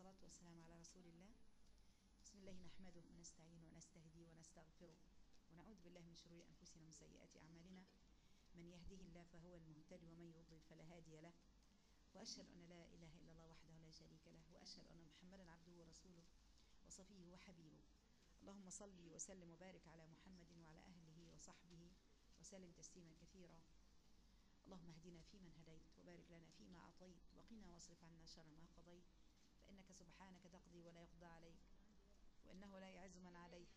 والصلاة والسلام على رسول الله بسم الله نحمده ونستعين ونستهدي ونستغفره ونعوذ بالله من شرور أنفسنا ومن سيئات أعمالنا من يهده الله فهو المهتدي ومن يضلل فلا هادي له وأشهد أن لا إله إلا الله وحده لا شريك له وأشهد أن محمدا عبده ورسوله وصفيه وحبيبه اللهم صل وسلم وبارك على محمد وعلى أهله وصحبه وسلم تسليما كثيرا اللهم اهدنا فيمن هديت وبارك لنا فيما أعطيت وقنا واصرف عنا شر ما قضيت فإنك سبحانك تقضي ولا يقضى عليك وإنه لا يعز من عليت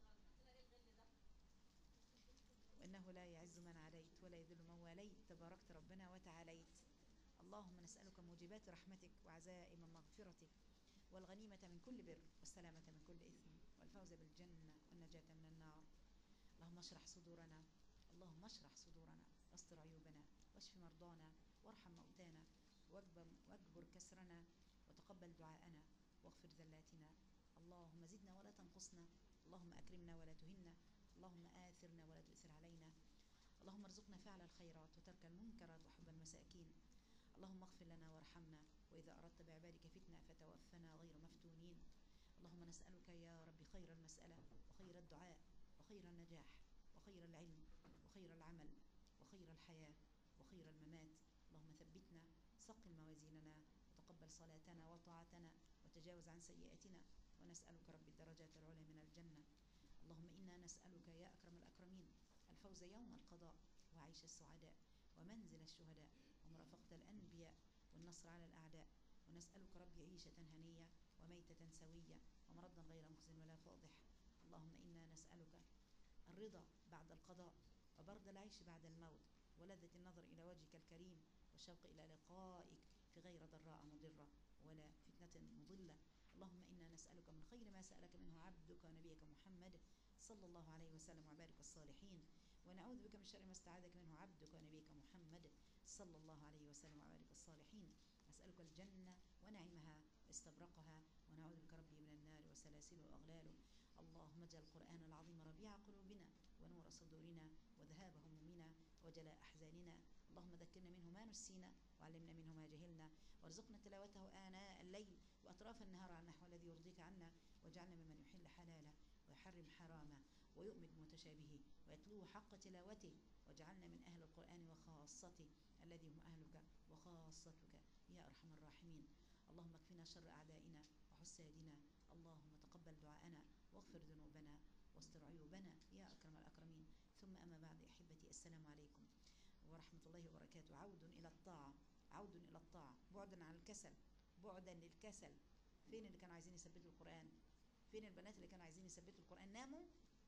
وإنه لا يعز من عليت ولا يذل من واليت تباركت ربنا وتعاليت اللهم نسألك موجبات رحمتك وعزائم مغفرتك والغنيمة من كل بر والسلامة من كل إثم والفوز بالجنة والنجاة من النار اللهم اشرح صدورنا اللهم اشرح صدورنا واستر عيوبنا واشف مرضانا وارحم موتانا واجبر, واجبر كسرنا وتقبل دعاءنا واغفر ذلاتنا اللهم زدنا ولا تنقصنا اللهم أكرمنا ولا تهنا اللهم آثرنا ولا تؤثر علينا اللهم ارزقنا فعل الخيرات وترك المنكرات وحب المساكين اللهم اغفر لنا وارحمنا وإذا أردت بعبادك فتنة فتوفنا غير مفتونين اللهم نسألك يا رب خير المسألة وخير الدعاء وخير النجاح وخير العلم وخير العمل وخير الحياة وخير الممات اللهم ثبتنا ثقل موازيننا وتقبل صلاتنا وطاعتنا وتجاوز عن سيئاتنا ونسألك رب الدرجات العلى من الجنة اللهم إنا نسألك يا أكرم الأكرمين الفوز يوم القضاء وعيش السعداء ومنزل الشهداء ومرافقة الأنبياء والنصر على الأعداء ونسألك ربي عيشة هنية وميتة سوية ومرضا غير مخزن ولا فاضح اللهم إنا نسألك الرضا بعد القضاء وبرد العيش بعد الموت ولذة النظر إلى وجهك الكريم والشوق إلى لقائك في غير ضراء مضرة ولا فتنة مضلة اللهم إنا نسألك من خير ما سألك منه عبدك ونبيك محمد صلى الله عليه وسلم وعبادك الصالحين ونعوذ بك من شر ما استعاذك منه عبدك ونبيك محمد صلى الله عليه وسلم وعبادك الصالحين أسألك الجنة ونعيمها واستبرقها ونعوذ بك ربي من النار وسلاسل وأغلاله اللهم اجعل القرآن العظيم ربيع قلوبنا ونور صدورنا وذهاب همومنا وجلاء أحزاننا اللهم ذكرنا منه ما نسينا وعلمنا منه ما جهلنا وارزقنا تلاوته آناء الليل وأطراف النهار على النحو الذي يرضيك عنا واجعلنا ممن يحل حلاله ويحرم حرامه ويؤمن متشابهه ويتلوه حق تلاوته واجعلنا من أهل القرآن وخاصته الذي هم أهلك وخاصتك يا أرحم الراحمين اللهم اكفنا شر أعدائنا وحسادنا اللهم تقبل دعاءنا واغفر ذنوبنا واستر عيوبنا يا أكرم الأكرمين ثم أما بعد أحبتي السلام عليكم ورحمة الله وبركاته عود إلى الطاعة عود إلى الطاعة بعدا عن الكسل بعدا للكسل فين اللي كانوا عايزين يثبتوا القرآن فين البنات اللي كانوا عايزين يثبتوا القرآن ناموا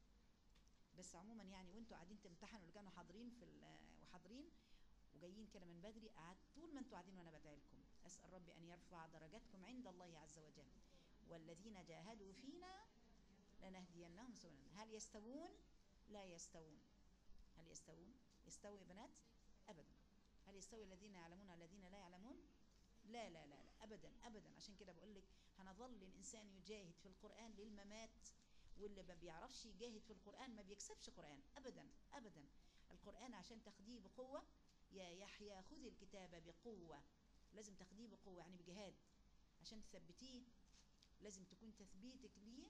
بس عموما يعني وانتوا قاعدين تمتحنوا اللي كانوا حاضرين في وحاضرين وجايين كده من بدري قعدت طول ما انتوا قاعدين وانا بدعي لكم اسال ربي ان يرفع درجاتكم عند الله عز وجل والذين جاهدوا فينا لنهدينهم سبلنا هل يستوون لا يستوون هل يستوون يستوي يا بنات ابدا هل يستوي الذين يعلمون الذين لا يعلمون لا لا لا لا ابدا ابدا عشان كده بقول لك هنظل الانسان يجاهد في القران للممات واللي ما بيعرفش يجاهد في القران ما بيكسبش قران ابدا ابدا القران عشان تاخديه بقوه يا يحيى خذ الكتاب بقوه لازم تاخديه بقوه يعني بجهاد عشان تثبتيه لازم تكون تثبيتك ليه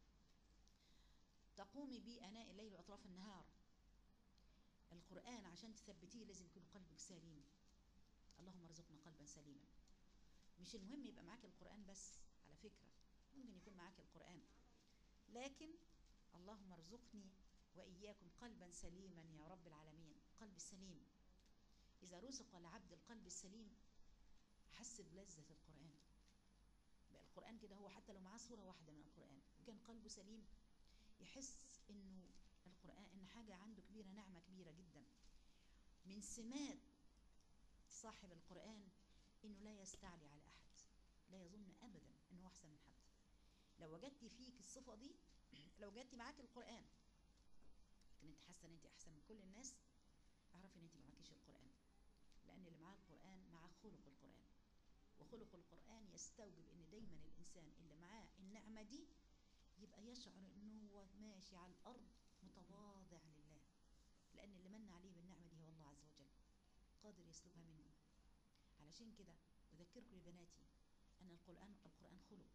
تقومي بيه اناء الليل واطراف النهار القرآن عشان تثبتيه لازم يكون قلبك سليم اللهم ارزقنا قلبا سليما مش المهم يبقى معاك القرآن بس على فكرة ممكن يكون معاك القرآن لكن اللهم ارزقني وإياكم قلبا سليما يا رب العالمين قلب السليم إذا رزق العبد القلب السليم حس بلذة القرآن بقى القرآن كده هو حتى لو معاه صورة واحدة من القرآن وكان قلبه سليم يحس انه القرآن إن حاجة عنده كبيرة نعمة كبيرة جدا من سمات صاحب القرآن إنه لا يستعلي على أحد لا يظن أبدا إنه أحسن من حد لو وجدتي فيك الصفة دي لو وجدتي معاك القرآن لكن أنت حاسة إن أنت أحسن من كل الناس اعرفي إن أنت ما معكيش القرآن لأن اللي معاه القرآن معاه خلق القرآن وخلق القرآن يستوجب إن دايما الإنسان اللي معاه النعمة دي يبقى يشعر إنه هو ماشي على الأرض متواضع لله لأن اللي من عليه بالنعمة دي هو الله عز وجل قادر يسلبها منه علشان كده أذكركم يا بناتي أن القرآن القرآن خلق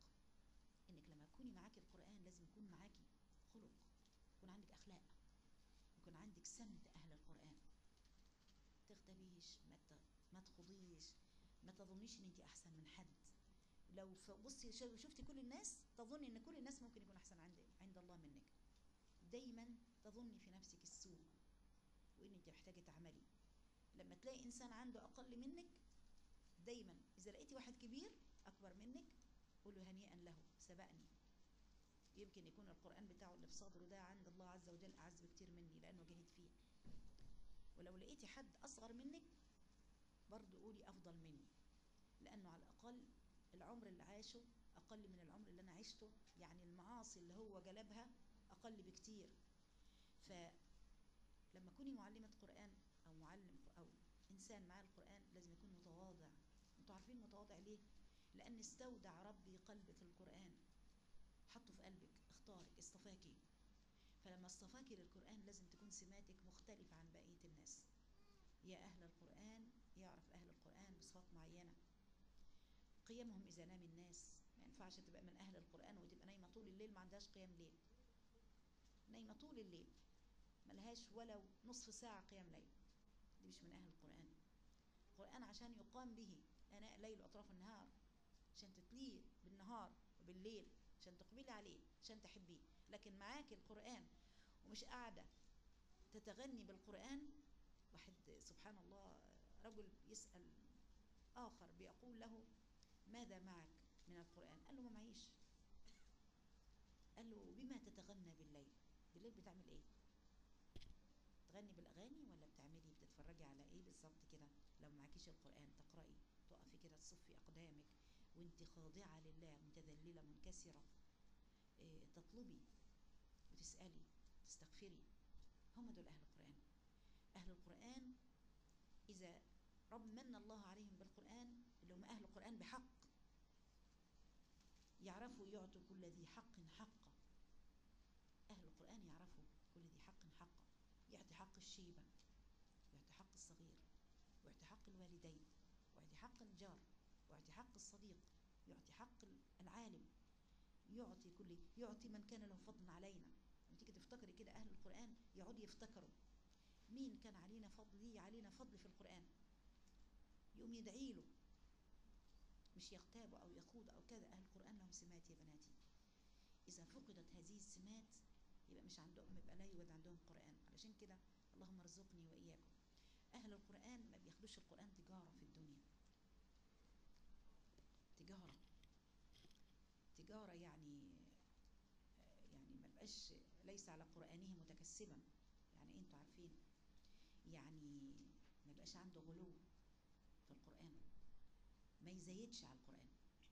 كوني معاكي القرآن لازم يكون معاكي خلق يكون عندك أخلاق يكون عندك سمت أهل القرآن تغتبيش ما ت- ما تخضيش ما تظنيش ان انت احسن من حد لو ف- بصي شو- شفتي كل الناس تظني ان كل الناس ممكن يكون احسن عند عند الله منك دايما تظني في نفسك السوء وان انت محتاجه تعملي لما تلاقي انسان عنده اقل منك دايما اذا لقيتي واحد كبير اكبر منك قولوا هنيئا له سبقني يمكن يكون القران بتاعه اللي في صدره ده عند الله عز وجل اعز بكتير مني لانه جاهد فيه ولو لقيتي حد اصغر منك برضو قولي افضل مني لانه على الاقل العمر اللي عاشه اقل من العمر اللي انا عشته يعني المعاصي اللي هو جلبها اقل بكتير فلما كوني معلمة قرآن او معلم او انسان معاه القرآن لازم يكون متواضع انتوا عارفين متواضع ليه لان استودع ربي قلبك القرآن حطه في قلبك اختارك اصطفاكي فلما اصطفاكي للقرآن لازم تكون سماتك مختلفة عن بقية الناس يا أهل القرآن يعرف أهل القرآن بصفات معينة قيمهم إذا نام الناس ما ينفعش تبقى من أهل القرآن وتبقى نايمة طول الليل ما عندهاش قيام ليل نايمة طول الليل ملهاش ولو نصف ساعة قيام ليل دي مش من أهل القرآن القرآن عشان يقام به أناء الليل وأطراف النهار عشان تتليه بالنهار وبالليل عشان تقبلي عليه عشان تحبيه لكن معاك القرآن ومش قاعدة تتغني بالقرآن واحد سبحان الله رجل يسأل آخر بيقول له ماذا معك من القرآن قال له ما معيش قال له بما تتغنى بالليل بالليل بتعمل ايه تغني بالاغاني ولا بتعملي بتتفرجي على ايه بالظبط كده لو معكيش القران تقراي تقفي كده تصفي اقدامك وانت خاضعه لله متذلله منكسره إيه تطلبي وتسالي تستغفري هم دول اهل القران اهل القران اذا رب من الله عليهم بالقران اللي هم اهل القران بحق يعرفوا يعطوا كل ذي حق حقه أهل القرآن يعرفوا كل ذي حق حقه يعطي حق الشيبة ويعطي حق الصغير ويعطي حق الوالدين ويعطي حق الجار ويعطي حق الصديق يعطي حق العالم يعطي كل يعطي من كان له فضل علينا لما تيجي تفتكري كده أهل القرآن يقعدوا يفتكروا مين كان علينا فضل ليه علينا فضل في القرآن يقوم يدعي له مش يغتاب أو يخوض أو كذا أهل القرآن لهم سمات يا بناتي إذا فقدت هذه السمات يبقى مش عندهم يبقى لا يوجد عندهم قرآن علشان كده اللهم ارزقني وإياكم أهل القرآن ما بياخدوش القرآن تجارة في الدنيا تجارة تجارة يعني يعني ما بقاش ليس على قرآنه متكسبا يعني انتوا عارفين يعني ما بقاش عنده غلو في القرآن ما يزيدش على القرآن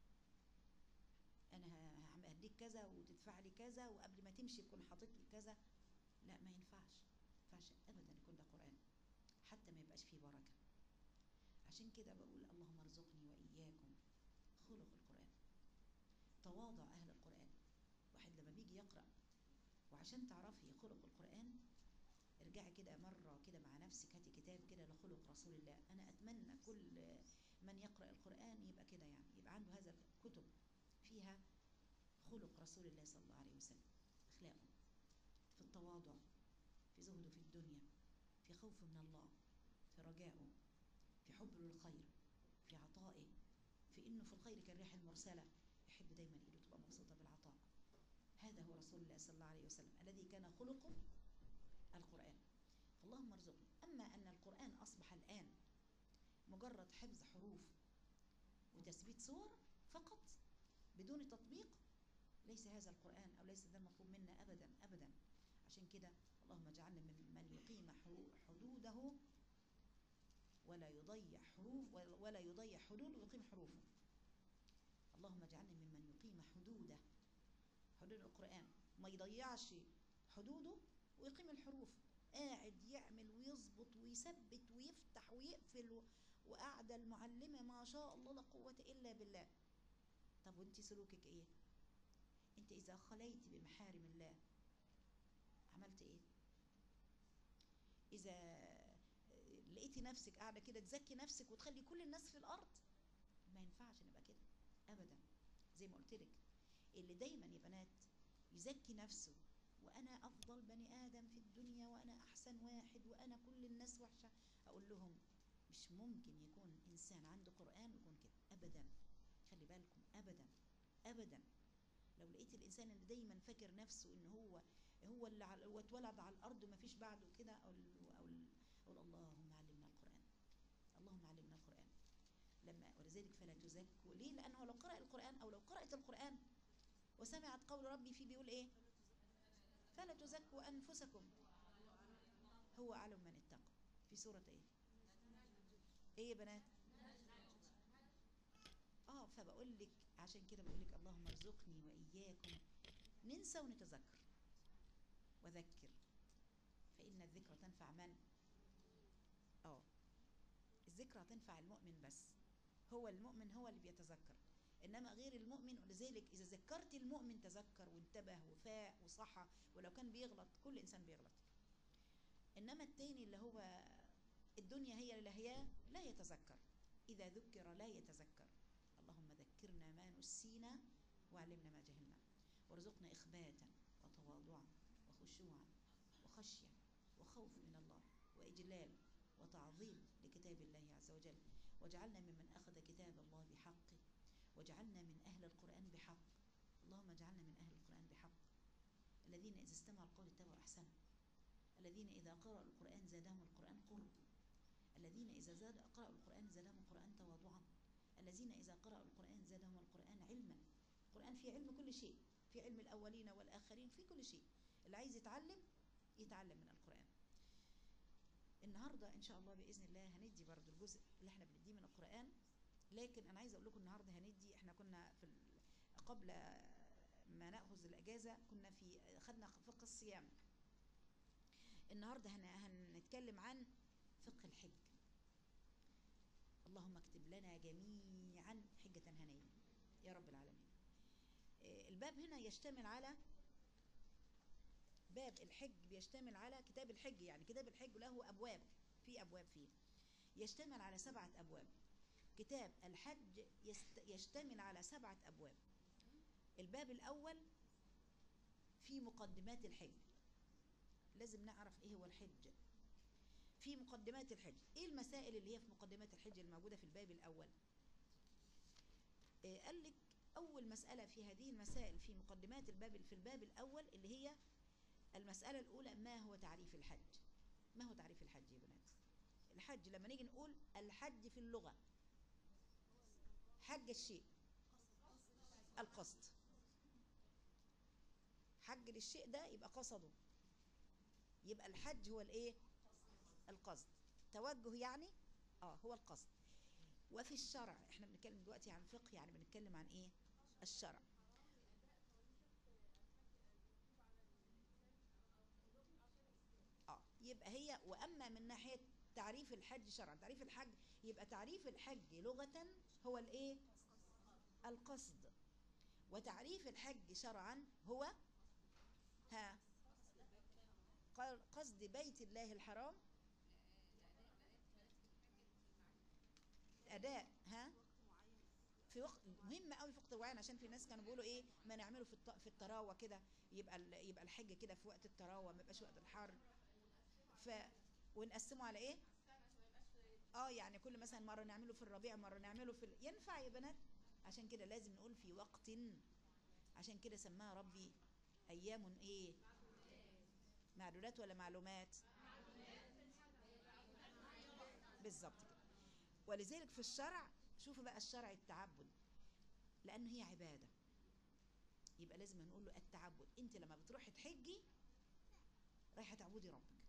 انا هديك كذا وتدفع لي كذا وقبل ما تمشي تكون حاطط لي كذا لا ما ينفعش ما ينفعش ابدا يكون ده قران حتى ما يبقاش فيه بركه عشان كده بقول اللهم ارزقني واياكم خلق القران تواضع اهل القران واحد لما بيجي يقرا وعشان تعرفي خلق القران ارجعي كده مرة كده مع نفسك هاتي كتاب كده لخلق رسول الله أنا أتمنى كل من يقرأ القرآن يبقى كده يعني يبقى عنده هذا الكتب فيها خلق رسول الله صلى الله عليه وسلم أخلاقه في التواضع في زهده في الدنيا في خوفه من الله في رجائه في حبه للخير في عطائه في انه في الخير كالريح المرسله يحب دايما ايده تبقى مبسوطه بالعطاء هذا هو رسول الله صلى الله عليه وسلم الذي كان خلقه القران فاللهم ارزقنا اما ان القران اصبح الان مجرد حفظ حروف وتثبيت صور فقط بدون تطبيق ليس هذا القرآن أو ليس ده المطلوب منا أبدا أبدا عشان كده اللهم اجعلنا من من يقيم حدوده ولا يضيع حروف ولا يضيع حدود ويقيم حروفه اللهم اجعلنا ممن يقيم حدوده حدود القرآن ما يضيعش حدوده ويقيم الحروف قاعد يعمل ويظبط ويثبت ويفتح ويقفل وقاعدة المعلمة ما شاء الله لا قوة إلا بالله طب وانت سلوكك ايه انت اذا خليت بمحارم الله عملت ايه اذا لقيتي نفسك قاعده كده تزكي نفسك وتخلي كل الناس في الارض ما ينفعش نبقى كده ابدا زي ما قلت لك اللي دايما يا بنات يزكي نفسه وانا افضل بني ادم في الدنيا وانا احسن واحد وانا كل الناس وحشه اقول لهم مش ممكن يكون انسان عنده قران ويكون كده ابدا خلي بالكم ابدا ابدا لو لقيت الانسان اللي دايما فاكر نفسه ان هو هو اللي على هو اتولد على الارض وما فيش بعده كده او او اقول اللهم علمنا القران اللهم علمنا القران لما ولذلك فلا تزكوا ليه لانه لو قرأ القران او لو قرأت القران وسمعت قول ربي فيه بيقول ايه فلا تزكوا انفسكم هو اعلم من اتقى في سوره ايه ايه يا بنات اه فبقول لك عشان كده بقول لك اللهم ارزقني واياكم ننسى ونتذكر وذكر فان الذكرى تنفع من اه الذكرى تنفع المؤمن بس هو المؤمن هو اللي بيتذكر انما غير المؤمن ولذلك اذا ذكرت المؤمن تذكر وانتبه وفاق وصحى ولو كان بيغلط كل انسان بيغلط انما التاني اللي هو الدنيا هي اللي هي لا يتذكر اذا ذكر لا يتذكر اللهم ذكرنا ما نسينا وعلمنا ما جهلنا وارزقنا اخباتا وتواضعا وخشوعا وخشيه وخوف من الله واجلال وتعظيم لكتاب الله عز وجل واجعلنا ممن اخذ كتاب الله بحقه واجعلنا من أهل القرآن بحق اللهم اجعلنا من أهل القرآن بحق الذين إذا استمعوا القول اتبعوا أحسنه الذين إذا قرأوا القرآن زادهم القرآن قرب الذين إذا زاد قرأوا القرآن زادهم القرآن تواضعا الذين إذا قرأوا القرآن زادهم القرآن علما القرآن فيه علم كل شيء في علم الأولين والآخرين في كل شيء اللي عايز يتعلم يتعلم من القرآن النهاردة إن شاء الله بإذن الله هندي برضو الجزء اللي احنا بنديه من القرآن لكن انا عايزه اقول لكم النهارده هندي احنا كنا في قبل ما ناخذ الاجازه كنا في خدنا فقه الصيام النهارده هنتكلم عن فقه الحج اللهم اكتب لنا جميعا حجة هنية يا رب العالمين الباب هنا يشتمل على باب الحج بيشتمل على كتاب الحج يعني كتاب الحج له أبواب في أبواب فيه يشتمل على سبعة أبواب كتاب الحج يشتمل على سبعة أبواب الباب الأول في مقدمات الحج لازم نعرف إيه هو الحج في مقدمات الحج إيه المسائل اللي هي في مقدمات الحج الموجودة في الباب الأول إيه قال لك أول مسألة في هذه المسائل في مقدمات الباب في الباب الأول اللي هي المسألة الأولى ما هو تعريف الحج ما هو تعريف الحج يا بنات الحج لما نيجي نقول الحج في اللغة حج الشيء القصد حج للشيء ده يبقى قصده يبقى الحج هو الايه القصد توجه يعني اه هو القصد وفي الشرع احنا بنتكلم دلوقتي عن فقه يعني بنتكلم عن ايه الشرع اه يبقى هي واما من ناحيه تعريف الحج شرعا تعريف الحج يبقى تعريف الحج لغة هو الايه القصد وتعريف الحج شرعا هو ها قصد بيت الله الحرام اداء ها في وقت مهم قوي في وقت معين عشان في ناس كانوا بيقولوا ايه ما نعمله في في التراوه كده يبقى يبقى الحج كده في وقت التراوه ما يبقاش وقت الحر ف ونقسمه على ايه اه يعني كل مثلا مره نعمله في الربيع مره نعمله في ال... ينفع يا بنات عشان كده لازم نقول في وقت عشان كده سماها ربي ايام ايه معدودات ولا معلومات بالظبط كده ولذلك في الشرع شوفوا بقى الشرع التعبد لانه هي عباده يبقى لازم نقول له التعبد انت لما بتروحي تحجي رايحه تعبدي ربك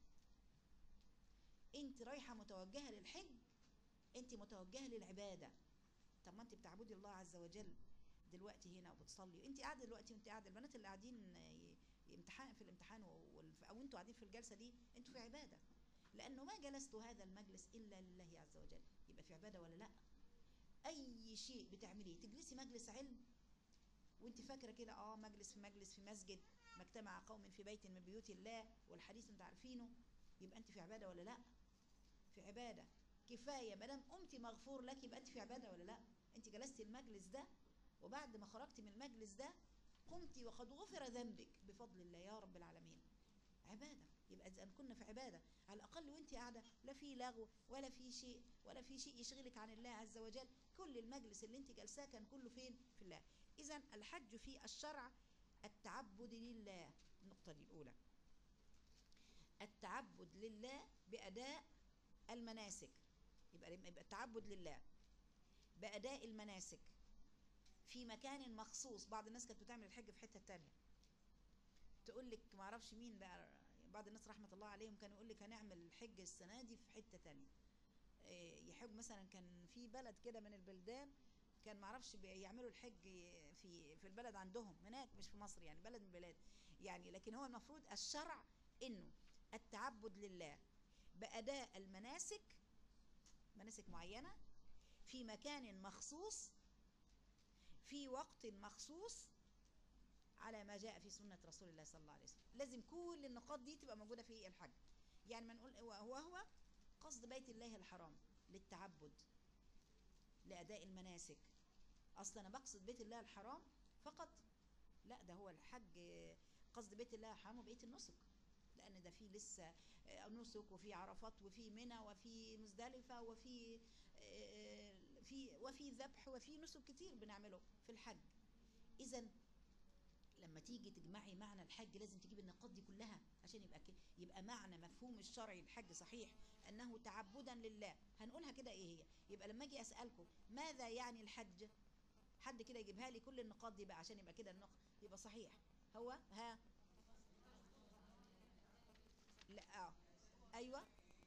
انت رايحه متوجهه للحج انت متوجهه للعباده طب ما انت بتعبدي الله عز وجل دلوقتي هنا وبتصلي انت قاعده دلوقتي وانت قاعده البنات اللي قاعدين امتحان في الامتحان او انتوا قاعدين في الجلسه دي انتوا في عباده لانه ما جلستوا هذا المجلس الا لله عز وجل يبقى في عباده ولا لا اي شيء بتعمليه تجلسي مجلس علم وانت فاكره كده اه مجلس في مجلس في مسجد ما اجتمع قوم في بيت من بيوت الله والحديث انتوا عارفينه يبقى انت في عباده ولا لا في عباده كفايه ما دام قمتي مغفور لك يبقى انت في عباده ولا لا انت جلستي المجلس ده وبعد ما خرجتي من المجلس ده قمت وقد غفر ذنبك بفضل الله يا رب العالمين عباده يبقى اذا كنا في عباده على الاقل وانت قاعده لا في لغو ولا في شيء ولا في شيء يشغلك عن الله عز وجل كل المجلس اللي انت جالساه كان كله فين في الله اذا الحج في الشرع التعبد لله النقطه دي الاولى التعبد لله باداء المناسك يبقى يبقى التعبد لله باداء المناسك في مكان مخصوص بعض الناس كانت بتعمل الحج في حته تانية تقول لك ما اعرفش مين بقى بعض الناس رحمه الله عليهم كانوا يقول لك هنعمل الحج السنه دي في حته تانية إيه، يحب مثلا كان في بلد كده من البلدان كان ما اعرفش بيعملوا الحج في في البلد عندهم هناك مش في مصر يعني بلد من البلاد يعني لكن هو المفروض الشرع انه التعبد لله باداء المناسك مناسك معينه في مكان مخصوص في وقت مخصوص على ما جاء في سنة رسول الله صلى الله عليه وسلم لازم كل النقاط دي تبقى موجودة في الحج يعني ما نقول هو هو قصد بيت الله الحرام للتعبد لأداء المناسك أصلا أنا بقصد بيت الله الحرام فقط لا ده هو الحج قصد بيت الله الحرام وبقية النسك لأن ده فيه لسه نسك وفي عرفات وفي منى وفي مزدلفة وفي في وفي ذبح وفي نسك كتير بنعمله في الحج إذا لما تيجي تجمعي معنى الحج لازم تجيب النقاط دي كلها عشان يبقى ك... يبقى معنى مفهوم الشرعي الحج صحيح انه تعبدا لله هنقولها كده ايه هي يبقى لما اجي اسالكم ماذا يعني الحج حد كده يجيبها لي كل النقاط دي بقى عشان يبقى كده النقط يبقى صحيح هو ها لا اه ايوه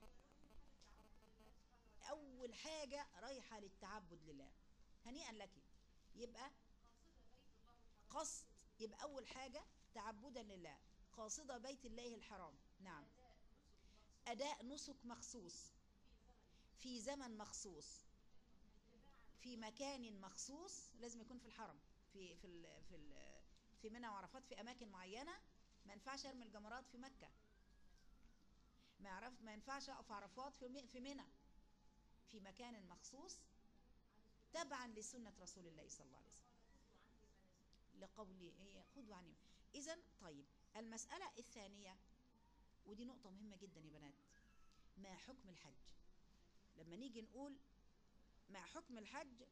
اول حاجه رايحه للتعبد لله هنيئا لك يبقى قصد يبقى أول حاجة تعبدا لله قاصدة بيت الله الحرام نعم أداء نسك مخصوص في زمن مخصوص في مكان مخصوص لازم يكون في الحرم في في ال في ال في منى وعرفات في اماكن معينه ما ينفعش ارمي الجمرات في مكه ما يعرف ما ينفعش اقف عرفات في في منى في مكان مخصوص تبعا لسنه رسول الله صلى الله عليه وسلم لقوله هي خذوا عني اذا طيب المساله الثانيه ودي نقطه مهمه جدا يا بنات ما حكم الحج لما نيجي نقول ما حكم الحج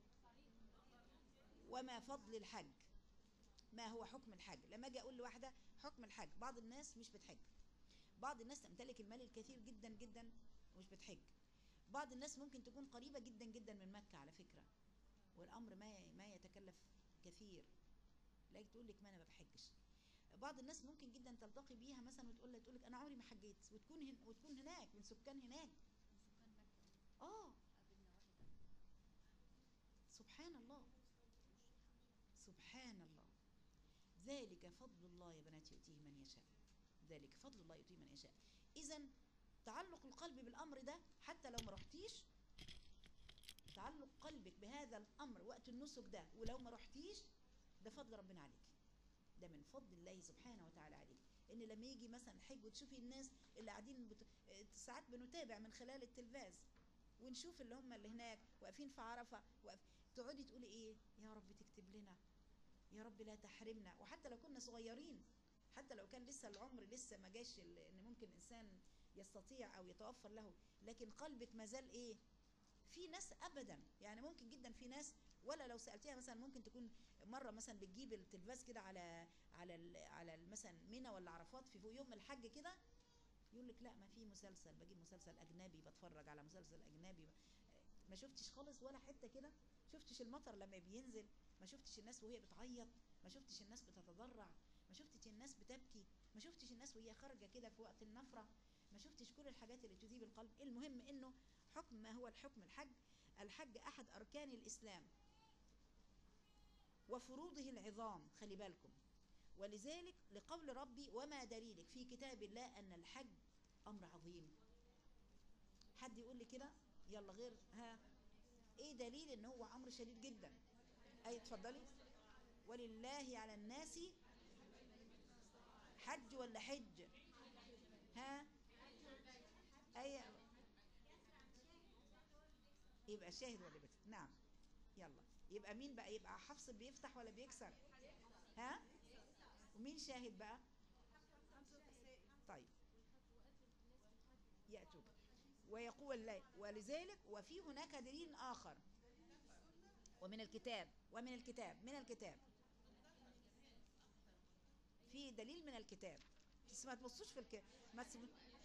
وما فضل الحج ما هو حكم الحج لما اجي اقول لواحده حكم الحج بعض الناس مش بتحج بعض الناس تمتلك المال الكثير جدا جدا ومش بتحج بعض الناس ممكن تكون قريبه جدا جدا من مكه على فكره والامر ما ما يتكلف كثير لاقي تقول لك ما انا ما بحجش بعض الناس ممكن جدا تلتقي بيها مثلا وتقول لها تقول لك انا عمري ما حجيت وتكون هن وتكون هناك من سكان هناك سكان مكة اه قابلنا واحدة سبحان الله سبحان الله ذلك فضل الله يا بنات يؤتيه من يشاء ذلك فضل الله يؤتيه من يشاء اذا تعلق القلب بالامر ده حتى لو ما رحتيش تعلق قلبك بهذا الامر وقت النسك ده ولو ما رحتيش ده فضل ربنا عليك ده من فضل الله سبحانه وتعالى عليك ان لما يجي مثلا الحج وتشوفي الناس اللي قاعدين بت... ساعات بنتابع من خلال التلفاز ونشوف اللي هم اللي هناك واقفين في عرفه وقف... تقعدي تقولي ايه يا رب تكتب لنا يا رب لا تحرمنا وحتى لو كنا صغيرين حتى لو كان لسه العمر لسه ما جاش ال- ان ممكن انسان يستطيع او يتوفر له لكن قلبك ما زال ايه في ناس ابدا يعني ممكن جدا في ناس ولا لو سالتيها مثلا ممكن تكون مره مثلا بتجيب التلفاز كده على على ال على ال- مثلا منى ولا عرفات في يوم الحج كده يقول لك لا ما في مسلسل بجيب مسلسل اجنبي بتفرج على مسلسل اجنبي ما شفتش خالص ولا حته كده شفتش المطر لما بينزل ما شفتش الناس وهي بتعيط ما شفتش الناس بتتضرع ما شفتش الناس بتبكي ما شفتش الناس وهي خارجه كده في وقت النفره ما شفتش كل الحاجات اللي تذيب القلب المهم انه حكم ما هو الحكم الحج الحج احد اركان الاسلام وفروضه العظام خلي بالكم ولذلك لقول ربي وما دليلك في كتاب الله ان الحج امر عظيم حد يقول لي كده يلا غير ها ايه دليل ان هو امر شديد جدا اي اتفضلي ولله على الناس حج ولا حج ها اي يبقى شاهد ولا بيت نعم يلا يبقى مين بقى يبقى حفص بيفتح ولا بيكسر ها مين شاهد بقى طيب يأتوك ويقول لا ولذلك وفي هناك دليل آخر ومن الكتاب ومن الكتاب من الكتاب في دليل من الكتاب بس ما تبصوش في الكتاب ما تسيبو...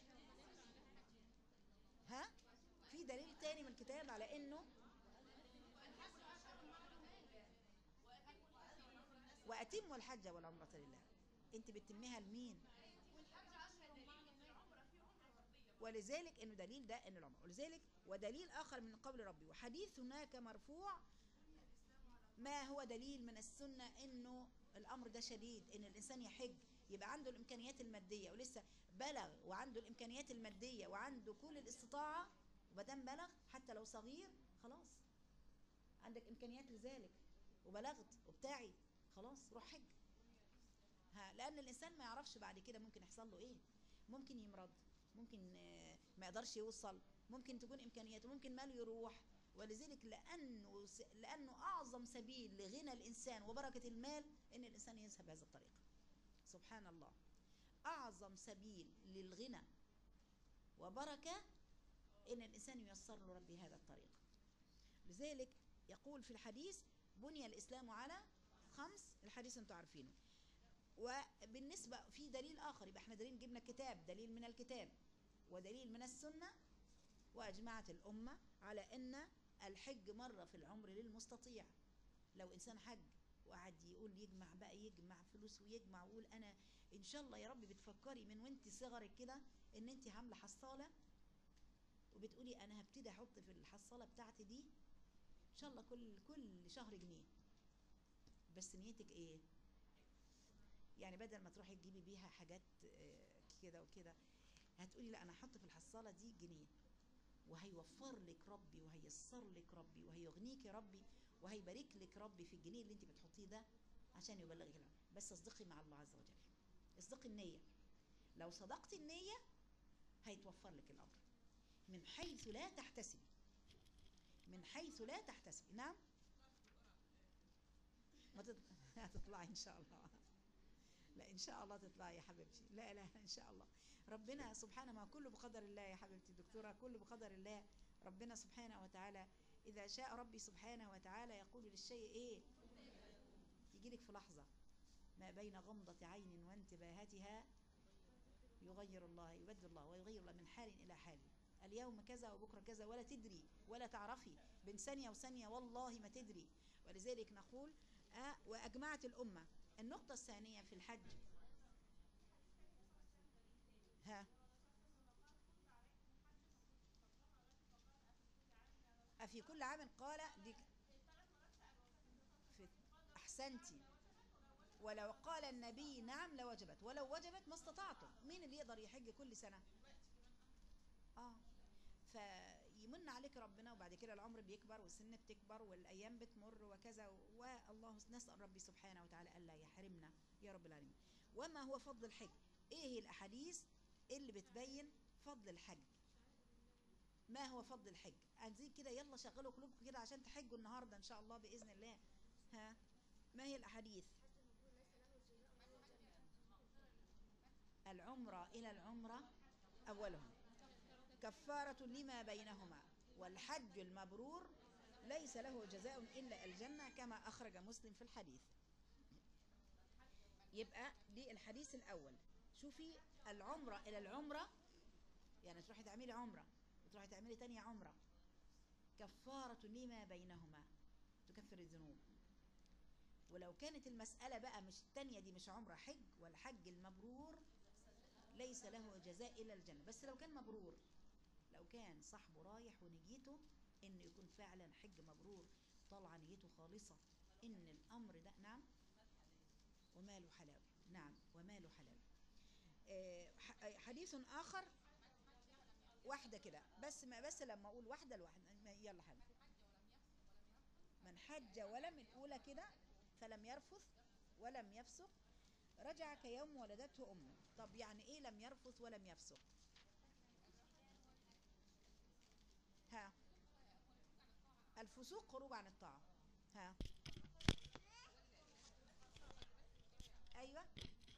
ها في دليل تاني من الكتاب على انه واتموا الحج والعمرة لله انت بتتمها لمين ولذلك انه دليل ده ان العمر ولذلك ودليل اخر من قول ربي وحديث هناك مرفوع ما هو دليل من السنة انه الامر ده شديد ان الانسان يحج يبقى عنده الامكانيات المادية ولسه بلغ وعنده الامكانيات المادية وعنده كل الاستطاعة ومادام بلغ حتى لو صغير خلاص عندك امكانيات لذلك وبلغت وبتاعي خلاص روح حج ها لان الانسان ما يعرفش بعد كده ممكن يحصل له ايه ممكن يمرض ممكن آه، ما يقدرش يوصل ممكن تكون امكانياته ممكن ماله يروح ولذلك لانه س- لانه اعظم سبيل لغنى الانسان وبركه المال ان الانسان يذهب بهذا الطريق سبحان الله اعظم سبيل للغنى وبركه ان الانسان ييسر له ربي هذا الطريق لذلك يقول في الحديث بني الاسلام على خمس الحديث انتم عارفينه وبالنسبة في دليل آخر يبقى احنا دليل جبنا كتاب دليل من الكتاب ودليل من السنة وأجمعت الأمة على أن الحج مرة في العمر للمستطيع لو إنسان حج وقعد يقول يجمع بقى يجمع فلوس ويجمع ويقول أنا إن شاء الله يا رب بتفكري من وأنت صغرك كده إن أنت عاملة حصالة وبتقولي أنا هبتدي أحط في الحصالة بتاعتي دي إن شاء الله كل كل شهر جنيه بس نيتك إيه؟ يعني بدل ما تروحي تجيبي بيها حاجات آه، كده وكده هتقولي لا انا هحط في الحصاله دي جنيه وهيوفر لك ربي وهيسر لك ربي وهيغنيك ربي وهيبارك لك ربي في الجنيه اللي انت بتحطيه ده عشان يبلغك العمر بس اصدقي مع الله عز وجل اصدقي النيه لو صدقتي النيه هيتوفر لك الامر من حيث لا تحتسبي من حيث لا تحتسبي نعم ما تط... هتطلعي ان شاء الله لا ان شاء الله تطلعي يا حبيبتي لا لا ان شاء الله ربنا سبحانه ما كله بقدر الله يا حبيبتي دكتوره كله بقدر الله ربنا سبحانه وتعالى اذا شاء ربي سبحانه وتعالى يقول للشيء ايه يجي لك في لحظه ما بين غمضه عين وانتباهتها يغير الله يبدل الله ويغير الله من حال الى حال اليوم كذا وبكره كذا ولا تدري ولا تعرفي بين ثانيه وثانيه والله ما تدري ولذلك نقول آه واجمعت الامه النقطة الثانية في الحج ها أفي كل عام قال دي في أحسنتي ولو قال النبي نعم لوجبت ولو وجبت ما استطعتم مين اللي يقدر يحج كل سنة اه فيمن عليك ربنا وبعد كده العمر بيكبر والسن بتكبر والايام بتمر وكذا والله نسال ربي سبحانه وتعالى الا يحرمنا يا رب العالمين وما هو فضل الحج ايه الاحاديث اللي بتبين فضل الحج ما هو فضل الحج عايزين كده يلا شغلوا قلوبكم كده عشان تحجوا النهارده ان شاء الله باذن الله ها ما هي الاحاديث العمره الى العمره اولهم كفارة لما بينهما والحج المبرور ليس له جزاء إلا الجنة كما أخرج مسلم في الحديث يبقى دي الحديث الأول شوفي العمرة إلى العمرة يعني تروحي تعملي عمرة وتروحي تعملي تانية عمرة كفارة لما بينهما تكفر الذنوب ولو كانت المسألة بقى مش التانية دي مش عمرة حج والحج المبرور ليس له جزاء إلا الجنة بس لو كان مبرور لو كان صاحبه رايح ونيته انه يكون فعلا حج مبرور طالعه نيته خالصه ان الامر ده نعم وماله حلال نعم وماله حلال آه، ح- حديث اخر واحده كده بس ما بس لما اقول واحده لواحده ما- يلا حبيبي من حج ولم الاولى كده فلم يرفث ولم يفسق رجع كيوم ولدته امه طب يعني ايه لم يرفث ولم يفسق ها الفسوق خروج عن الطاعة ها ايوه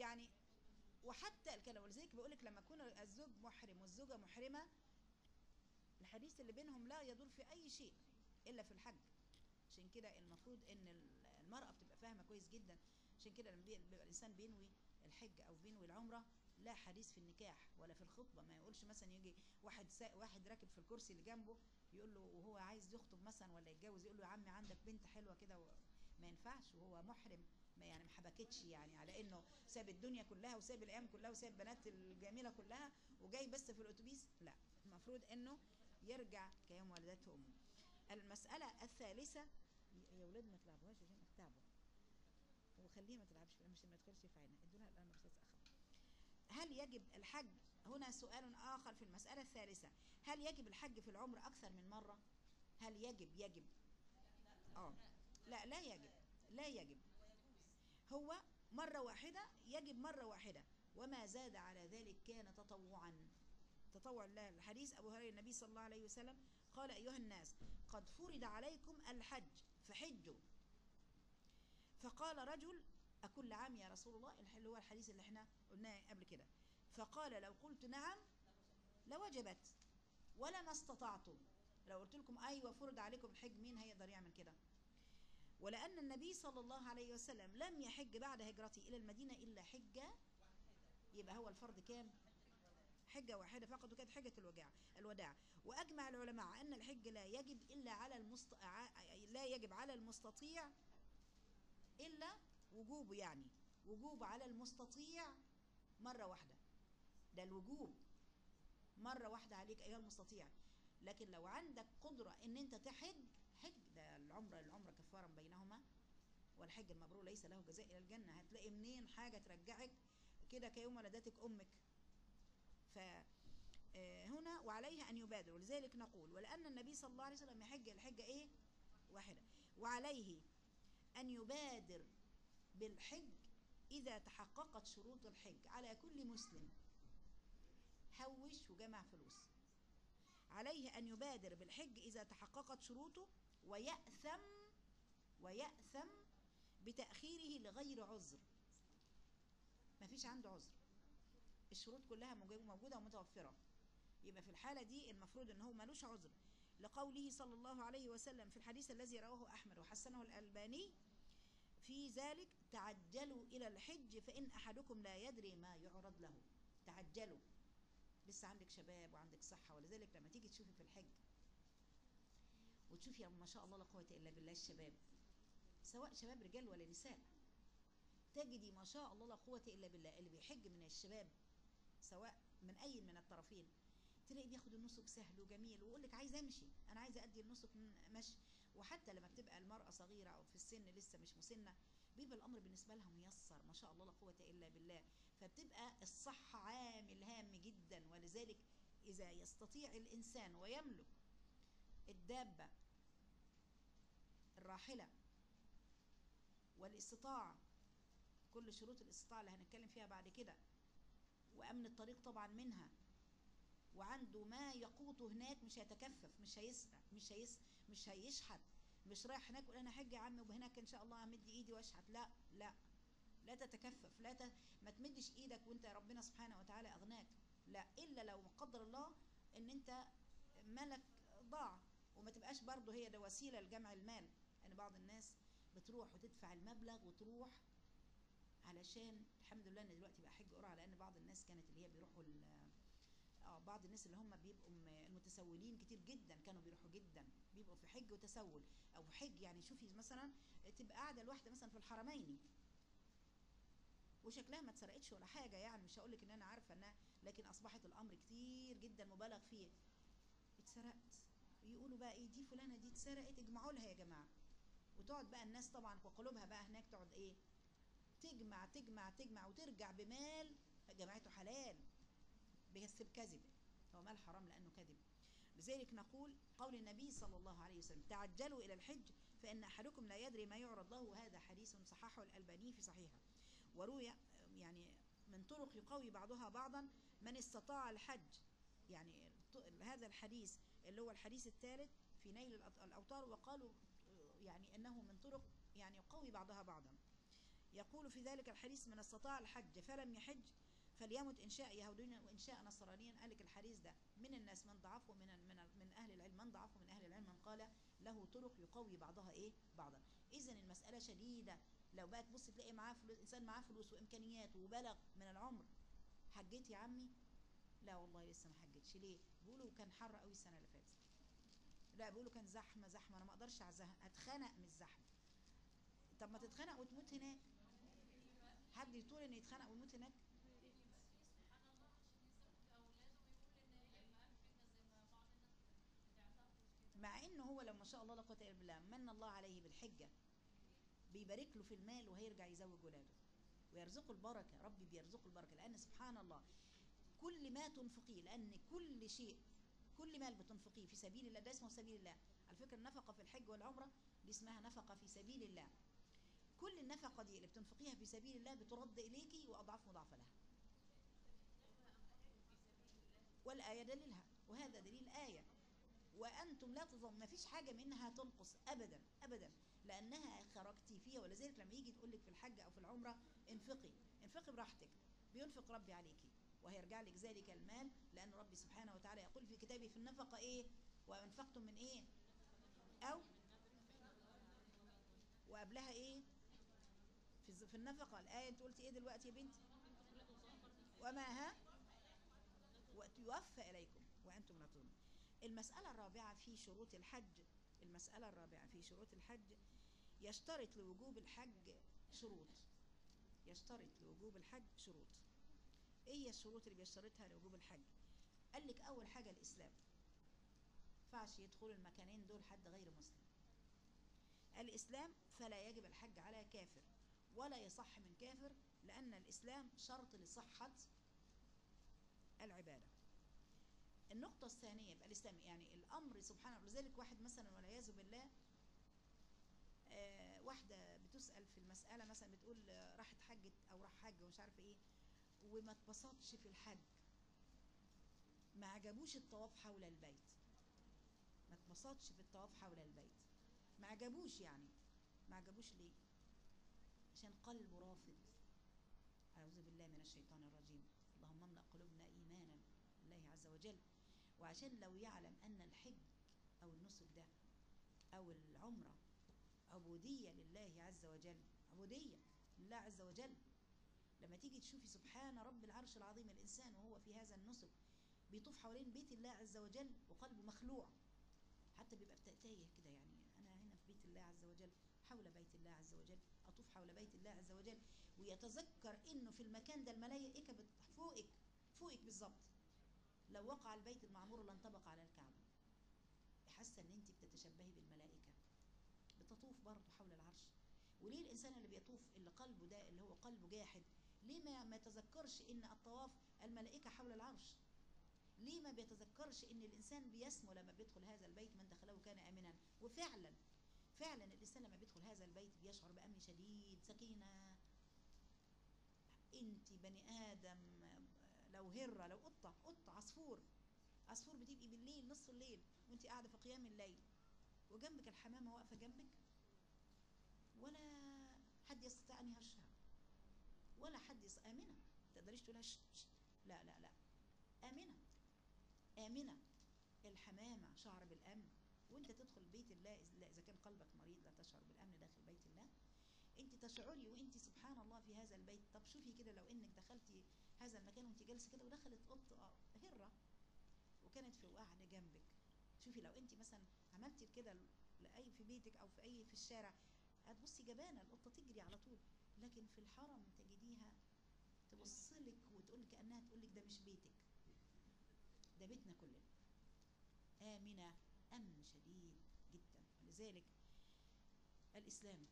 يعني وحتى الكلام ولذلك بقول لك لما يكون الزوج محرم والزوجه محرمه الحديث اللي بينهم لا يدور في اي شيء الا في الحج عشان كده المفروض ان ال- المراه بتبقى فاهمه كويس جدا عشان كده لما بي- بيبقى الانسان بينوي الحج او بينوي العمره لا حديث في النكاح ولا في الخطبه ما يقولش مثلا يجي واحد سا واحد راكب في الكرسي اللي جنبه يقول له وهو عايز يخطب مثلا ولا يتجوز يقول له يا عمي عندك بنت حلوه كده و- ما ينفعش وهو محرم ما يعني ما حبكتش يعني على انه ساب الدنيا كلها وساب الايام كلها وساب بنات الجميله كلها وجاي بس في الاتوبيس لا المفروض انه يرجع كيوم ولدته امه المساله الثالثه يا اولاد ما تلعبوهاش عشان تعبوا وخليها ما تلعبش مش ما تدخلش في عينها ادونا الان رصاص اخر هل يجب الحج هنا سؤال آخر في المسألة الثالثة هل يجب الحج في العمر أكثر من مرة هل يجب يجب آه لا لا يجب لا يجب هو مرة واحدة يجب مرة واحدة وما زاد على ذلك كان تطوعا تطوع الله الحديث أبو هريرة النبي صلى الله عليه وسلم قال أيها الناس قد فرض عليكم الحج فحجوا فقال رجل أكل عام يا رسول الله اللي هو الحديث اللي احنا قلناه قبل كده فقال لو قلت نعم لوجبت ولا ما استطعتم لو قلت لكم أيوة فرض عليكم الحج مين هيقدر يعمل كده ولأن النبي صلى الله عليه وسلم لم يحج بعد هجرته إلى المدينة إلا حجة يبقى هو الفرض كام حجة واحدة فقط وكانت حجة الوداع الوداع وأجمع العلماء أن الحج لا يجب إلا على المست... ع- لا يجب على المستطيع إلا وجوبه يعني وجوب على المستطيع مرة واحدة ده الوجوب مرة واحدة عليك أيها المستطيع لكن لو عندك قدرة إن أنت تحج حج ده العمرة العمرة كفارا بينهما والحج المبرور ليس له جزاء إلى الجنة هتلاقي منين حاجة ترجعك كده كيوم ولدتك أمك ف آه، هنا وعليه أن يبادر ولذلك نقول ولأن النبي صلى الله عليه وسلم يحج الحجة إيه واحدة وعليه أن يبادر بالحج إذا تحققت شروط الحج على كل مسلم حوش وجمع فلوس عليه أن يبادر بالحج إذا تحققت شروطه ويأثم ويأثم بتأخيره لغير عذر ما فيش عنده عذر الشروط كلها موجو- موجودة ومتوفرة يبقى في الحالة دي المفروض ان هو ملوش عذر لقوله صلى الله عليه وسلم في الحديث الذي رواه أحمد وحسنه الألباني في ذلك تعجلوا إلى الحج فإن أحدكم لا يدري ما يعرض له تعجلوا لسه عندك شباب وعندك صحة ولذلك لما تيجي تشوفي في الحج وتشوفي ما شاء الله لا قوة إلا بالله الشباب سواء شباب رجال ولا نساء تجدي ما شاء الله لا قوة إلا بالله اللي بيحج من الشباب سواء من أي من الطرفين تلاقي بياخد النسك سهل وجميل ويقول لك عايز امشي انا عايزه ادي النسك من- مشي وحتى لما بتبقى المراه صغيره او في السن لسه مش مسنه بيبقى الامر بالنسبه لها ميسر ما شاء الله لا قوه الا بالله فبتبقى الصحه عامل هام جدا ولذلك اذا يستطيع الانسان ويملك الدابه الراحله والاستطاعه كل شروط الاستطاعه اللي هنتكلم فيها بعد كده وامن الطريق طبعا منها وعنده ما يقوته هناك مش هيتكفف مش هيسرع مش هيس مش هيشحت مش رايح هناك يقول انا حج يا عم وهناك ان شاء الله همد ايدي واشحت لا لا لا تتكفف لا ت... ما تمدش ايدك وانت ربنا سبحانه وتعالى اغناك لا الا لو قدر الله ان انت ملك ضاع وما تبقاش برضه هي ده وسيله لجمع المال ان يعني بعض الناس بتروح وتدفع المبلغ وتروح علشان الحمد لله ان دلوقتي بقى حج قرعه لان بعض الناس كانت اللي هي بيروحوا ال- اه بعض الناس اللي هم بيبقوا م- المتسولين كتير جدا كانوا بيروحوا جدا بيبقوا في حج وتسول او حج يعني شوفي مثلا تبقى قاعده الواحده مثلا في الحرمين وشكلها ما اتسرقتش ولا حاجه يعني مش هقول لك ان انا عارفه انها لكن اصبحت الامر كتير جدا مبالغ فيه اتسرقت يقولوا بقى ايه دي فلانه دي اتسرقت اجمعوا لها يا جماعه وتقعد بقى الناس طبعا وقلوبها بقى هناك تقعد ايه تجمع تجمع تجمع وترجع بمال جمعته حلال بس بكذب هو مال حرام لأنه كذب لذلك نقول قول النبي صلى الله عليه وسلم تعجلوا إلى الحج فإن أحدكم لا يدري ما يعرض له هذا حديث صححه الألباني في صحيحه وروي يعني من طرق يقوي بعضها بعضا من استطاع الحج يعني الط- هذا الحديث اللي هو الحديث الثالث في نيل الأط- الأوطار وقالوا يعني أنه من طرق يعني يقوي بعضها بعضا يقول في ذلك الحديث من استطاع الحج فلم يحج فليمت إن شاء يهوديا وإن شاء نصرانيا قال لك الحديث ده من الناس من ضعفه من من من أهل العلم من ضعفه من أهل العلم من قال له طرق يقوي بعضها إيه بعضا إذا المسألة شديدة لو بقى تبص تلاقي معاه فلوس إنسان معاه فلوس وإمكانيات وبلغ من العمر حجيت يا عمي لا والله لسه ما حجتش ليه بيقولوا كان حر قوي السنة اللي فاتت لا بيقولوا كان زحمة زحمة أنا ما أقدرش أعزها أتخنق من الزحمة طب ما تتخنق وتموت هناك حد يطول إن يتخنق ويموت هناك مع انه هو لو ما شاء الله لا قوه الا بالله من الله عليه بالحجه بيبارك له في المال وهيرجع يزوج ولاده ويرزقه البركه ربي بيرزقه البركه لان سبحان الله كل ما تنفقيه لان كل شيء كل مال بتنفقيه في سبيل الله ده اسمه سبيل الله على فكره النفقه في الحج والعمره دي اسمها نفقه في سبيل الله كل النفقه دي اللي بتنفقيها في سبيل الله بترد اليكي واضعاف مضاعفه لها والآية دليلها وهذا دليل آية وأنتم لا تظن ما فيش حاجة منها تنقص أبدا أبدا لأنها خرجتي فيها ولذلك لما يجي تقول لك في الحج أو في العمرة انفقي انفقي براحتك بينفق ربي عليكي وهيرجع لك ذلك المال لأن ربي سبحانه وتعالى يقول في كتابه في النفقة إيه وأنفقتم من إيه أو وقبلها إيه في الز- في النفقة الآية أنت قلتي إيه دلوقتي يا بنتي وما ها وتوفى إليكم وأنتم لا تظلمون المسألة الرابعة في شروط الحج المسألة الرابعة في شروط الحج يشترط لوجوب الحج شروط يشترط لوجوب الحج شروط ايه هي الشروط اللي بيشترطها لوجوب الحج قال لك اول حاجة الاسلام ينفعش يدخل المكانين دول حد غير مسلم الاسلام فلا يجب الحج على كافر ولا يصح من كافر لان الاسلام شرط لصحة العبادة النقطة الثانية يبقى الإسلام يعني الأمر سبحانه ولذلك واحد مثلا والعياذ بالله آه واحدة بتسأل في المسألة مثلا بتقول آه، راحت حجت أو راح حج ومش عارفة إيه وما اتبسطش في الحج ما عجبوش الطواف حول البيت ما اتبسطش في الطواف حول البيت ما عجبوش يعني ما عجبوش ليه عشان قلبه رافض أعوذ بالله من الشيطان الرجيم اللهم املأ قلوبنا إيمانا بالله عز وجل وعشان لو يعلم أن الحج أو النسك ده أو العمرة عبودية لله عز وجل عبودية لله عز وجل لما تيجي تشوفي سبحان رب العرش العظيم الإنسان وهو في هذا النسك بيطوف حوالين بيت الله عز وجل وقلبه مخلوع حتى بيبقى تايه كده يعني أنا هنا في بيت الله عز وجل حول بيت الله عز وجل أطوف حول بيت الله عز وجل ويتذكر إنه في المكان ده الملائكة بت- فوقك فوقك بالظبط لو وقع البيت المعمور لانطبق على الكعبة حاسة ان انت بتتشبهي بالملائكة بتطوف برضه حول العرش وليه الانسان اللي بيطوف اللي قلبه ده اللي هو قلبه جاحد ليه ما ما يتذكرش ان الطواف الملائكة حول العرش ليه ما بيتذكرش ان الانسان بيسمو لما بيدخل هذا البيت من دخله كان امنا وفعلا فعلا الانسان لما بيدخل هذا البيت بيشعر بامن شديد سكينه انت بني ادم لو هره لو قطه قطه عصفور عصفور بتبقي بالليل نصف الليل وانت قاعده في قيام الليل وجنبك الحمامه واقفه جنبك ولا حد يستطيع ان يهشها ولا حد يس... امنه ما تقدريش تقولها شت شت. لا لا لا امنه امنه الحمامه شعر بالامن وانت تدخل بيت الله إذ- لا اذا كان قلبك مريض لا تشعر بالامن داخل بيت الله انت تشعري وانت سبحان الله في هذا البيت طب شوفي كده لو انك دخلتي هذا المكان وانت جالسه كده ودخلت قطه هره وكانت في قاعده جنبك شوفي لو انت مثلا عملتي كده لاي في بيتك او في اي في الشارع هتبصي جبانه القطه تجري على طول لكن في الحرم تجديها تبص لك وتقول لك كانها تقول لك ده مش بيتك ده بيتنا كلنا امنه امن شديد جدا ولذلك الاسلام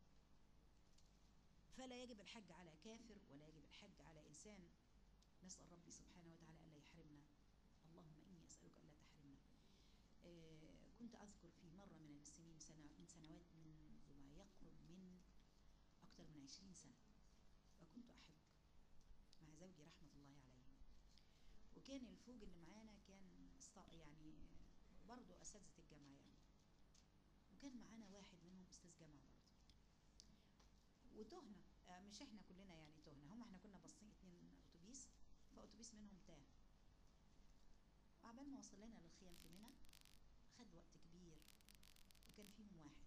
فلا يجب الحج على كافر ولا يجب الحج على انسان نسال ربي سبحانه وتعالى الا يحرمنا اللهم اني اسالك الا تحرمنا آه كنت اذكر في مره من السنين سنة من سنوات منذ ما يقرب من اكثر من عشرين سنه وكنت احج مع زوجي رحمه الله عليه وكان الفوج اللي معانا كان است- يعني برضه اساتذه الجامعه يعني وكان معانا واحد منهم استاذ جامعه برضه وتهنا آه، مش احنا كلنا يعني تهنا هم احنا كنا باصين اتنين اتوبيس فاتوبيس منهم تاه عبال ما وصل لنا للخيام في منى خد وقت كبير وكان فيهم واحد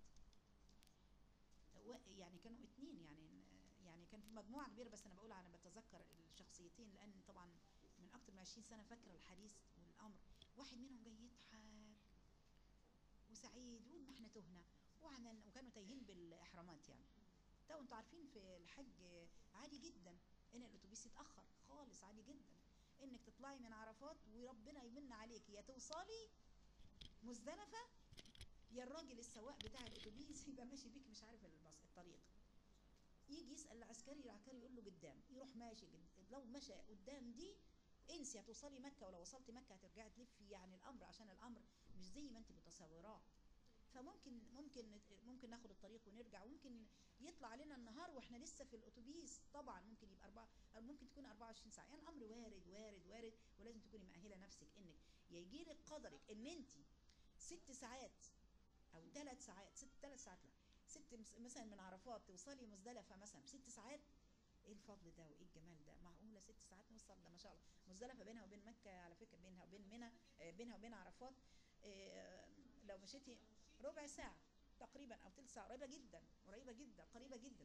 و- يعني كانوا اتنين يعني يعني كان في مجموعه كبيره بس انا بقول انا بتذكر الشخصيتين لان طبعا من اكتر من 20 سنه فاكره الحديث والامر واحد منهم جاي يضحك وسعيد يقول ما احنا تهنا وعملنا وكانوا تايهين بالاحرامات يعني تو انتوا عارفين في الحج عادي جدا ان الاتوبيس يتاخر خالص عادي جدا انك تطلعي من عرفات وربنا يمن عليك يا توصلي مزدلفه يا الراجل السواق بتاع الاتوبيس يبقى ماشي بيك مش عارف البص الطريق يجي يسال العسكري العسكري يقول له قدام يروح ماشي جد لو مشى قدام دي انسي هتوصلي مكه ولو وصلتي مكه هترجعي تلفي يعني الامر عشان الامر مش زي ما انت متصوراه فممكن ممكن نت- ممكن ناخد الطريق ونرجع وممكن يطلع علينا النهار واحنا لسه في الاتوبيس طبعا ممكن يبقى أربعة ممكن تكون 24 ساعه يعني الامر وارد وارد وارد ولازم تكوني مؤهله نفسك انك يا يجي لك قدرك ان انت ست ساعات او ثلاث ساعات ست ثلاث ساعات لا ست مس- مثلا من عرفات توصلي مزدلفه مثلا بست ساعات ايه الفضل ده وايه الجمال ده معقوله ست ساعات نوصل ده ما شاء الله مزدلفه بينها وبين مكه على فكره بينها وبين منى آه، بينها وبين عرفات آه، لو مشيتي ربع ساعه تقريبا او ثلث ساعه قريبه جدا قريبه جدا قريبه جدا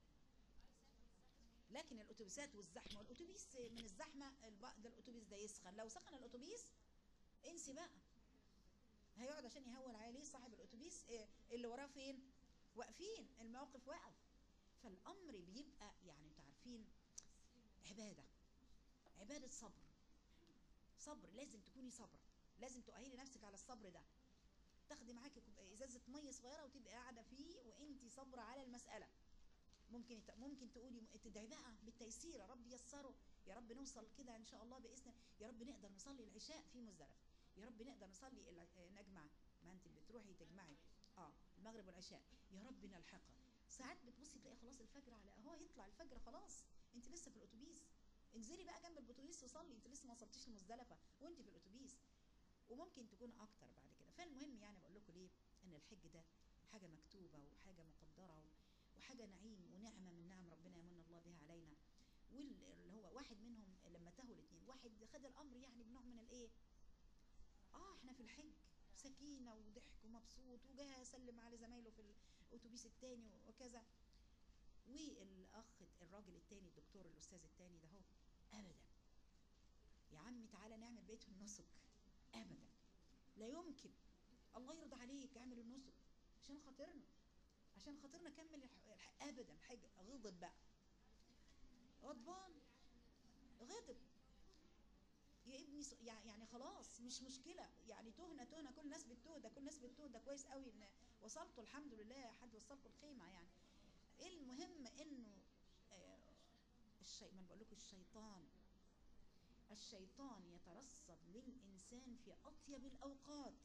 لكن الاتوبيسات والزحمه والاتوبيس من الزحمه الب- ده الاتوبيس ده يسخن لو سخن الاتوبيس انسي بقى هيقعد عشان يهون عليه صاحب الاتوبيس إيه، اللي وراه فين واقفين الموقف واقف فالامر بيبقى يعني انتوا عارفين عباده عباده صبر صبر لازم تكوني صبره لازم تؤهلي نفسك على الصبر ده تاخدي معاكي كوب- ازازه ميه صغيره وتبقي قاعده فيه وانت صابره على المساله ممكن يت- ممكن تقولي تدعي بقى بالتيسير يا رب يسره يا رب نوصل كده ان شاء الله باذن يا رب نقدر نصلي العشاء في مزدلفه يا رب نقدر نصلي الع- آه، نجمع ما انت بتروحي تجمعي اه المغرب والعشاء يا رب نلحقها ساعات بتبصي تلاقي خلاص الفجر على اهو يطلع الفجر خلاص انت لسه في الاتوبيس انزلي بقى جنب الاتوبيس وصلي انت لسه ما وصلتيش لمزدلفه وانت في الاتوبيس وممكن تكون اكتر بعد كده فالمهم يعني بقول لكم ليه ان الحج ده حاجه مكتوبه وحاجه مقدره وحاجه نعيم ونعمه من نعم ربنا يمن الله بها علينا واللي هو واحد منهم لما تهوا الاثنين واحد خد الامر يعني بنوع من الايه اه احنا في الحج سكينه وضحك ومبسوط وجاي يسلم على زمايله في الاتوبيس الثاني وكذا والاخ الراجل الثاني الدكتور الاستاذ الثاني ده هو ابدا يا عمي تعالى نعمل بيت النسك ابدا لا يمكن الله يرضى عليك اعمل النسك عشان خاطرنا عشان خاطرنا كمل الح... الح... ابدا حاجه غضب بقى غضبان غضب يا ابني ص- يع- يعني خلاص مش مشكله يعني تهنا تهنا كل الناس بتوه ده كل الناس بتوه ده كويس قوي ان وصلتوا الحمد لله حد وصلكم الخيمه يعني المهم انه آه، الشيء ما أنا بقول لكم الشيطان الشيطان يترصد للإنسان في أطيب الأوقات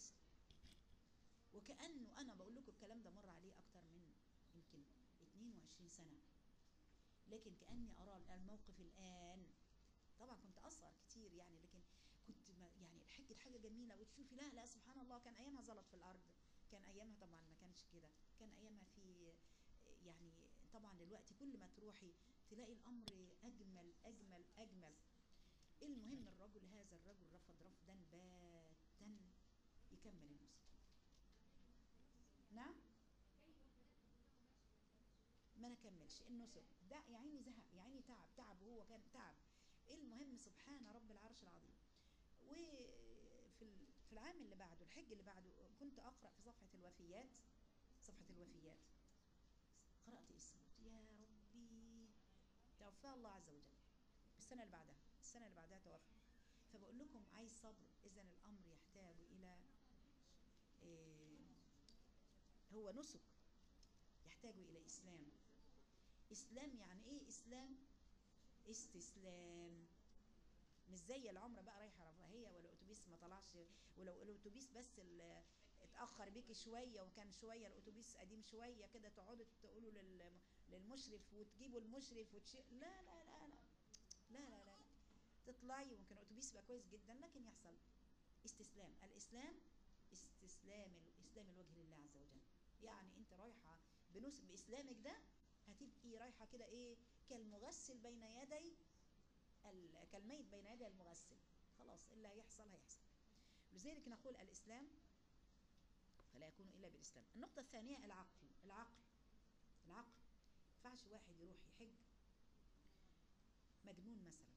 وكأنه أنا بقول لكم الكلام ده مر عليه أكتر من يمكن 22 سنة لكن كأني أرى الموقف الآن طبعا كنت أصغر كتير يعني لكن كنت ما- يعني الحج حاجة جميلة وتشوفي لا لا سبحان الله كان أيامها زلط في الأرض كان أيامها طبعا ما كانش كده كان أيامها في يعني طبعا دلوقتي كل ما تروحي تلاقي الأمر أجمل أجمل أجمل المهم الرجل هذا الرجل رفض رفضا باتا يكمل النسك نعم ما انا كملش النسك ده يا عيني زهق يا عيني تعب تعب وهو كان تعب المهم سبحان رب العرش العظيم وفي ال- في العام اللي بعده الحج اللي بعده كنت اقرا في صفحه الوفيات صفحه الوفيات قرات اسمه يا ربي توفاه الله عز وجل السنه اللي بعدها السنه اللي بعدها توفى فبقول لكم عايز صبر اذا الامر يحتاج الى إيه هو نسك يحتاج الى اسلام اسلام يعني ايه اسلام استسلام مش زي العمره بقى رايحه رفاهيه ولا اتوبيس ما طلعش ولو الاتوبيس بس ال- اتاخر بيكي شويه وكان شويه الاتوبيس قديم شويه كده تقعدوا تقولوا لل- للمشرف وتجيبوا المشرف وتشي لا لا لا لا لا لا لا, لا. تطلعي ممكن الاتوبيس يبقى كويس جدا لكن يحصل استسلام الاسلام استسلام الاسلام الوجه لله عز وجل يعني انت رايحه بنص باسلامك ده هتبقي رايحه كده ايه كالمغسل بين يدي ال- كالميت بين يدي المغسل خلاص اللي هيحصل هيحصل لذلك نقول الاسلام فلا يكون الا بالاسلام النقطه الثانيه العقل العقل العقل ما ينفعش واحد يروح يحج مجنون مثلا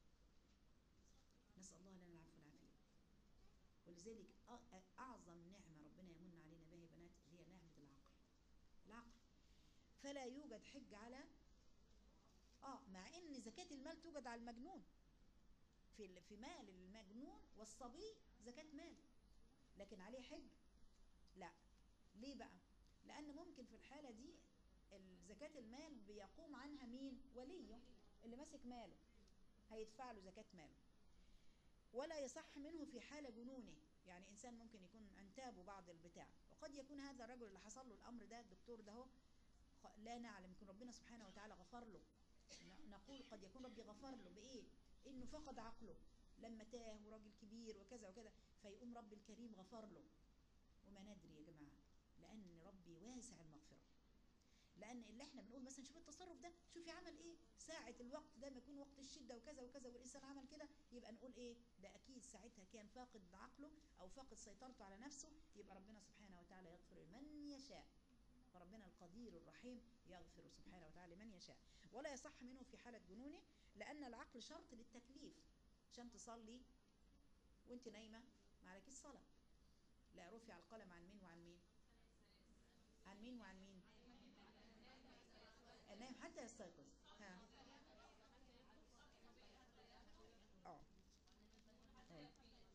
نسال الله لنا العفو والعافيه ولذلك أ- اعظم نعمه ربنا يمن علينا بها يا بنات هي نعمه العقل العقل فلا يوجد حج على اه مع ان زكاه المال توجد على المجنون في ال- في مال المجنون والصبي زكاه مال لكن عليه حج لا ليه بقى لان ممكن في الحاله دي ال- زكاه المال بيقوم عنها مين وليه اللي ماسك ماله هيدفع له زكاه ماله ولا يصح منه في حال جنونه يعني انسان ممكن يكون انتابه بعض البتاع وقد يكون هذا الرجل اللي حصل له الامر ده الدكتور ده هو خ- لا نعلم يكون ربنا سبحانه وتعالى غفر له ن- نقول قد يكون ربي غفر له بايه انه فقد عقله لما تاه وراجل كبير وكذا وكذا فيقوم رب الكريم غفر له وما ندري يا جماعه لان ربي واسع المغفره لان اللي احنا بنقول مثلا شوف التصرف ده شوفي عمل ايه ساعه الوقت ده ما يكون وقت الشده وكذا وكذا والانسان عمل كده يبقى نقول ايه ده اكيد ساعتها كان فاقد عقله او فاقد سيطرته على نفسه يبقى ربنا سبحانه وتعالى يغفر لمن يشاء فربنا القدير الرحيم يغفر سبحانه وتعالى لمن يشاء ولا يصح منه في حاله جنونه لان العقل شرط للتكليف عشان تصلي وانت نايمه ما عليكيش صلاه لا رفع القلم عن مين وعن مين عن مين وعن مين النايم حتى يستيقظ ها اه آه.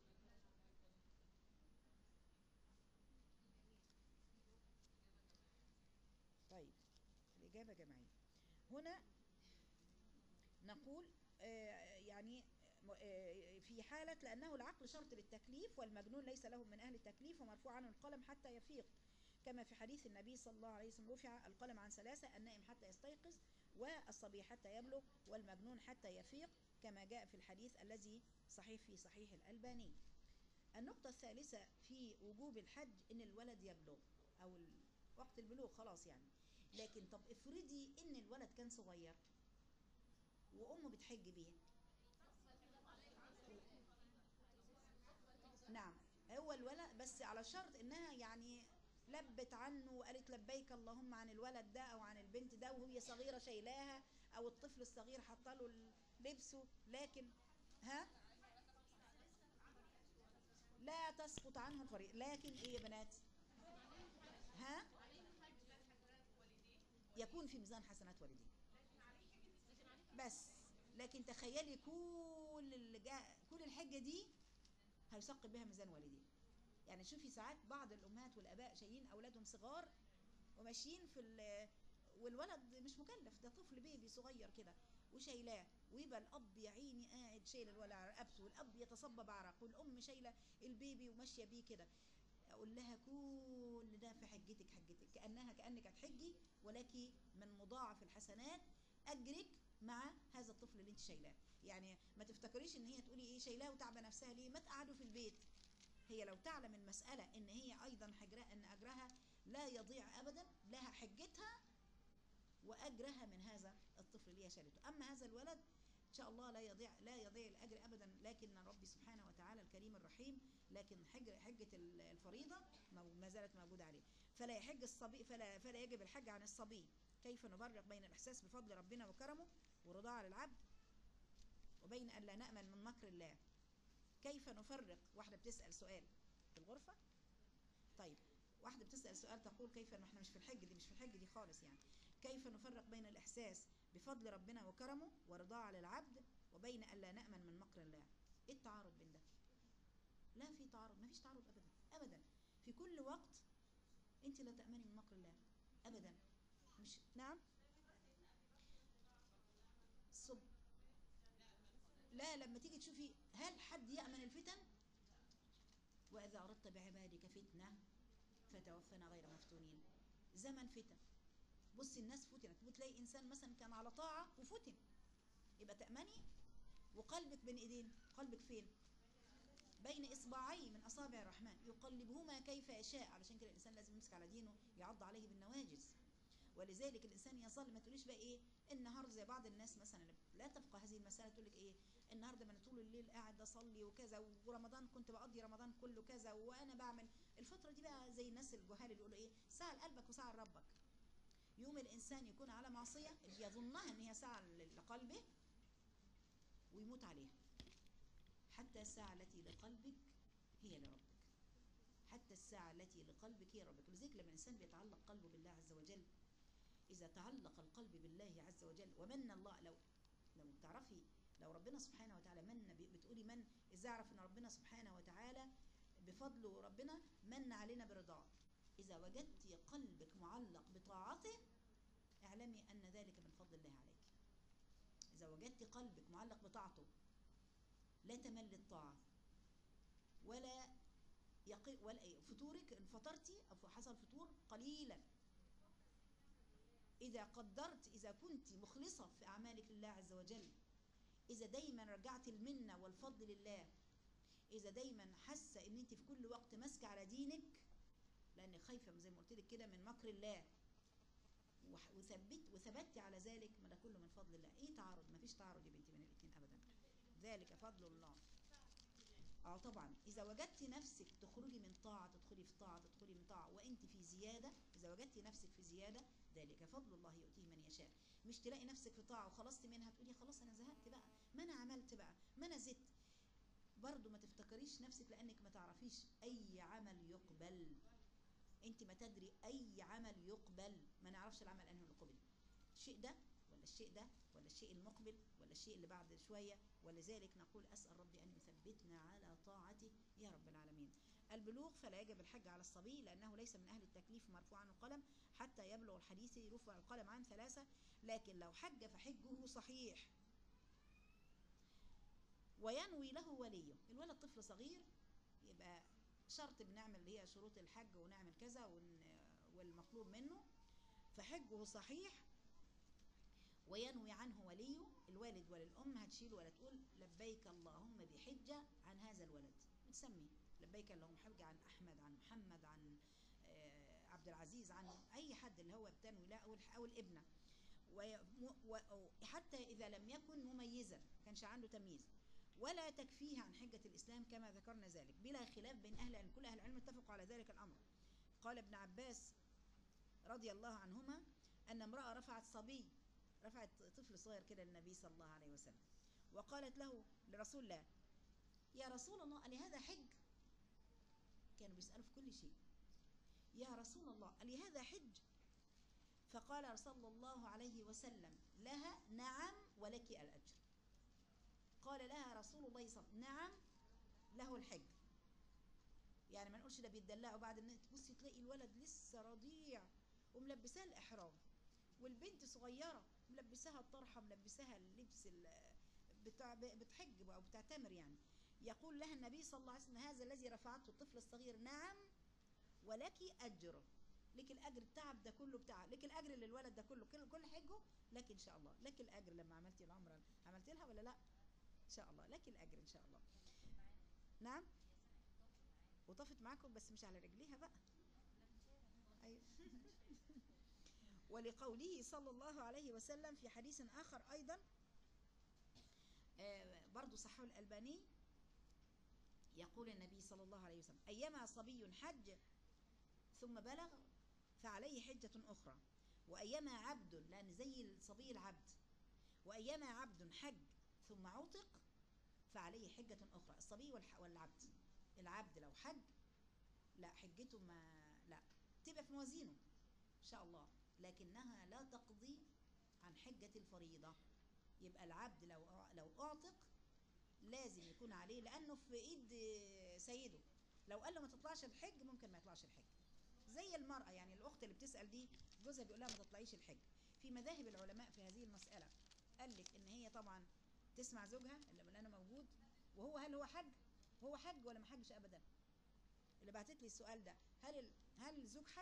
طيب الإجابة جماعية هنا نقول آه، يعني آه، في حالة لأنه العقل شرط للتكليف والمجنون ليس له من أهل التكليف ومرفوع عنه القلم حتى يفيق كما في حديث النبي صلى الله عليه وسلم رفع القلم عن ثلاثة النائم حتى يستيقظ والصبي حتى يبلغ والمجنون حتى يفيق كما جاء في الحديث الذي صحيح في صحيح الألباني النقطة الثالثة في وجوب الحج إن الولد يبلغ أو ال- وقت البلوغ خلاص يعني لكن طب افرضي إن الولد كان صغير وأمه بتحج بيه نعم هو الولد بس على شرط انها يعني لبت عنه وقالت لبيك اللهم عن الولد ده او عن البنت ده وهي صغيره شايلاها او الطفل الصغير حاطه له لبسه لكن ها لا تسقط عنه الفريضه لكن ايه يا بنات ها يكون في ميزان حسنات والديه بس لكن تخيلي كل اللي جاء كل الحجه دي هيثقل بها ميزان والديه يعني شوفي ساعات بعض الامهات والاباء شايلين اولادهم صغار وماشيين في ال- والولد مش مكلف ده طفل بيبي صغير كده وشايلاه ويبقى الاب يا عيني قاعد شايل الولد على رقبته والاب يتصبب عرق والام شايله البيبي وماشيه بيه كده اقول لها كل ده في حجتك حجتك كانها كانك هتحجي ولك من مضاعف الحسنات اجرك مع هذا الطفل اللي انت شايلاه يعني ما تفتكريش ان هي تقولي ايه شايلاه وتعبه نفسها ليه ما تقعدوا في البيت هي لو تعلم المسألة ان هي ايضا حجرها ان اجرها لا يضيع ابدا لها حجتها واجرها من هذا الطفل اللي هي شالته اما هذا الولد ان شاء الله لا يضيع لا يضيع الاجر ابدا لكن ربي سبحانه وتعالى الكريم الرحيم لكن حج حجه ال- الفريضه مو- ما زالت موجوده عليه فلا يحج الصبي فلا فلا يجب الحج عن الصبي كيف نفرق بين الاحساس بفضل ربنا وكرمه ورضاه للعبد وبين ان لا نامن من مكر الله كيف نفرق واحده بتسال سؤال في الغرفه طيب واحده بتسال سؤال تقول كيف ما احنا مش في الحج دي مش في الحج دي خالص يعني كيف نفرق بين الاحساس بفضل ربنا وكرمه ورضاه على العبد وبين ان لا نامن من مكر الله ايه التعارض بين ده لا في تعارض ما فيش تعارض ابدا ابدا في كل وقت انت لا تامني من مكر الله ابدا مش نعم صب لا لما تيجي تشوفي هل حد يامن الفتن واذا اردت بعبادك فتنه فتوفنا غير مفتونين زمن فتن بصي الناس فتنت بتلاقي انسان مثلا كان على طاعه وفتن يبقى تامني وقلبك بين ايدين قلبك فين بين اصبعي من اصابع الرحمن يقلبهما كيف يشاء علشان كده الانسان لازم يمسك على دينه يعض عليه بالنواجذ ولذلك الانسان يظل ما تقوليش بقى ايه النهارده زي بعض الناس مثلا اللي لا تفقه هذه المساله تقول لك ايه النهارده ما انا طول الليل قاعد اصلي وكذا ورمضان كنت بقضي رمضان كله كذا وانا بعمل الفتره دي بقى زي الناس الجهال اللي يقولوا ايه ساعه لقلبك وساعه لربك يوم الانسان يكون على معصيه يظنها ان هي ساعه لقلبه ويموت عليها حتى الساعه التي لقلبك هي لربك حتى الساعة التي لقلبك هي ربك ولذلك لما الإنسان بيتعلق قلبه بالله عز وجل إذا تعلق القلب بالله عز وجل ومن الله لو لو تعرفي لو ربنا سبحانه وتعالى من بي- بتقولي من إذا أعرف أن ربنا سبحانه وتعالى بفضله ربنا من علينا برضاه إذا وجدت قلبك معلق بطاعته اعلمي أن ذلك من فضل الله عليك إذا وجدت قلبك معلق بطاعته لا تمل الطاعة ولا يقي ولا إيه؟ فطورك ان فطرتي او حصل فطور قليلا اذا قدرت اذا كنت مخلصه في اعمالك لله عز وجل اذا دايما رجعت المنه والفضل لله اذا دايما حاسه ان انت في كل وقت ماسكه على دينك لانك خايفه زي ما قلت لك كده من مكر الله وح- وثبت وثبت على ذلك ما ده كله من فضل الله ايه تعارض ما فيش تعارض يا بنتي بين الاثنين ابدا ذلك فضل الله اه طبعا اذا وجدت نفسك تخرجي من طاعه تدخلي في طاعه تدخلي من طاعه وانت في زياده اذا وجدت نفسك في زياده ذلك فضل الله يؤتيه من يشاء مش تلاقي نفسك في طاعه وخلصت منها تقولي خلاص انا زهقت بقى ما انا عملت بقى ما انا زدت برضو ما تفتكريش نفسك لانك ما تعرفيش اي عمل يقبل انت ما تدري اي عمل يقبل ما نعرفش العمل انه اللي قبل الشيء ده ولا الشيء ده ولا الشيء المقبل ولا الشيء اللي بعد شويه ولذلك نقول اسال ربي ان يثبتنا على طاعته يا رب العالمين البلوغ فلا يجب الحج على الصبي لانه ليس من اهل التكليف مرفوع عنه القلم حتى يبلغ الحديث يرفع القلم عن ثلاثه لكن لو حج فحجه صحيح وينوي له وليه الولد طفل صغير يبقى شرط بنعمل اللي هي شروط الحج ونعمل كذا ون- والمطلوب منه فحجه صحيح وينوي عنه وليه الوالد ولا الأم هتشيل ولا تقول لبيك اللهم بحجة عن هذا الولد بتسمي لبيك اللهم حجة عن أحمد عن محمد عن آه، عبد العزيز عن أي حد اللي هو بتنوي لا أو الح- أو الابنة وي- م- و- حتى إذا لم يكن مميزا ما كانش عنده تمييز ولا تكفيه عن حجة الإسلام كما ذكرنا ذلك بلا خلاف بين أهل العلم كل أهل العلم اتفقوا على ذلك الأمر قال ابن عباس رضي الله عنهما أن امرأة رفعت صبي رفعت طفل صغير كده للنبي صلى الله عليه وسلم وقالت له لرسول الله يا رسول الله ألي هذا حج كانوا بيسألوا في كل شيء يا رسول الله ألي هذا حج فقال صلى الله عليه وسلم لها نعم ولك الأجر قال لها رسول الله صلى الله عليه وسلم نعم له الحج يعني ما نقولش ده بيتدلعوا بعد ان تبصي تلاقي الولد لسه رضيع وملبساه الاحرام والبنت صغيره ملبساها الطرحه ملبساها اللبس ال- بتاع بتحج او بتعتمر يعني يقول لها النبي صلى الله عليه وسلم هذا الذي رفعته الطفل الصغير نعم ولك اجر لك الاجر التعب ده كله بتاع لك الاجر للولد ده كله كل كل حجه لك ان شاء الله لك الاجر لما عملتي العمره عملت لها ولا لا ان شاء الله لك الاجر ان شاء الله نعم وطفت معاكم بس مش على رجليها بقى أيوة. ولقوله صلى الله عليه وسلم في حديث آخر أيضا آه، برضو صححه الألباني يقول النبي صلى الله عليه وسلم أيما صبي حج ثم بلغ فعليه حجة أخرى وأيما عبد لأن زي الصبي العبد وأيما عبد حج ثم عتق فعليه حجة أخرى الصبي والح- والعبد العبد لو حج لا حجته ما لا تبقى في موازينه إن شاء الله لكنها لا تقضي عن حجة الفريضة يبقى العبد لو لو أعتق لازم يكون عليه لأنه في إيد سيده لو قال له ما تطلعش الحج ممكن ما يطلعش الحج زي المرأة يعني الأخت اللي بتسأل دي جوزها بيقول لها ما تطلعيش الحج في مذاهب العلماء في هذه المسألة قال لك إن هي طبعا تسمع زوجها اللي أنا موجود وهو هل هو حج هو حج ولا ما حجش أبدا اللي بعتت لي السؤال ده هل ال... هل الزوج حج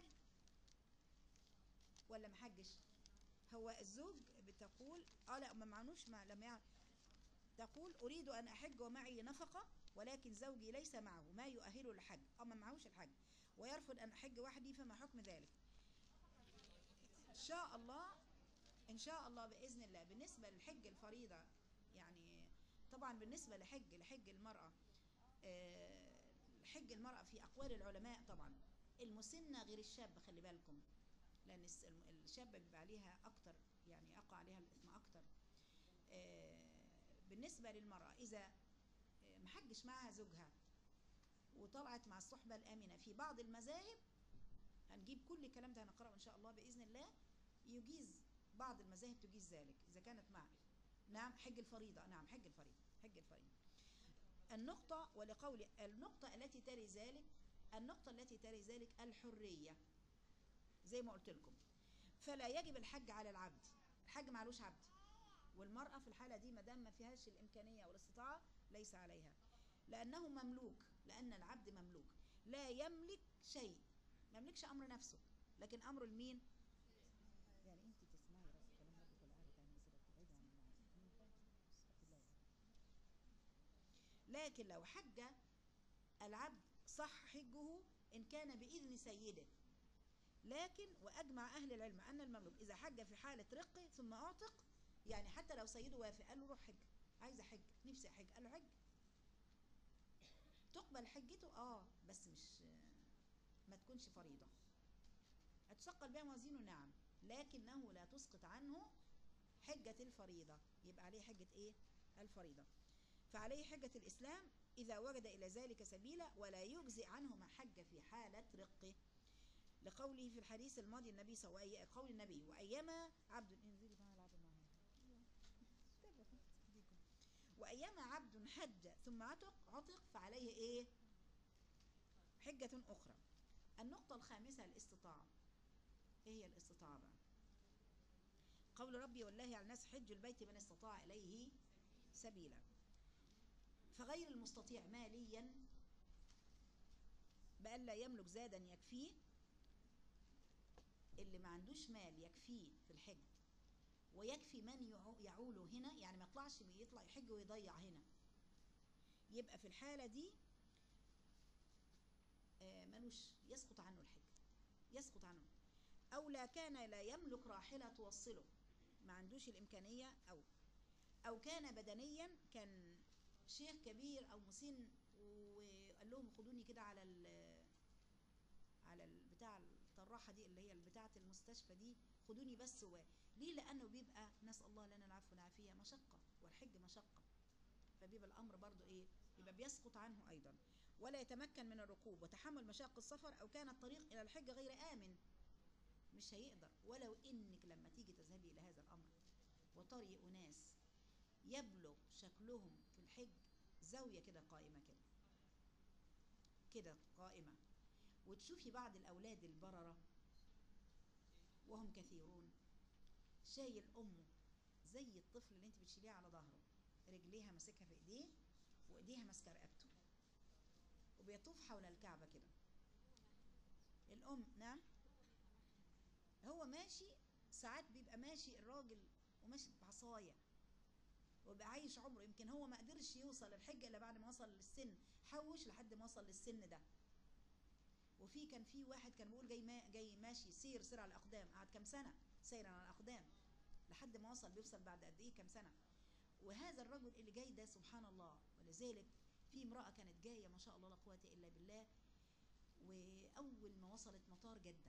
ولا ما حجش هو الزوج بتقول اه لا ما معنوش ما لم يع... تقول اريد ان احج ومعي نفقه ولكن زوجي ليس معه ما يؤهله للحج اه ما معهوش الحج ويرفض ان احج وحدي فما حكم ذلك شاء الله ان شاء الله باذن الله بالنسبه للحج الفريضه يعني طبعا بالنسبه لحج لحج المراه آه، حج المراه في اقوال العلماء طبعا المسنه غير الشاب خلي بالكم لان الس- الم- الشاب بيبقى عليها اكتر يعني يقع عليها الاثم اكتر آه، بالنسبه للمراه اذا آه، ما حجش معها زوجها وطلعت مع الصحبه الامنه في بعض المذاهب هنجيب كل الكلام ده هنقراه ان شاء الله باذن الله يجيز بعض المذاهب تجيز ذلك اذا كانت مع نعم حج الفريضه نعم حج الفريضه حج الفريضه النقطه ولقول النقطه التي تلي ذلك النقطه التي تلي ذلك الحريه زي ما قلت لكم فلا يجب الحج على العبد الحج معلوش عبد والمرأة في الحالة دي ما دام ما فيهاش الإمكانية والاستطاعة ليس عليها لأنه مملوك لأن العبد مملوك لا يملك شيء ما يملكش أمر نفسه لكن أمره لمين؟ يعني أنت تسمعي رأي كلام ربك والعارف عن نفسك تبعدي عن الله لكن لو حج العبد صح حجه إن كان بإذن سيده لكن وأجمع أهل العلم أن المملوك إذا حج في حالة رقه ثم أعتق يعني حتى لو سيده وافق قال له روح حج عايز أحج نفسي أحج قال له حج تقبل حجته اه بس مش ما تكونش فريضة هتثقل بها موازينه نعم لكنه لا تسقط عنه حجة الفريضة يبقى عليه حجة ايه الفريضة فعليه حجة الإسلام إذا وجد إلى ذلك سبيلا ولا يجزئ عنه ما حج في حالة رقه لقوله في الحديث الماضي النبي صلى الله عليه قول النبي وأيما عبد انزلي بقى العبوا معايا وأيما عبد حج ثم عتق عتق فعليه إيه حجة أخرى النقطة الخامسة الاستطاعة إيه هي الاستطاعة بقى قول ربي والله على الناس حج البيت من استطاع إليه سبيلا فغير المستطيع ماليا بأن لا يملك زادا يكفيه اللي ما عندوش مال يكفيه في الحج ويكفي من يعو- يعوله هنا يعني ما يطلعش يطلع يحج ويضيع هنا يبقى في الحالة دي آه، ملوش يسقط عنه الحج يسقط عنه أو لا كان لا يملك راحلة توصله ما عندوش الإمكانية أو أو كان بدنيا كان شيخ كبير أو مسن وقال لهم خدوني كده على ال على البتاع الطراحة دي اللي هي بتاعة المستشفى دي خدوني بس و... ليه لأنه بيبقى نسأل الله لنا العفو والعافية مشقة والحج مشقة فبيبقى الأمر برضو إيه يبقى بيسقط عنه أيضا ولا يتمكن من الركوب وتحمل مشاق السفر أو كان الطريق إلى الحج غير آمن مش هيقدر ولو إنك لما تيجي تذهبي إلى هذا الأمر وتري أناس يبلغ شكلهم في الحج زاوية كده قائمة كده كده قائمة وتشوفي بعض الأولاد البررة وهم كثيرون شايل أمه زي الطفل اللي انت بتشيليه على ظهره رجليها ماسكها في ايديه وايديها ماسكه رقبته وبيطوف حول الكعبه كده الام نعم هو ماشي ساعات بيبقى ماشي الراجل وماشي بعصايه وبقى عايش عمره يمكن هو ما قدرش يوصل الحجه الا بعد ما وصل للسن حوش لحد ما وصل للسن ده وفي كان في واحد كان بيقول جاي ما جاي ماشي سير سير على الاقدام قعد كام سنه سير على الاقدام لحد ما وصل بيوصل بعد قد ايه كام سنه وهذا الرجل اللي جاي ده سبحان الله ولذلك في امراه كانت جايه ما شاء الله لا قوه الا بالله واول ما وصلت مطار جده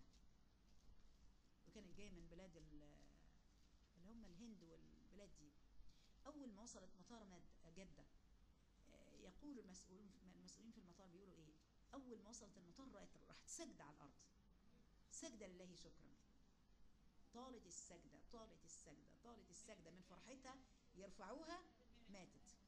وكانت جايه من بلاد ال- اللي هم الهند والبلاد دي اول ما وصلت مطار مد- جده آه، يقول المسؤولون المسؤولين في المطار بيقولوا ايه اول ما وصلت المطار رأت راحت سجده على الارض سجده لله شكرا طالت السجده طالت السجده طالت السجده من فرحتها يرفعوها ماتت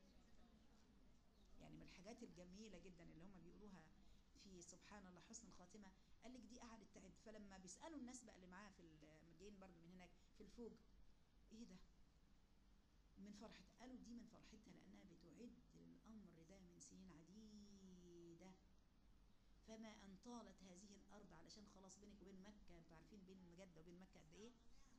يعني من الحاجات الجميله جدا اللي هم بيقولوها في سبحان الله حسن الخاتمه قال لك دي قعدت تعد فلما بيسالوا الناس بقى اللي معاها في ال- جايين برضه من هناك في الفوج ايه ده من فرحة قالوا دي من فرحتها لأنها بتعد الأمر ده من سنين عديدة فما أن طالت هذه الأرض علشان خلاص بينك وبين مكة أنتوا عارفين بين جدة وبين مكة قد إيه؟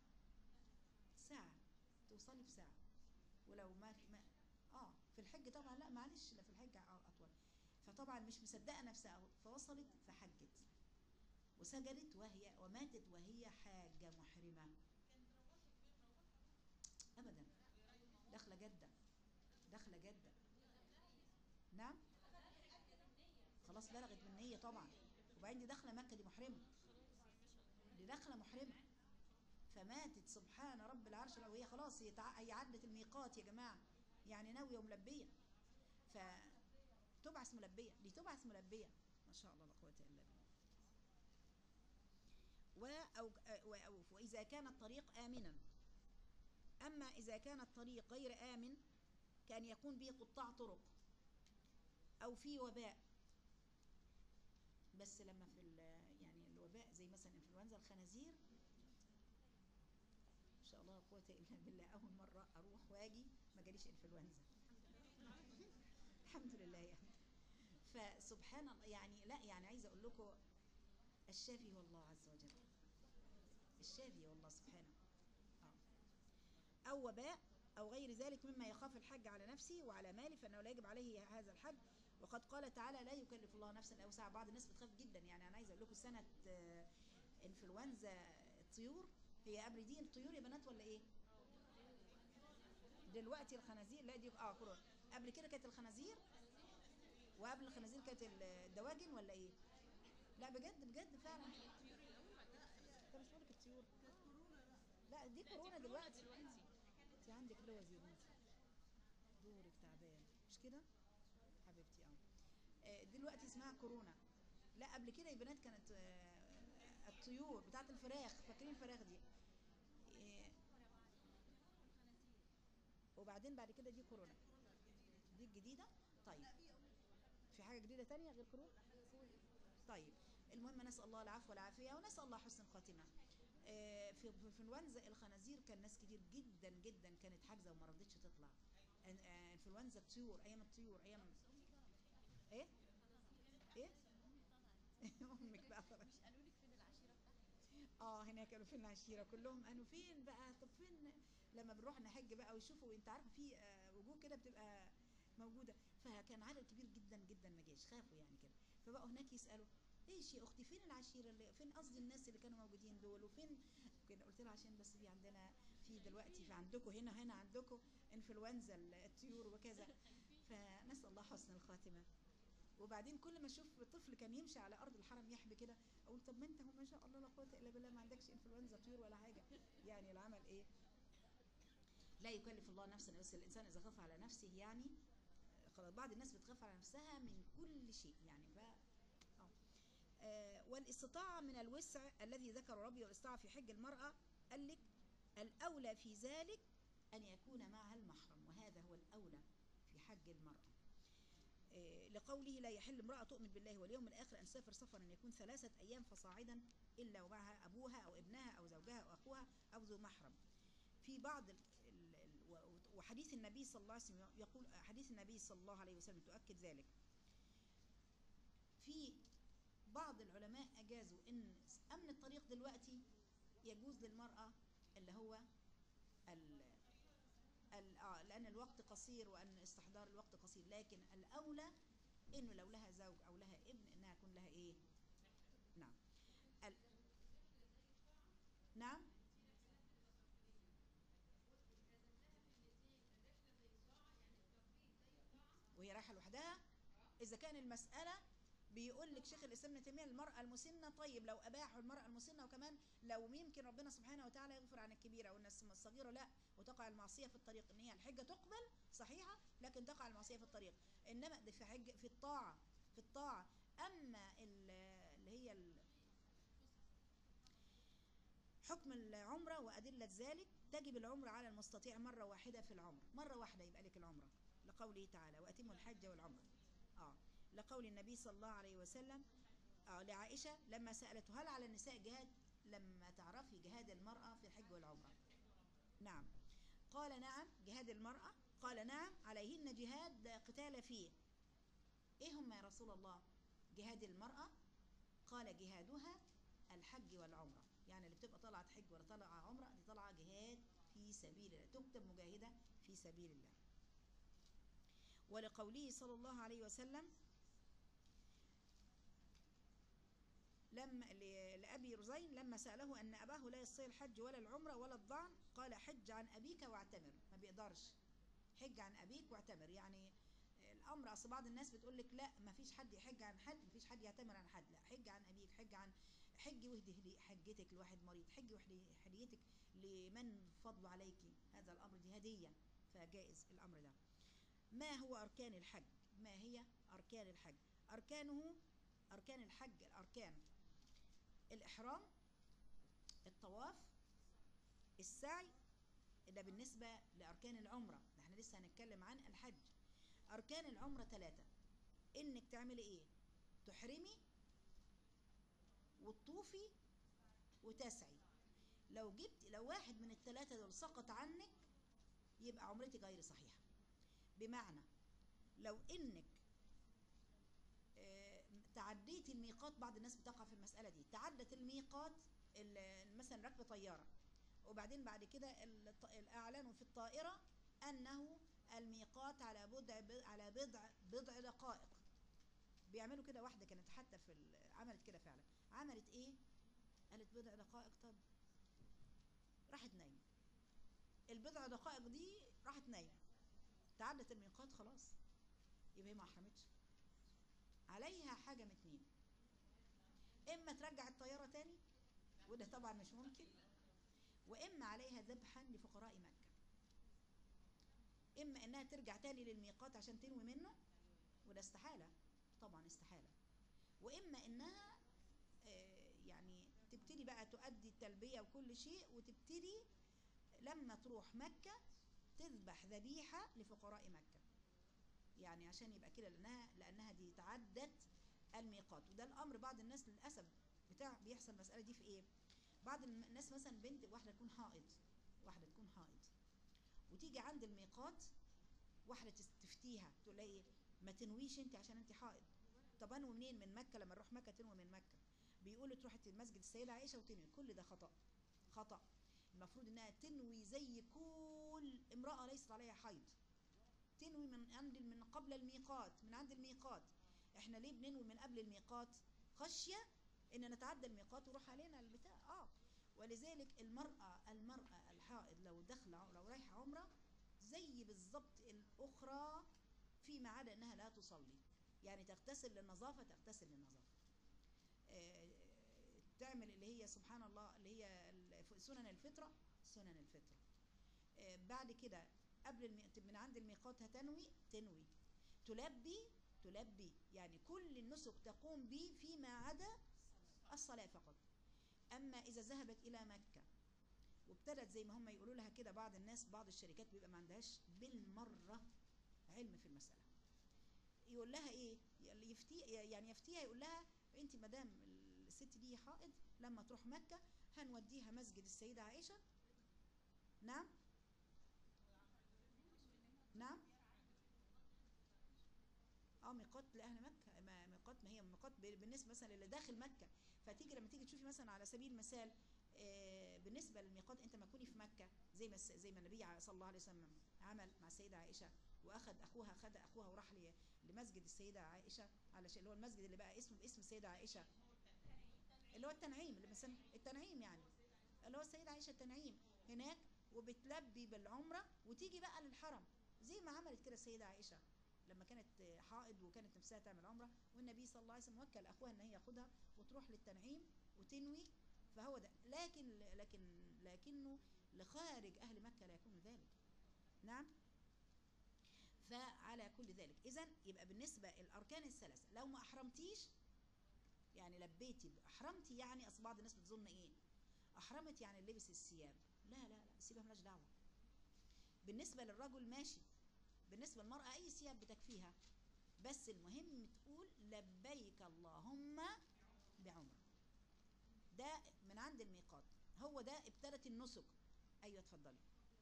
ساعة توصلي في ساعة ولو ما في ما اه في الحج طبعا لا معلش لا في الحج اه اطول فطبعا مش مصدقه نفسها فوصلت فحجت وسجدت وهي وماتت وهي حاجة محرمة أبدا داخلة جدة داخلة جدة نعم خلاص بلغت من نية طبعا وبعدين دي داخلة مكة دي محرمة دي داخلة محرمة فماتت سبحان رب العرش وهي خلاص هي تع- هي عدت الميقات يا جماعة يعني ناوية وملبية فتبعث ملبية دي تبعث ملبية ما شاء الله لا قوة إلا بالله و أو و- أو وإذا كان الطريق آمنا أما إذا كان الطريق غير آمن كان يكون به قطاع طرق أو في وباء بس لما في ال- يعني الوباء زي مثلا انفلونزا الخنازير ان شاء الله لا قوه الا بالله اول مره اروح واجي ما جاليش انفلونزا الحمد لله يعني فسبحان الله يعني لا يعني عايزه اقول لكم الشافي هو الله عز وجل الشافي هو الله سبحانه آه. او وباء او غير ذلك مما يخاف الحج على نفسه وعلى ماله فانه لا يجب عليه هذا الحج وقد قال تعالى لا يكلف الله نفسا الا وسعها بعض الناس بتخاف جدا يعني انا عايزه اقول لكم سنه آه، انفلونزا الطيور هي قبل دي الطيور يا بنات ولا ايه دلوقتي الخنازير لا دي اه كورونا قبل كده كانت الخنازير وقبل الخنازير كانت الدواجن ولا ايه لا بجد بجد فعلا انت مش بقولك الطيور لا دي كورونا دلوقتي انت عندك لوز يا بنتي دورك تعبان مش كده حبيبتي اه آه، دلوقتي اسمها كورونا لا قبل كده يا بنات كانت آه، الطيور بتاعت الفراخ فاكرين الفراخ دي آه، وبعدين بعد كده دي كورونا دي الجديدة طيب في حاجة جديدة تانية غير كورونا طيب المهم نسأل الله العفو والعافية ونسأل الله حسن الخاتمة آه، في في انفلونزا الخنازير كان ناس كتير جدا جدا كانت حاجزة وما رضتش تطلع أن- آه، انفلونزا الطيور ايام الطيور ايام ايه ايه امك بقى طبعا مش قالوا لك فين العشيره بتاعتك اه هناك كانوا فين العشيره كلهم قالوا فين بقى طب فين لما بنروح نحج بقى ويشوفوا انت عارفه في آه، وجوه كده بتبقى موجوده فكان عدد كبير جدا جدا ما جاش خافوا يعني كده فبقوا هناك يسالوا ايش يا اختي فين العشيره اللي فين قصدي الناس اللي كانوا موجودين دول وفين كده قلت لها عشان بس في عندنا في دلوقتي في عندكم هنا هنا عندكم انفلونزا الطيور وكذا فنسال الله حسن الخاتمه وبعدين كل ما اشوف طفل كان يمشي على ارض الحرم يحبي كده اقول طب ما انت هو ما شاء الله لا قوه الا بالله ما عندكش انفلونزا طيور ولا حاجه يعني العمل ايه لا يكلف الله نفسا بس الانسان اذا خاف على نفسه يعني آه، خلاص بعض الناس بتخاف على نفسها من كل شيء يعني ف آه. آه، والاستطاعة من الوسع الذي ذكر ربي والاستطاعة في حج المرأة قال لك الأولى في ذلك أن يكون معها المحرم وهذا هو الأولى في حج المرأة آه، لقوله لا يحل امرأة تؤمن بالله واليوم الآخر أن تسافر سفرا يكون ثلاثة أيام فصاعدا إلا ومعها أبوها أو ابنها أو زوجها أو أخوها أو ذو محرم في بعض ال- ال- ال- و- وحديث النبي صلى الله عليه وسلم يقول حديث النبي صلى الله عليه وسلم تؤكد ذلك في بعض العلماء أجازوا إن أمن الطريق دلوقتي يجوز للمرأة اللي هو ال ال- آه لأن الوقت قصير وأن استحضار الوقت قصير لكن الأولى إنه لو لها زوج أو لها ابن إنها يكون لها إيه؟ نعم ال... نعم وهي رايحة لوحدها إذا كان المسألة بيقول لك شيخ الإسلام ابن تيمية المرأة المسنة طيب لو أباحوا المرأة المسنة وكمان لو يمكن ربنا سبحانه وتعالى يغفر عن الكبيرة والناس الصغيرة لا وتقع المعصية في الطريق إن هي الحجة تقبل صحيحة لكن تقع المعصية في الطريق إنما ده في حج في الطاعة في الطاعة أما ال- اللي هي ال- حكم العمرة وأدلة ذلك تجب العمرة على المستطيع مرة واحدة في العمر مرة واحدة يبقى لك العمرة لقوله تعالى وأتموا الحج والعمرة آه لقول النبي صلى الله عليه وسلم آه لعائشة لما سألته هل على النساء جهاد لما تعرفي جهاد المرأة في الحج والعمرة نعم قال نعم جهاد المرأة قال نعم عليهن جهاد لا قتال فيه ايه هم يا رسول الله جهاد المرأة قال جهادها الحج والعمرة يعني اللي بتبقى طالعة حج ولا طالعة عمرة دي طالعة جهاد في سبيل الله تكتب مجاهدة في سبيل الله ولقوله صلى الله عليه وسلم لما ل- لأبي رزين لما سأله أن أباه لا يستطيع الحج ولا العمرة ولا الضعن قال حج عن أبيك واعتمر ما بيقدرش حج عن أبيك واعتمر يعني الأمر أصل بعض الناس بتقول لك لا ما فيش حد يحج عن حد ما فيش حد يعتمر عن حد لا حج عن أبيك حج عن حجي واهدي هدي- حجتك لواحد مريض حجي واهدي هديتك لمن فضل عليك هذا الأمر دي هدية فجائز الأمر ده ما هو أركان الحج ما هي أركان الحج أركانه أركان الحج الأركان الإحرام الطواف السعي ده بالنسبة لأركان العمرة ده احنا لسه هنتكلم عن الحج أركان العمرة ثلاثة إنك تعملي إيه تحرمي وتطوفي وتسعي لو جبت لو واحد من الثلاثة دول سقط عنك يبقى عمرتك غير صحيحة بمعنى لو إنك آه، تعديت الميقات بعض الناس بتقع في المسألة دي تعدت الميقات ال- مثلا ركب طيارة وبعدين بعد كده الط- الأعلنوا في الطائرة أنه الميقات على بضع على بضع بضع دقائق بيعملوا كده واحدة كانت حتى في ال- عملت كده فعلا عملت ايه قالت بضع دقائق طب راحت نايمة البضع دقائق دي راحت نايمة تعدت الميقات خلاص يبقى هي ما احرمتش عليها حاجة من اتنين اما ترجع الطيارة تاني وده طبعا مش ممكن واما عليها ذبحا لفقراء مكة اما انها ترجع تاني للميقات عشان تنوي منه وده استحالة طبعا استحالة واما انها آه، يعني تبتدي بقى تؤدي التلبية وكل شيء وتبتدي لما تروح مكة تذبح ذبيحة لفقراء مكة يعني عشان يبقى كده لانها لانها دي تعدت الميقات وده الامر بعض الناس للاسف بتاع بيحصل المساله دي في ايه بعض الم- الناس مثلا بنت واحده تكون حائض واحده تكون حائض وتيجي عند الميقات واحده تس- تفتيها تقول لها ايه ما تنويش انت عشان انت حائض طب انوي منين من مكه لما نروح مكه تنوي من مكه بيقولوا تروحي المسجد السيده عائشه وتنوي كل ده خطا خطا المفروض انها تنوي زي كل امراه ليست عليها حيض تنوي من عند من قبل الميقات من عند الميقات احنا ليه بننوي من قبل الميقات خشيه ان نتعدى الميقات ويروح علينا البتاع اه ولذلك المراه المراه الحائض لو داخله لو رايحه عمره زي بالظبط الاخرى فيما عدا انها لا تصلي يعني تغتسل للنظافه تغتسل للنظافه آه، تعمل اللي هي سبحان الله اللي هي ال- سنن الفطره سنن الفطره آه، بعد كده قبل المي... من عند الميقات هتنوي تنوي تلبي تلبي يعني كل النسك تقوم به فيما عدا الصلاة فقط أما إذا ذهبت إلى مكة وابتدت زي ما هم يقولوا لها كده بعض الناس بعض الشركات بيبقى ما عندهاش بالمرة علم في المسألة يقول لها ايه يفتي يعني يفتيها يقول لها انت ما دام الست دي حائض لما تروح مكة هنوديها مسجد السيدة عائشة نعم نعم اه ميقات لاهل مكه ما ميقات ما هي ميقات ب- بالنسبه مثلا اللي داخل مكه فتيجي لما تيجي تشوفي مثلا على سبيل المثال آه، بالنسبه للميقات انت ما تكوني في مكه زي ما الس- زي ما النبي ع- صلى الله عليه وسلم عمل مع السيده عائشه واخد اخوها خد اخوها وراح ل- لمسجد السيده عائشه علشان اللي هو المسجد اللي بقى اسمه باسم السيده عائشه اللي هو التنعيم اللي بنسميه التنعيم يعني اللي هو السيده عائشه التنعيم هناك وبتلبي بالعمره وتيجي بقى للحرم زي ما عملت كده السيده عائشه لما كانت حائض وكانت نفسها تعمل عمره والنبي صلى الله عليه وسلم وكل اخوها ان هي ياخدها وتروح للتنعيم وتنوي فهو ده لكن لكن لكنه لخارج اهل مكه لا يكون ذلك نعم فعلى كل ذلك اذا يبقى بالنسبه الاركان الثلاثه لو ما احرمتيش يعني لبيتي احرمتي يعني اصل بعض الناس بتظن ايه احرمت يعني لبس الثياب لا لا لا سيبها مالهاش دعوه بالنسبه للرجل ماشي بالنسبه للمراه اي ثياب بتكفيها بس المهم تقول لبيك اللهم بعمره ده من عند الميقات هو ده ابتدت النسك ايوه اتفضلي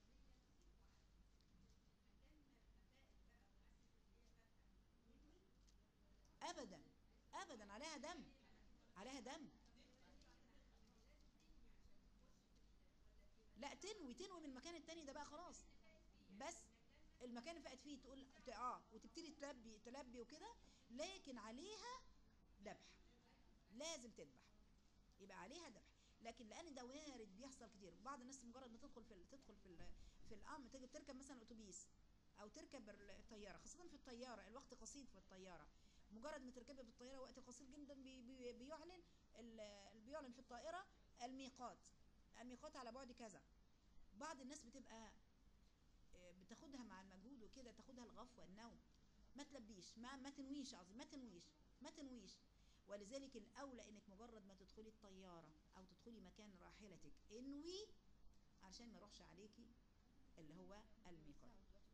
ابدا ابدا عليها دم عليها دم لا تنوي تنوي من المكان التاني ده بقى خلاص بس المكان اللي فقت فيه تقول ت- اه وتبتدي تلبي تلبي وكده لكن عليها ذبح لازم تذبح يبقى عليها ذبح لكن لان ده وارد بيحصل كتير بعض الناس مجرد ما تدخل في ال- تدخل في ال- في الامر تيجي تركب مثلا اتوبيس او تركب الطياره خاصه في الطياره الوقت قصير في الطياره مجرد ما تركبي في الطياره وقت قصير جدا بي بي بيعلن ال- بيعلن في الطائره الميقات الميقات على بعد كذا بعض الناس بتبقى آه، بتاخدها مع المجهود وكده تاخدها الغفوه النوم ما تلبيش ما ما تنويش قصدي ما تنويش ما تنويش ولذلك الاولى انك مجرد ما تدخلي الطياره او تدخلي مكان راحلتك انوي عشان ما يروحش عليكي اللي هو الميقات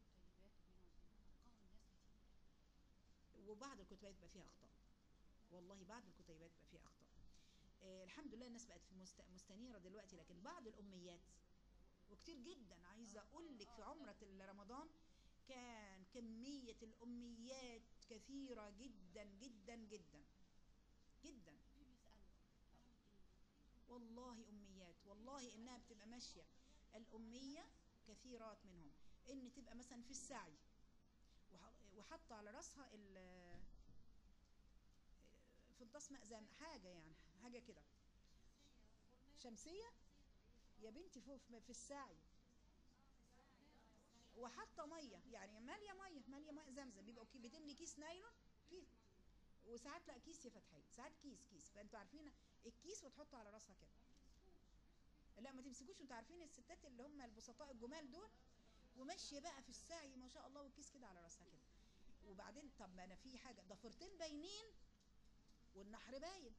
وبعض الكتيبات بقى فيها اخطاء والله بعض الكتيبات بقى فيها اخطاء آه الحمد لله الناس بقت في مست- مستنيره دلوقتي لكن بعض الاميات وكتير جدا عايزه اقول لك في عمره رمضان كان كميه الاميات كثيره جدا جدا جدا جدا والله اميات والله انها بتبقى ماشيه الاميه كثيرات منهم ان تبقى مثلا في السعي وح- وحاطه على راسها ال في الضص مأذن حاجه يعني حاجه كده شمسيه يا بنتي فوق في في السعي وحاطه ميه يعني ماليه ميه ماليه ميه زمزم بيبقى كي- بتملي كيس نايلون كيس وساعات لا كيس يا فتحيه ساعات كيس كيس فانتوا عارفين الكيس وتحطه على راسها كده لا ما تمسكوش انتوا عارفين الستات اللي هم البسطاء الجمال دول وماشيه بقى في السعي ما شاء الله والكيس كده على راسها كده وبعدين طب ما انا في حاجه ضفيرتين باينين والنحر باين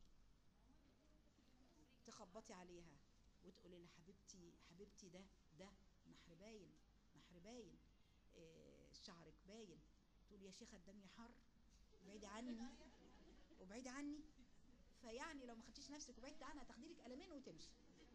تخبطي عليها وتقولي لها حبيبتي حبيبتي ده ده نحر باين نحر باين إيه شعرك باين تقول يا شيخه الدنيا حر بعيدي عني وبعيدي عني فيعني لو ما خدتيش نفسك وبعدت عنها تاخدي لك قلمين وتمشي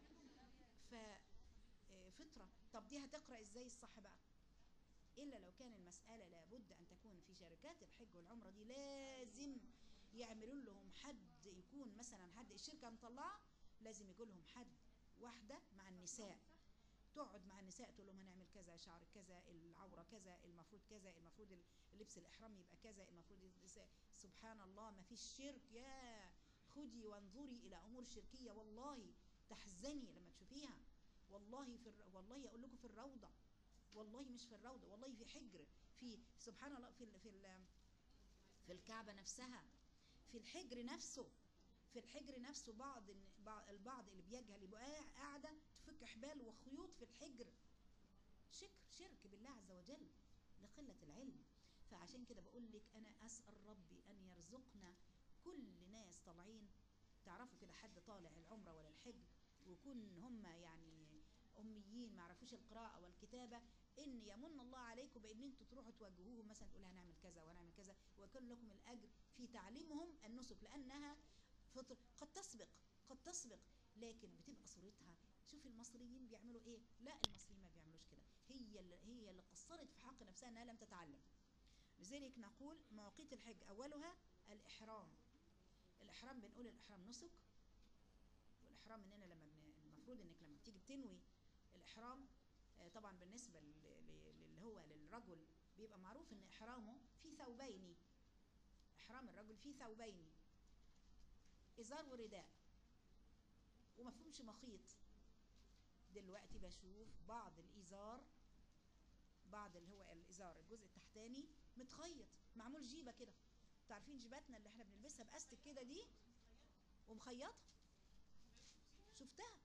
ف إيه، فطره طب دي هتقرا ازاي الصح بقى الا لو كان المساله لابد ان تكون في شركات الحج والعمره دي لازم يعملوا لهم حد يكون مثلا حد الشركه مطلعه لازم يقول لهم حد واحده مع النساء تقعد مع النساء تقول لهم هنعمل كذا شعر كذا العوره كذا المفروض كذا المفروض اللبس الاحرام يبقى كذا المفروض النساء- سبحان الله ما فيش شرك يا خدي وانظري الى امور شركيه والله تحزني لما تشوفيها والله في الر... والله اقول لكم في الروضه والله مش في الروضه والله في حجر في سبحان الله في ال... في ال... في الكعبه نفسها في الحجر نفسه في الحجر نفسه بعض الن- البعض اللي بيجهل يبقى قاع- قاعده تفك حبال وخيوط في الحجر شكر شرك بالله عز وجل لقله العلم فعشان كده بقول لك انا اسال ربي ان يرزقنا كل ناس طالعين تعرفوا كده حد طالع العمره ولا الحج ويكون هم يعني اميين ما يعرفوش القراءه والكتابه ان يمن الله عليكم بان انتوا تروحوا توجهوهم مثلا تقول هنعمل كذا وهنعمل كذا ويكون لكم الاجر في تعليمهم النسك لانها فطر قد تسبق قد تسبق لكن بتبقى صورتها شوف المصريين بيعملوا ايه لا المصريين ما بيعملوش كده هي اللي هي اللي قصرت في حق نفسها انها لم تتعلم لذلك نقول مواقيت الحج اولها الاحرام الاحرام بنقول الاحرام نسك والاحرام اننا لما بن... المفروض انك لما بتيجي بتنوي الاحرام آه، طبعا بالنسبه لل- لل- اللي هو للرجل بيبقى معروف ان احرامه في ثوبين احرام الرجل في ثوبين ازار ورداء ومفهومش مخيط دلوقتي بشوف بعض الازار بعض اللي هو الازار الجزء التحتاني متخيط معمول جيبه كده انتوا عارفين جيباتنا اللي احنا بنلبسها باستك كده دي ومخيطه شفتها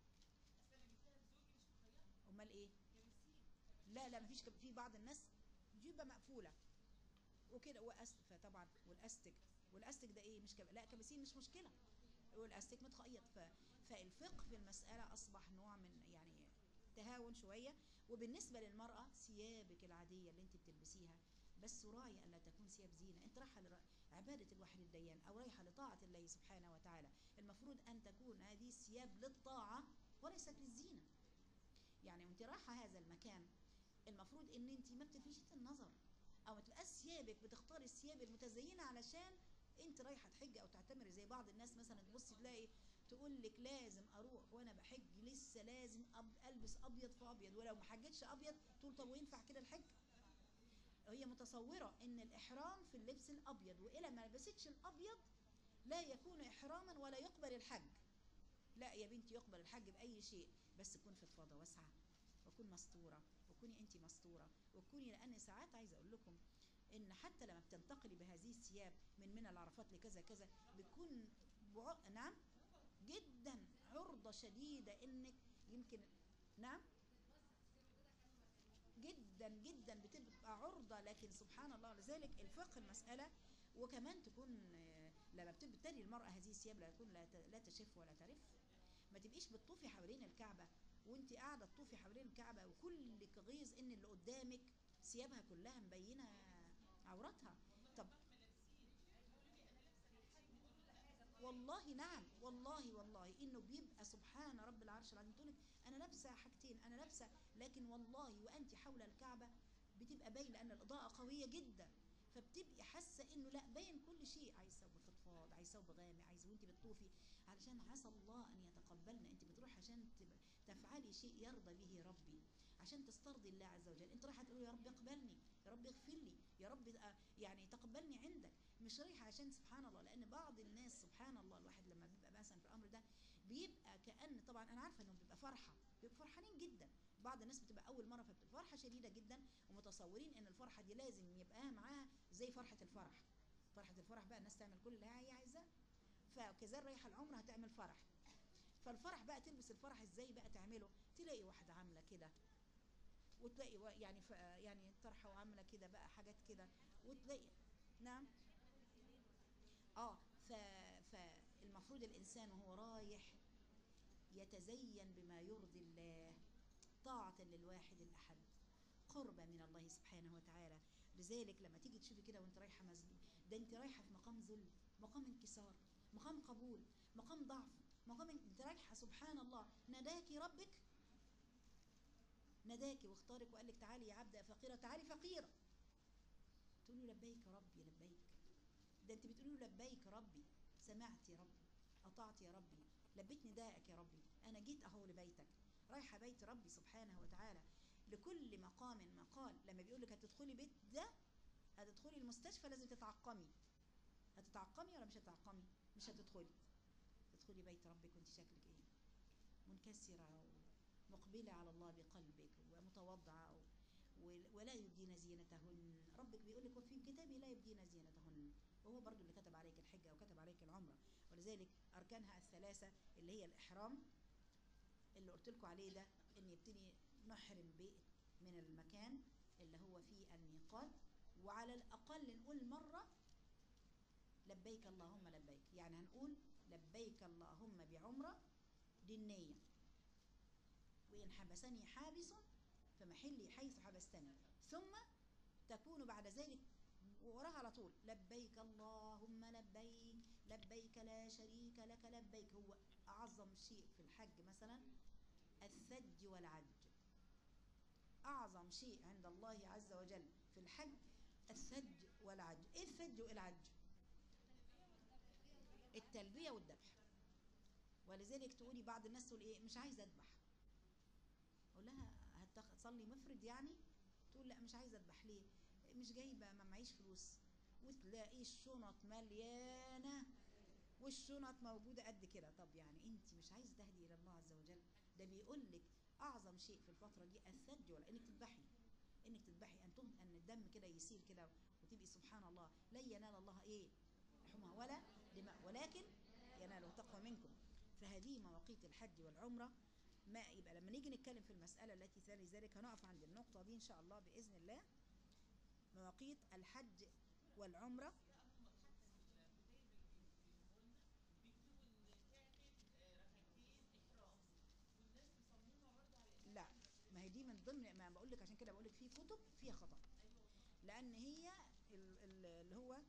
امال ايه لا لا مفيش كب- في بعض الناس جيبه مقفوله وكده واست فطبعا والاستك والاستك ده ايه مش كب... لا كباسين مش مشكله والاستك متخيط ف... فالفقه في المساله اصبح نوع من يعني تهاون شويه وبالنسبه للمراه ثيابك العاديه اللي انت بتلبسيها بس راعي الا تكون ثياب زينه انت رايحه لعباده الواحد الديان او رايحه لطاعه الله سبحانه وتعالى المفروض ان تكون هذه الثياب للطاعه وليست للزينه يعني وانت رايحه هذا المكان المفروض ان انت ما بتلفتيش النظر او ما تبقاش ثيابك بتختاري الثياب المتزينه علشان انت رايحه تحجي او تعتمري زي بعض الناس مثلا تبصي تلاقي تقول لك لازم اروح وانا بحج لسه لازم أب البس ابيض في ابيض ولو ما حجتش ابيض تقول طب وينفع كده الحج هي متصوره ان الاحرام في اللبس الابيض والى ما لبستش الابيض لا يكون احراما ولا يقبل الحج لا يا بنتي يقبل الحج باي شيء بس تكون فضفاضه واسعه وكون مستوره وكوني انت مستوره وكوني لان ساعات عايزه اقول لكم ان حتى لما بتنتقلي بهذه الثياب من منى العرفات لكذا كذا بتكون بع... نعم جدا عرضه شديده انك يمكن نعم جدا جدا بتبقى عرضة لكن سبحان الله لذلك الفقه المسألة وكمان تكون آه، لما بتبتلي المرأة هذه الثياب لا تكون لا ت- لا تشف ولا ترف ما تبقيش بتطوفي حوالين الكعبة وانت قاعدة تطوفي حوالين الكعبة وكلك غيظ ان اللي قدامك ثيابها كلها مبينة عورتها طب والله نعم والله والله انه بيبقى سبحان رب العرش العظيم تقول لك انا لابسه حاجتين انا لابسه لكن والله وانت حول الكعبه بتبقى باين لان الاضاءه قويه جدا فبتبقي حاسه انه لا باين كل شيء عايز ثوب فضفاض عايز ثوب غامق عايز وانت بتطوفي علشان عسى الله ان يتقبلنا انت بتروحي عشان تب- تفعلي شيء يرضى به ربي عشان تسترضي الله عز وجل انت رايحه تقولي يا رب اقبلني يا رب اغفر لي يا رب آه، يعني تقبلني عندك مش رايحه عشان سبحان الله لان بعض الناس سبحان الله الواحد لما بيبقى مثلا في الامر ده بيبقى كان طبعا انا عارفه انه بيبقى فرحه بيبقوا فرحانين جدا بعض الناس بتبقى اول مره فبتبقى فرحه شديده جدا ومتصورين ان الفرحه دي لازم يبقى معاها زي فرحه الفرح فرحه الفرح بقى الناس تعمل كل اللي هي عايزاه فكذا رايحه العمره هتعمل فرح فالفرح بقى تلبس الفرح ازاي بقى تعمله تلاقي واحده عامله كده وتلاقي وا- يعني ف يعني طرحه وعامله كده بقى حاجات كده وتلاقي نعم اه ف فالمفروض الانسان وهو رايح يتزين بما يرضي الله طاعة للواحد الأحد قربة من الله سبحانه وتعالى لذلك لما تيجي تشوفي كده وانت رايحة مزلوم ده انت رايحة في مقام ذل مقام انكسار مقام قبول مقام ضعف مقام إن- انت رايحة سبحان الله ناداكي ربك ناداكي واختارك وقال لك تعالي يا عبد يا فقيرة تعالي فقيرة تقولي لبيك ربي لبيك ده انت بتقولي له لبيك ربي سمعت يا ربي اطعت يا ربي لبيت ندائك يا ربي انا جيت اهو لبيتك رايحه بيت ربي سبحانه وتعالى لكل مقام مقال لما بيقول لك هتدخلي بيت ده هتدخلي المستشفى لازم تتعقمي هتتعقمي ولا مش هتتعقمي مش هتدخلي تدخلي بيت ربك وانت شكلك ايه منكسره ومقبله على الله بقلبك ومتواضعه و- و- ولا يبدين زينتهن ربك بيقول لك وفي كتابه لا يبدين زينتهن وهو برضو اللي كتب عليك الحجة وكتب عليك العمرة ولذلك أركانها الثلاثة اللي هي الإحرام اللي قلت لكم عليه ده إن يبتدي نحرم بيه من المكان اللي هو فيه الميقات وعلى الأقل نقول مرة لبيك اللهم لبيك يعني هنقول لبيك اللهم بعمرة دي النية وإن حبسني حابس فمحلي حيث حبستني ثم تكون بعد ذلك وراها على طول لبيك اللهم لبيك لبيك لا شريك لك لبيك هو أعظم شيء في الحج مثلا الثج والعج أعظم شيء عند الله عز وجل في الحج الثج والعج إيه الثج والعج التلبية والذبح ولذلك تقولي بعض الناس تقول إيه مش عايزة أذبح أقول لها هتصلي مفرد يعني تقول لا مش عايزة أذبح ليه مش جايبة ما معيش فلوس وتلاقي الشنط مليانة والشنط موجودة قد كده طب يعني انت مش عايز تهدي الى الله عز وجل ده بيقول لك اعظم شيء في الفترة دي الثج ولا انك تذبحي انك تذبحي ان تهد ان الدم كده يسيل كده وتبقي سبحان الله لن ينال الله ايه لحومها ولا دماء ولكن يناله تقوى منكم فهذه مواقيت الحج والعمرة ما يبقى لما نيجي نتكلم في المسألة التي تلي ذلك هنقف عند النقطة دي إن شاء الله بإذن الله مواقيت الحج والعمرة لا ما هي دي من ضمن ما بقول لك عشان كده بقول لك في كتب فيها خطأ لأن هي ال- ال- اللي هو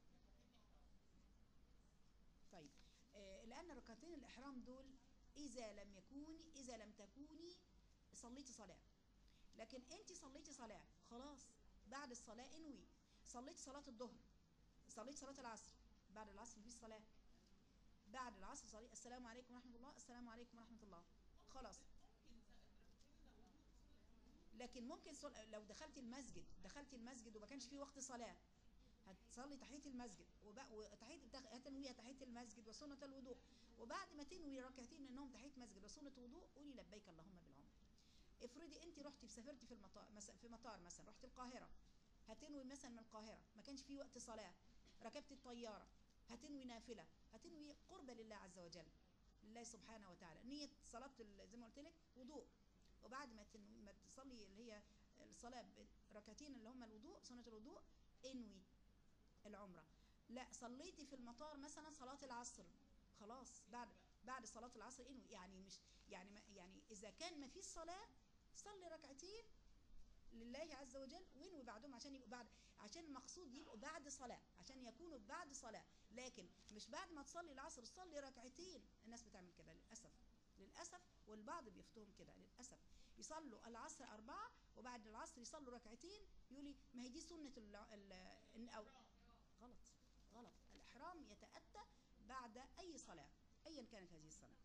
طيب آه، لأن ركعتين الإحرام دول إذا لم يكوني إذا لم تكوني صليتي صلاة لكن أنت صليتي صلاة خلاص بعد الصلاة انوي صليت صلاة الظهر صليت صلاة العصر بعد العصر مفيش صلاة بعد العصر صلي السلام عليكم ورحمة الله السلام عليكم ورحمة الله خلاص لكن ممكن صل... لو دخلت المسجد دخلت المسجد وما كانش فيه وقت صلاة هتصلي تحية المسجد وبقى وتحية بتاخ- هتنويها تحية المسجد وسنة الوضوء وبعد ما تنوي ركعتين انهم تحيه مسجد وسنه وضوء قولي لبيك اللهم بالعمره افرضي انت رحتي سافرتي في المطار مثلا في مطار مثلا رحتي القاهره هتنوي مثلا من القاهره ما كانش في وقت صلاه ركبتي الطياره هتنوي نافله هتنوي قربة لله عز وجل لله سبحانه وتعالى نية صلاة ال- زي ما قلت لك وضوء وبعد ما تنوي ما تصلي اللي هي الصلاة ب- ركعتين اللي هم الوضوء سنة الوضوء انوي العمرة لا صليتي في المطار مثلا صلاة العصر خلاص بعد بعد صلاة العصر انوي يعني مش يعني ما يعني إذا كان ما فيش صلاة صلي ركعتين لله عز وجل وانوي بعدهم عشان يبقوا بعد عشان المقصود يبقوا بعد صلاة عشان يكونوا بعد صلاة لكن مش بعد ما تصلي العصر تصلي ركعتين الناس بتعمل كده للأسف للأسف والبعض بيفتهم كده للأسف يصلوا العصر أربعة وبعد العصر يصلوا ركعتين يقولي ما هي دي سنة ال ال أو غلط غلط الإحرام يتأتى بعد أي صلاة أيا كانت هذه الصلاة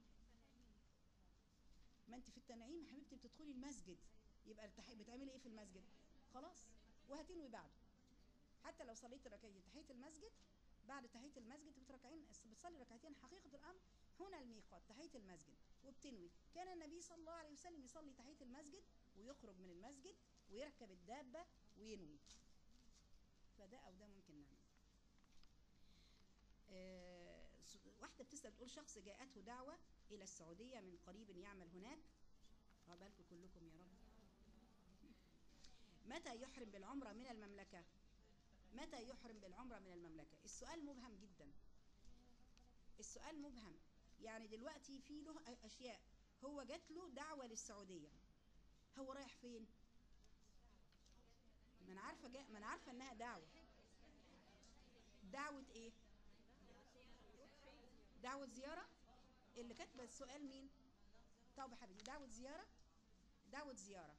ما انت في التنعيم يا حبيبتي بتدخلي المسجد يبقى التح... بتعملي ايه في المسجد خلاص وهتنوي بعده حتى لو صليت ركعتين تحيه المسجد بعد تحيه المسجد بتركعين بتصلي ركعتين حقيقه الامر هنا الميقات تحيه المسجد وبتنوي كان النبي صلى الله عليه وسلم يصلي تحيه المسجد ويخرج من المسجد ويركب الدابه وينوي فده او ده ممكن نعمله آه، س- واحده بتسال بتقول شخص جاءته دعوه الى السعوديه من قريب يعمل هناك عقبالكم كلكم يا رب متى يحرم بالعمره من المملكه متى يحرم بالعمره من المملكه السؤال مبهم جدا السؤال مبهم يعني دلوقتي في له أ- اشياء هو جات له دعوه للسعوديه هو رايح فين ما انا عارفه جا... ما انا عارفه انها دعوه دعوه ايه دعوه زياره اللي كاتبه السؤال مين طب يا حبيبي دعوه زياره دعوه زياره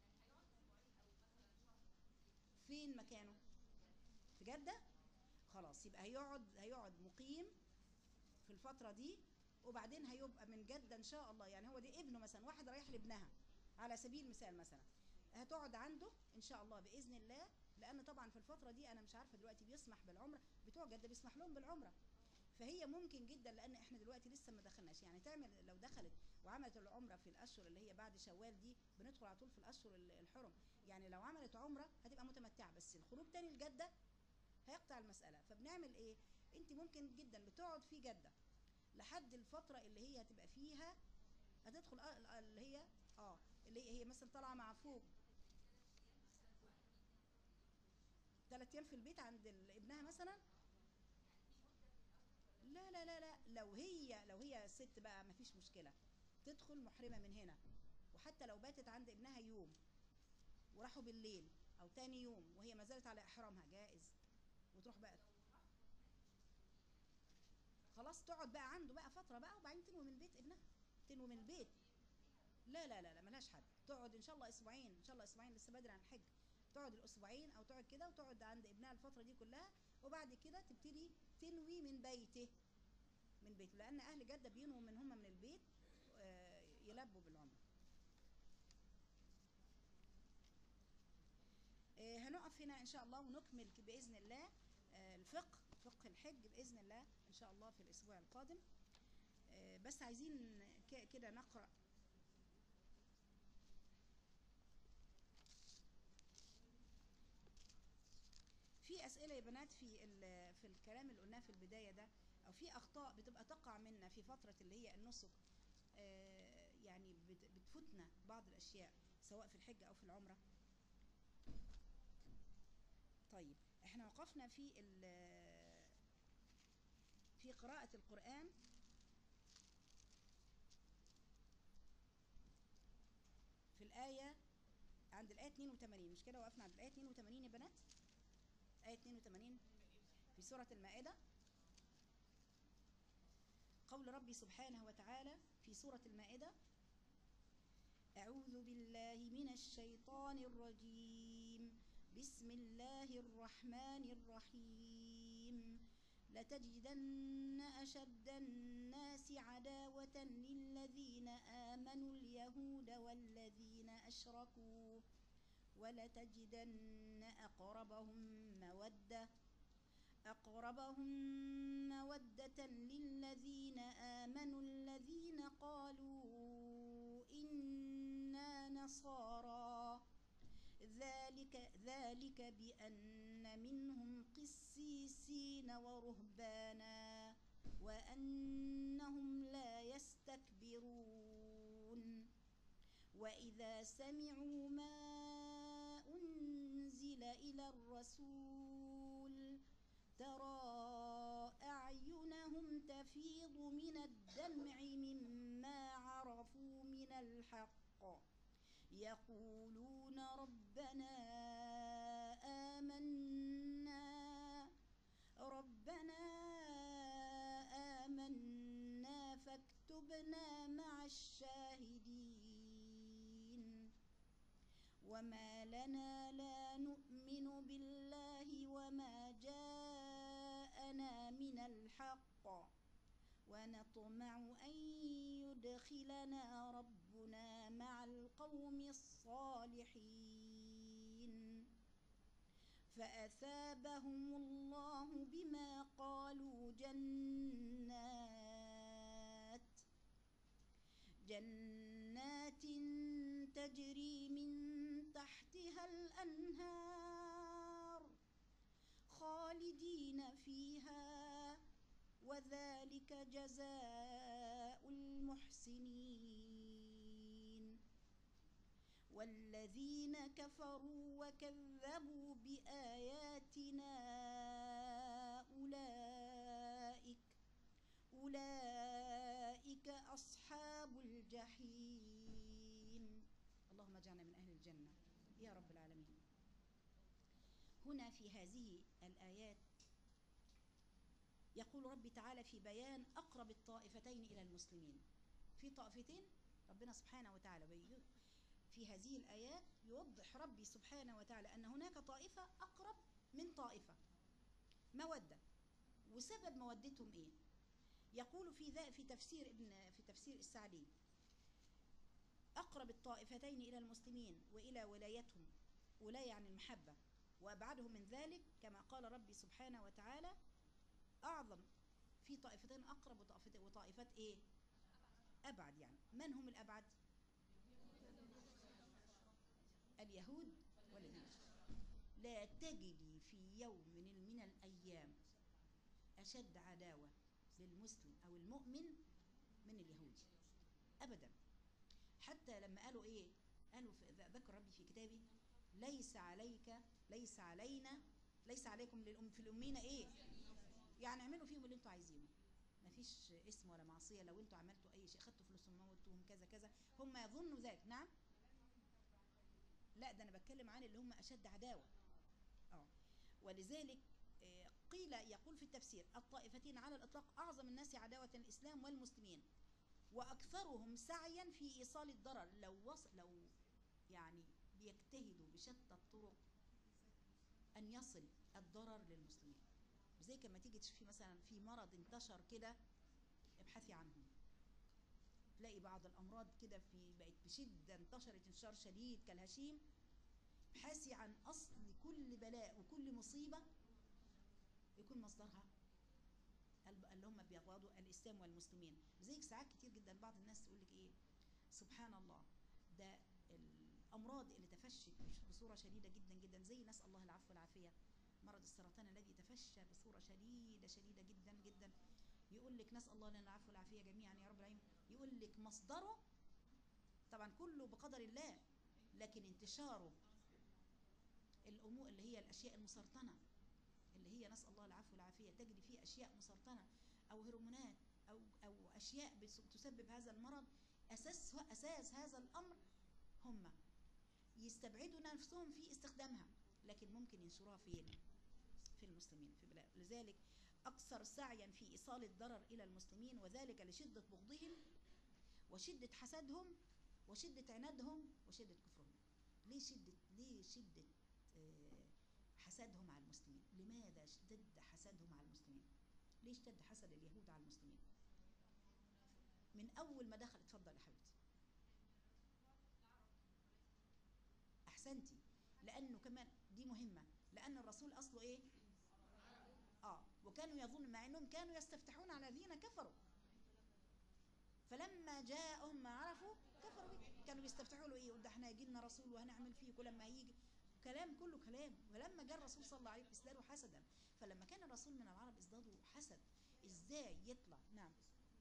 فين مكانه في جده خلاص يبقى هيقعد هيقعد مقيم في الفتره دي وبعدين هيبقى من جده ان شاء الله يعني هو دي ابنه مثلا واحد رايح لابنها على سبيل المثال مثلا هتقعد عنده ان شاء الله باذن الله لان طبعا في الفتره دي انا مش عارفه دلوقتي بيسمح بالعمره بتوع جده بيسمح لهم بالعمره فهي ممكن جدا لان احنا دلوقتي لسه ما دخلناش يعني تعمل لو دخلت وعملت العمره في الاشهر اللي هي بعد شوال دي بندخل على طول في الاشهر ال- الحرم يعني لو عملت عمره هتبقى متمتعه بس الخروج تاني لجده هيقطع المساله فبنعمل ايه انت ممكن جدا بتقعد في جده لحد الفتره اللي هي هتبقى فيها هتدخل آه اللي هي اه اللي هي مثلا طالعه مع فوق ثلاث ايام في البيت عند ال- ابنها مثلا لا لا لا لا لو هي لو هي ست بقى مفيش مشكله تدخل محرمه من هنا وحتى لو باتت عند ابنها يوم وراحوا بالليل او تاني يوم وهي ما زالت على احرامها جائز وتروح بقى خلاص تقعد بقى عنده بقى فتره بقى وبعدين تنوي من بيت ابنها تنوي من البيت لا لا لا لا ملهاش حد تقعد ان شاء الله اسبوعين ان شاء الله اسبوعين لسه بدري عن الحج تقعد الاسبوعين او تقعد كده وتقعد عند ابنها الفتره دي كلها وبعد كده تبتدي تنوي من بيته من بيته لان اهل جده بينووا من هم من البيت آه، يلبوا بالعمره آه، هنقف هنا ان شاء الله ونكمل باذن الله آه، الفقه فقه الحج باذن الله ان شاء الله في الاسبوع القادم آه، بس عايزين ك- كده نقرا في اسئله يا بنات في ال- في الكلام اللي قلناه في البدايه ده او في اخطاء بتبقى تقع منا في فتره اللي هي النسك آه، يعني بت- بتفوتنا بعض الاشياء سواء في الحج او في العمره طيب احنا وقفنا في ال- في قراءة القرآن في الآية عند الآية 82 مش كده وقفنا عند الآية 82 يا بنات آية 82 في سورة المائدة قول ربي سبحانه وتعالى في سورة المائدة أعوذ بالله من الشيطان الرجيم بسم الله الرحمن الرحيم لتجدن أشد الناس عداوة للذين آمنوا اليهود والذين أشركوا ولتجدن أقربهم مودة أقربهم مودة للذين آمنوا الذين قالوا إنا نصارى ذلك ذلك بأن منهم قسيسين ورهبانا وأنهم لا يستكبرون وإذا سمعوا ما أنزل إلى الرسول ترى أعينهم تفيض من الدمع مما عرفوا من الحق يقولون ربنا آمنا ربنا آمنا فاكتبنا مع الشاهدين وما لنا لا نؤمن بالله وما جاءنا من الحق ونطمع أن يدخلنا ربنا مع القوم الصالحين فأثابهم الله بما قالوا جنات جنات تجري من تحتها الأنهار خالدين فيها وذلك جزاء المحسنين والذين كفروا وكذبوا بآياتنا أولئك أولئك أصحاب الجحيم اللهم اجعلنا من أهل الجنة يا رب العالمين هنا في هذه الآيات يقول ربي تعالى في بيان أقرب الطائفتين إلى المسلمين في طائفتين ربنا سبحانه وتعالى بي- في هذه الآيات يوضح ربي سبحانه وتعالى أن هناك طائفة أقرب من طائفة مودة وسبب مودتهم إيه يقول في ذا في تفسير ابن في تفسير السعدي أقرب الطائفتين إلى المسلمين وإلى ولايتهم ولاية عن المحبة وأبعدهم من ذلك كما قال ربي سبحانه وتعالى أعظم في طائفتين أقرب وطائفت- وطائفات إيه أبعد يعني من هم الأبعد اليهود والذين لا تجدي في يوم من الأيام أشد عداوة للمسلم أو المؤمن من اليهودي أبدا حتى لما قالوا إيه قالوا في ذكر ربي في كتابه ليس عليك ليس علينا ليس عليكم للأم في الأمين إيه يعني اعملوا فيهم اللي انتوا عايزينه مفيش اسم ولا معصية لو انتوا عملتوا أي شيء خدتوا فلوسهم موتوهم كذا كذا هم يظنوا ذلك نعم لا ده أنا بتكلم عن اللي هم أشد عداوة اه ولذلك آه، قيل يقول في التفسير الطائفتين على الإطلاق أعظم الناس عداوة الإسلام والمسلمين وأكثرهم سعيا في إيصال الضرر لو وصل لو يعني بيجتهدوا بشتى الطرق أن يصل الضرر للمسلمين زي كما تيجي تشوفي مثلا في مرض انتشر كده ابحثي عنهم تلاقي بعض الأمراض كده في بقت بشدة انتشرت انتشار شديد كالهشيم ابحثي عن أصل كل بلاء وكل مصيبة يكون مصدرها ال- اللي هم بيغضوا الإسلام والمسلمين زيك ساعات كتير جدا بعض الناس تقول لك إيه سبحان الله ده الأمراض اللي تفشت بصورة شديدة جدا جدا زي نسأل الله العفو والعافية مرض السرطان الذي تفشى بصورة شديدة شديدة جدا جدا يقول لك نسأل الله لنا العفو والعافية جميعا يا رب العالمين يقول لك مصدره طبعا كله بقدر الله لكن انتشاره الأمور اللي هي الأشياء المسرطنة اللي هي نسأل الله العفو والعافية تجري فيه أشياء مسرطنة أو هرمونات أو أو أشياء بس- تسبب هذا المرض أساس أساس هذا الأمر هم يستبعدوا نفسهم في استخدامها لكن ممكن ينشروها فين؟ في المسلمين في بلاد لذلك أكثر سعيا في إيصال الضرر إلى المسلمين وذلك لشدة بغضهم وشدة حسدهم وشدة عنادهم وشدة كفرهم ليه شدة ليه شدة آه، حسدهم على المسلمين لماذا اشتد حسدهم على المسلمين ليه اشتد حسد اليهود على المسلمين من أول ما دخل اتفضل يا حبيبتي أحسنتي لأنه كمان دي مهمة لأن الرسول أصله إيه اه كانوا يظن مع انهم كانوا يستفتحون على الذين كفروا فلما جاءهم ما عرفوا كفروا به كانوا بيستفتحوا له ايه ده احنا هيجي لنا رسول وهنعمل فيه ولما هيجي كلام كله كلام ولما جاء الرسول صلى الله عليه وسلم ازدادوا حسدا فلما كان الرسول من العرب ازدادوا حسد ازاي يطلع نعم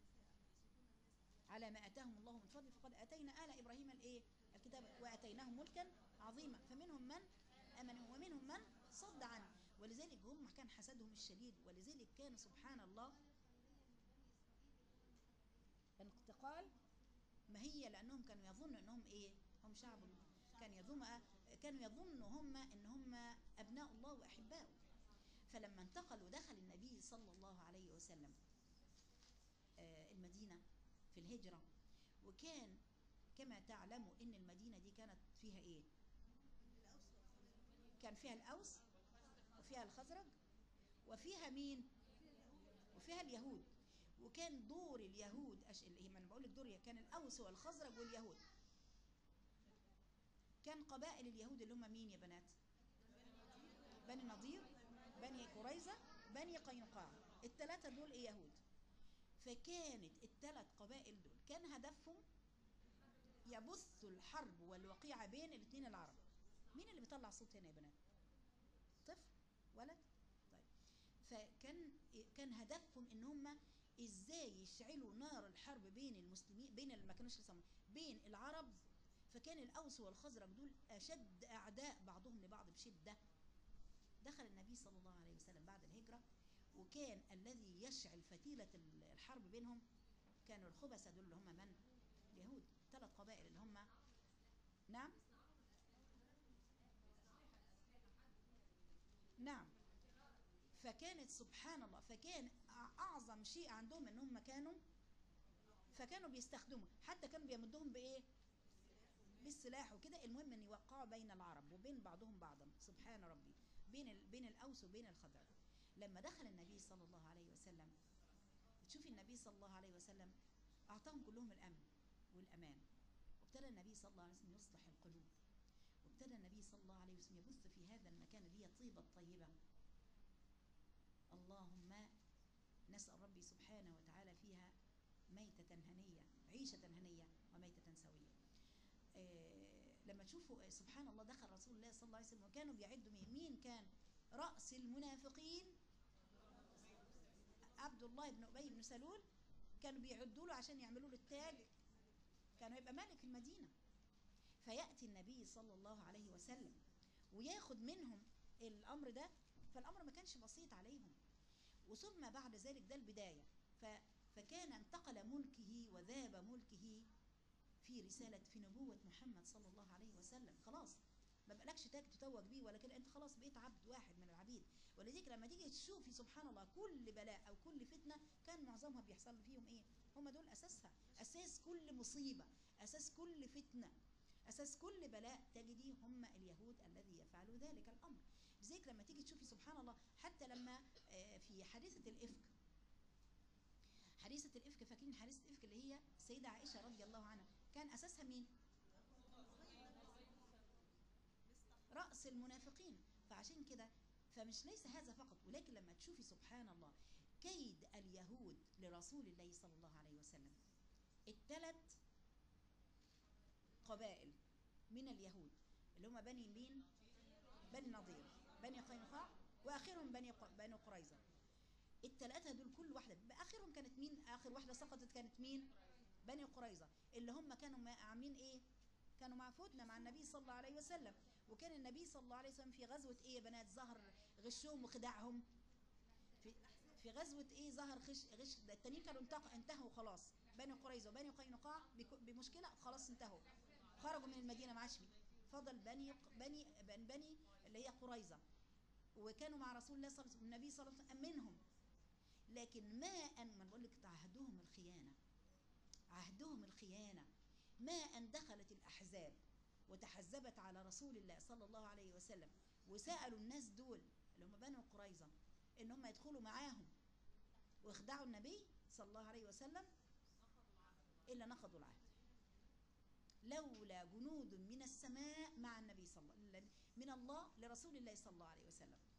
على ما اتاهم الله من فضل فقد اتينا ال ابراهيم الايه الكتاب واتيناهم ملكا عظيما فمنهم من امن ومنهم من صد عنه ولذلك هم كان حسدهم الشديد ولذلك كان سبحان الله انتقال ما هي لانهم كانوا يظنوا انهم ايه هم شعب كان يظن كانوا يظنوا هم ان هم ابناء الله واحباؤه فلما انتقلوا دخل النبي صلى الله عليه وسلم آه، المدينه في الهجره وكان كما تعلموا ان المدينه دي كانت فيها ايه كان فيها الاوس وفيها الخزرج وفيها مين وفيها اليهود وكان دور اليهود أش... اللي هي- ما انا بقول لك دور كان الاوس والخزرج واليهود كان قبائل اليهود اللي هم مين يا بنات بني نضير بني قريظة بني قينقاع الثلاثة دول ايه يهود فكانت الثلاث قبائل دول كان هدفهم يبثوا الحرب والوقيعة بين الاثنين العرب مين اللي بيطلع صوت هنا يا بنات طفل ولد طيب فكان كان هدفهم ان هم ازاي يشعلوا نار الحرب بين المسلمين بين ال- ما كانوش لسه بين العرب فكان الاوس والخزرج دول اشد اعداء بعضهم لبعض بشده دخل النبي صلى الله عليه وسلم بعد الهجره وكان الذي يشعل فتيله ال- الحرب بينهم كانوا الخبثه دول اللي هم من اليهود ثلاث قبائل اللي هم نعم نعم فكانت سبحان الله فكان أع- اعظم شيء عندهم ان هم كانوا فكانوا بيستخدموا حتى كانوا بيمدهم بايه بالسلاح وكده المهم ان يوقعوا بين العرب وبين بعضهم بعضا سبحان ربي بين ال... بين الاوس وبين الخزرج لما دخل النبي صلى الله عليه وسلم تشوفي النبي صلى الله عليه وسلم اعطاهم كلهم الامن والامان وابتدى النبي صلى الله عليه وسلم يصلح القلوب وابتدى النبي صلى الله عليه وسلم يبث في هذا المكان اللي هي طيبه الطيبه اللهم نسأل ربي سبحانه وتعالى فيها ميتة هنية عيشة هنية وميتة سوية آه لما تشوفوا آه، سبحان الله دخل رسول الله صلى الله عليه وسلم وكانوا بيعدوا مين مين كان رأس المنافقين عبد الله بن أبي بن سلول كانوا بيعدوا له عشان يعملوا له التاج كانوا يبقى ملك المدينة فيأتي النبي صلى الله عليه وسلم وياخد منهم الأمر ده فالأمر ما كانش بسيط عليهم وثم بعد ذلك ده البداية ف فكان انتقل ملكه وذاب ملكه في رسالة في نبوة محمد صلى الله عليه وسلم خلاص ما بقالكش تاج تتوج بيه ولا كده انت خلاص بقيت عبد واحد من العبيد ولذلك لما تيجي تشوفي سبحان الله كل بلاء او كل فتنه كان معظمها بيحصل فيهم ايه هم دول اساسها اساس كل مصيبه اساس كل فتنه اساس كل بلاء تجدي هم اليهود الذي يفعلوا ذلك الامر لذلك لما تيجي تشوفي سبحان الله حتى لما آه، في حادثه الافك حادثه الافك فاكرين حادثه الافك اللي هي السيده عائشه رضي الله عنها كان اساسها مين راس المنافقين فعشان كده فمش ليس هذا فقط ولكن لما تشوفي سبحان الله كيد اليهود لرسول الله صلى الله عليه وسلم الثلاث قبائل من اليهود اللي هم بني مين بني نضير بني قينقاع واخرهم بني ق- بني قريظه الثلاثه دول كل واحده اخرهم كانت مين اخر واحده سقطت كانت مين بني قريظه اللي هم كانوا ما- عاملين ايه كانوا مع فتنه مع النبي صلى الله عليه وسلم وكان النبي صلى الله عليه وسلم في غزوه ايه يا بنات ظهر غشهم وخداعهم في في غزوه ايه ظهر غش غش ده التانيين كانوا انتق- انتهوا خلاص بني قريظه وبني قينقاع بك- بمشكله خلاص انتهوا خرجوا من المدينه ما عادش فيه. فضل بني بني بني, بني اللي هي قريظه وكانوا مع رسول الله صلى الله عليه وسلم النبي صلى الله عليه وسلم امنهم لكن ما ان ما بقول لك عهدهم الخيانه عهدهم الخيانه ما ان دخلت الاحزاب وتحزبت على رسول الله صلى الله عليه وسلم وسالوا الناس دول اللي هم بنو قريظه ان هم يدخلوا معاهم واخدعوا النبي صلى الله عليه وسلم الا نقضوا العهد لولا جنود من السماء مع النبي صلى الله عليه من الله لرسول الله صلى الله عليه وسلم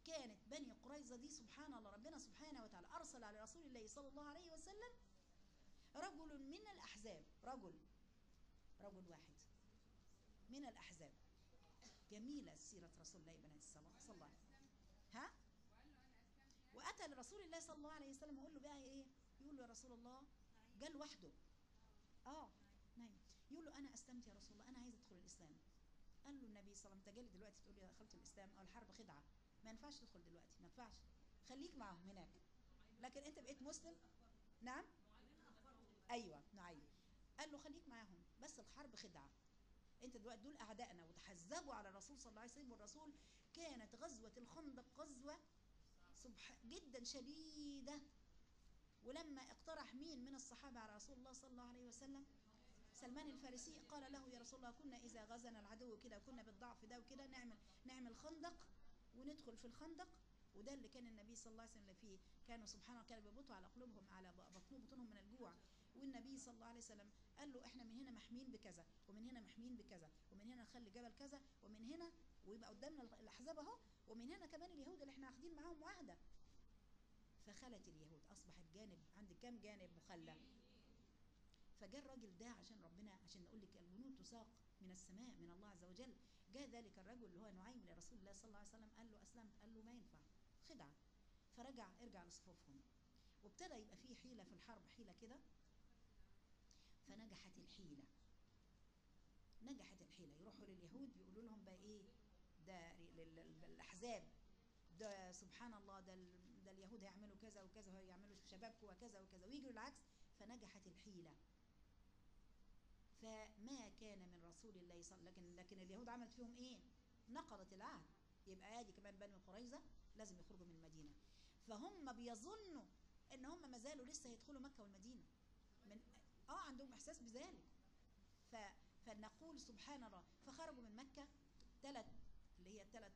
كانت بني قريظة دي سبحان الله ربنا سبحانه وتعالى أرسل على رسول الله صلى الله عليه وسلم رجل من الأحزاب رجل رجل واحد من الأحزاب جميلة سيرة رسول الله بن الصلاة صلى الله عليه وسلم ها وأتى لرسول الله صلى الله عليه وسلم ويقول له بقى إيه يقول له يا رسول الله جاء لوحده اه نايم يقول له أنا أسلمت يا رسول الله أنا عايز أدخل الإسلام قال له النبي صلى الله عليه وسلم انت جاي دلوقتي تقول لي دخلت الاسلام او الحرب خدعه ما ينفعش تدخل دلوقتي ما ينفعش خليك معاهم هناك لكن انت بقيت مسلم نعم ايوه نعم قال له خليك معاهم بس الحرب خدعه انت دلوقتي دول اعدائنا وتحزبوا على الرسول صلى الله عليه وسلم والرسول كانت غزوه الخندق غزوه سبح جدا شديده ولما اقترح مين من الصحابه على رسول الله صلى الله عليه وسلم سلمان الفارسي قال له يا رسول الله كنا اذا غزنا العدو كده وكنا بالضعف ده وكده نعمل نعمل خندق وندخل في الخندق وده اللي كان النبي صلى الله عليه وسلم فيه كانوا سبحان الله كانوا بيبطوا على قلوبهم على بطنهم بطونهم من الجوع والنبي صلى الله عليه وسلم قال له احنا من هنا محمين بكذا ومن هنا محمين بكذا ومن هنا نخلي جبل كذا ومن هنا ويبقى قدامنا الاحزاب اهو ومن هنا كمان اليهود اللي احنا واخدين معاهم معاهده فخلت اليهود اصبحت جانب عند كام جانب مخلى فجاء الراجل ده عشان ربنا عشان نقول لك الجنود تساق من السماء من الله عز وجل جاء ذلك الرجل اللي هو نعيم لرسول الله صلى الله عليه وسلم قال له اسلمت قال له ما ينفع خدعه فرجع ارجع لصفوفهم وابتدى يبقى فيه حيله في الحرب حيله كده فنجحت الحيله نجحت الحيله يروحوا لليهود يقولوا لهم بقى ايه ده للاحزاب ده سبحان الله ده ده اليهود هيعملوا كذا وكذا وهيعملوا شبابكم وكذا وكذا ويجروا العكس فنجحت الحيله فما كان من رسول الله صلى الله عليه وسلم لكن لكن اليهود عملت فيهم ايه نقضت العهد يبقى ادي كمان بني قريظه لازم يخرجوا من المدينه فهم بيظنوا ان هم ما زالوا لسه هيدخلوا مكه والمدينه من اه عندهم احساس بذلك ف فنقول سبحان الله فخرجوا من مكه ثلاث اللي هي الثلاث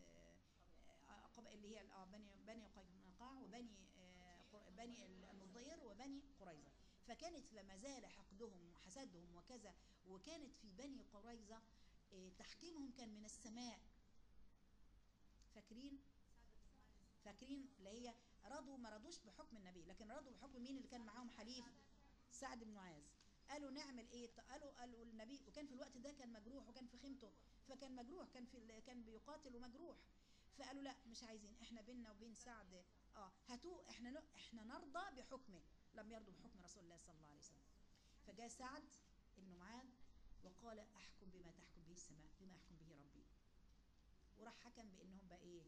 اللي هي اه بني بني قينقاع وبني آه بني النضير وبني قريظه فكانت لما زال حقدهم وحسدهم وكذا وكانت في بني قريظة تحكيمهم كان من السماء فاكرين فاكرين اللي هي رضوا ما رضوش بحكم النبي لكن رضوا بحكم مين اللي كان معاهم حليف سعد بن معاذ قالوا نعمل ايه قالوا قالوا النبي وكان في الوقت ده كان مجروح وكان في خيمته فكان مجروح كان في كان بيقاتل ومجروح فقالوا لا مش عايزين احنا بيننا وبين سعد اه هاتوه احنا احنا نرضى بحكمه لم يرضوا بحكم رسول الله صلى الله عليه وسلم فجاء سعد بن معاذ وقال احكم بما تحكم به السماء بما يحكم به ربي وراح حكم بانهم بقى ايه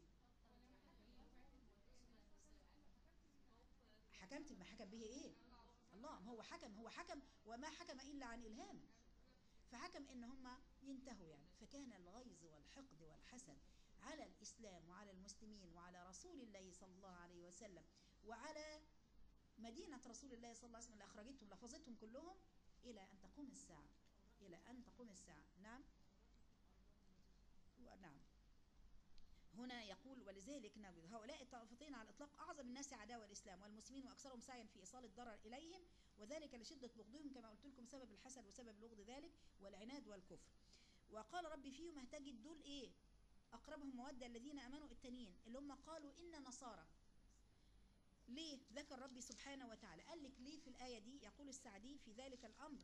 حكمت بما حكم به ايه الله ما هو حكم هو حكم وما حكم الا عن الهام فحكم ان هم ينتهوا يعني فكان الغيظ والحقد والحسد على الاسلام وعلى المسلمين وعلى رسول الله صلى الله عليه وسلم وعلى مدينة رسول الله صلى الله عليه وسلم اللي أخرجتهم لفظتهم كلهم إلى أن تقوم الساعة إلى أن تقوم الساعة نعم نعم هنا يقول ولذلك نجد هؤلاء الطائفتين على الإطلاق أعظم الناس عداوة الإسلام والمسلمين وأكثرهم سعيا في إيصال الضرر إليهم وذلك لشدة بغضهم كما قلت لكم سبب الحسد وسبب بغض ذلك والعناد والكفر وقال ربي فيهم هتجد دول إيه أقربهم مودة الذين أمنوا التانيين اللي هم قالوا إن نصارى ليه ذكر ربي سبحانه وتعالى قال لك ليه في الآية دي يقول السعدي في ذلك الأمر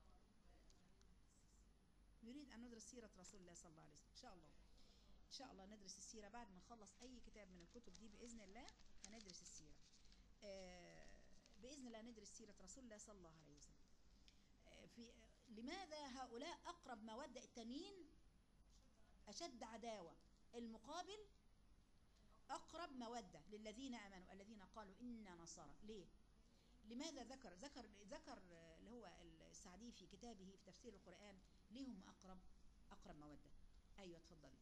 نريد أن ندرس سيرة رسول الله صلى الله عليه وسلم إن شاء الله إن شاء الله ندرس السيرة بعد ما نخلص أي كتاب من الكتب دي بإذن الله هندرس السيرة آه بإذن الله ندرس سيرة رسول الله صلى الله عليه وسلم آه في لماذا هؤلاء أقرب مودة التانيين أشد عداوة المقابل أقرب مودة للذين آمنوا الذين قالوا إنا نصارى ليه؟ لماذا ذكر ذكر ذكر اللي هو السعدي في كتابه في تفسير القرآن ليه هم أقرب أقرب مودة أيوة اتفضلي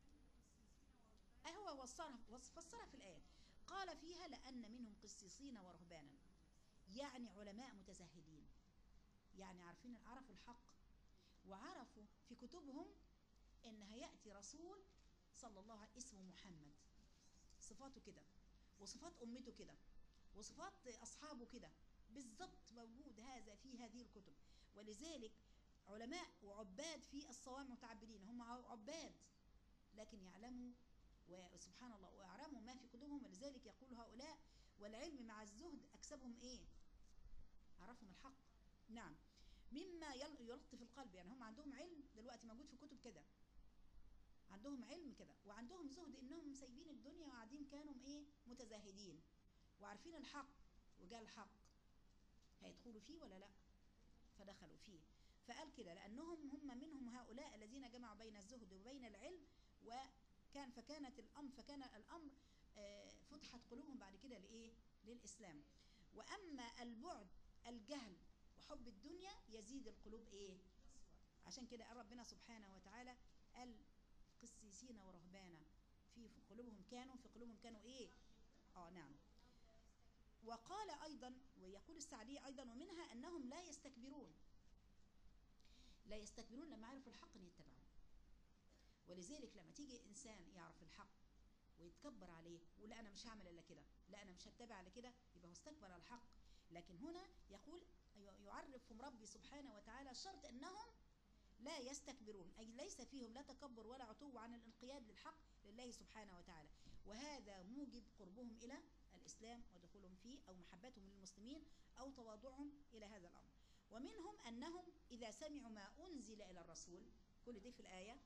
هو وصرها فسرها في الآية قال فيها لأن منهم قسيسين ورهبانا يعني علماء متزهدين يعني عارفين عرفوا الحق وعرفوا في كتبهم ان هياتي رسول صلى الله عليه اسمه محمد صفاته كده وصفات امته كده وصفات اصحابه كده بالضبط موجود هذا في هذه الكتب ولذلك علماء وعباد في الصوامع متعبدين هم عباد لكن يعلموا وسبحان الله واعلموا ما في قلوبهم ولذلك يقول هؤلاء والعلم مع الزهد اكسبهم ايه عرفهم الحق نعم مما يل- يلطف القلب يعني هم عندهم علم دلوقتي موجود في كتب كده عندهم علم كده وعندهم زهد انهم سايبين الدنيا وقاعدين كانوا ايه متزاهدين وعارفين الحق وجاء الحق هيدخلوا فيه ولا لا فدخلوا فيه فقال كده لانهم هم منهم هؤلاء الذين جمعوا بين الزهد وبين العلم وكان فكانت الامر فكان الامر آه، فتحت قلوبهم بعد كده لايه للاسلام واما البعد الجهل وحب الدنيا يزيد القلوب ايه عشان كده قال ربنا سبحانه وتعالى قال قسيسين ورهبانا في في قلوبهم كانوا في قلوبهم كانوا ايه اه نعم وقال ايضا ويقول السعدي ايضا ومنها انهم لا يستكبرون لا يستكبرون لما عرفوا الحق ان يتبعوه ولذلك لما تيجي انسان يعرف الحق ويتكبر عليه ولا انا مش هعمل الا كده لا انا مش هتبع على كده يبقى هو استكبر على الحق لكن هنا يقول يعرفهم ربي سبحانه وتعالى شرط انهم لا يستكبرون أي ليس فيهم لا تكبر ولا عتو عن الانقياد للحق لله سبحانه وتعالى وهذا موجب قربهم إلى الإسلام ودخولهم فيه أو محبتهم للمسلمين أو تواضعهم إلى هذا الأمر ومنهم أنهم إذا سمعوا ما أنزل إلى الرسول كل دي في الآية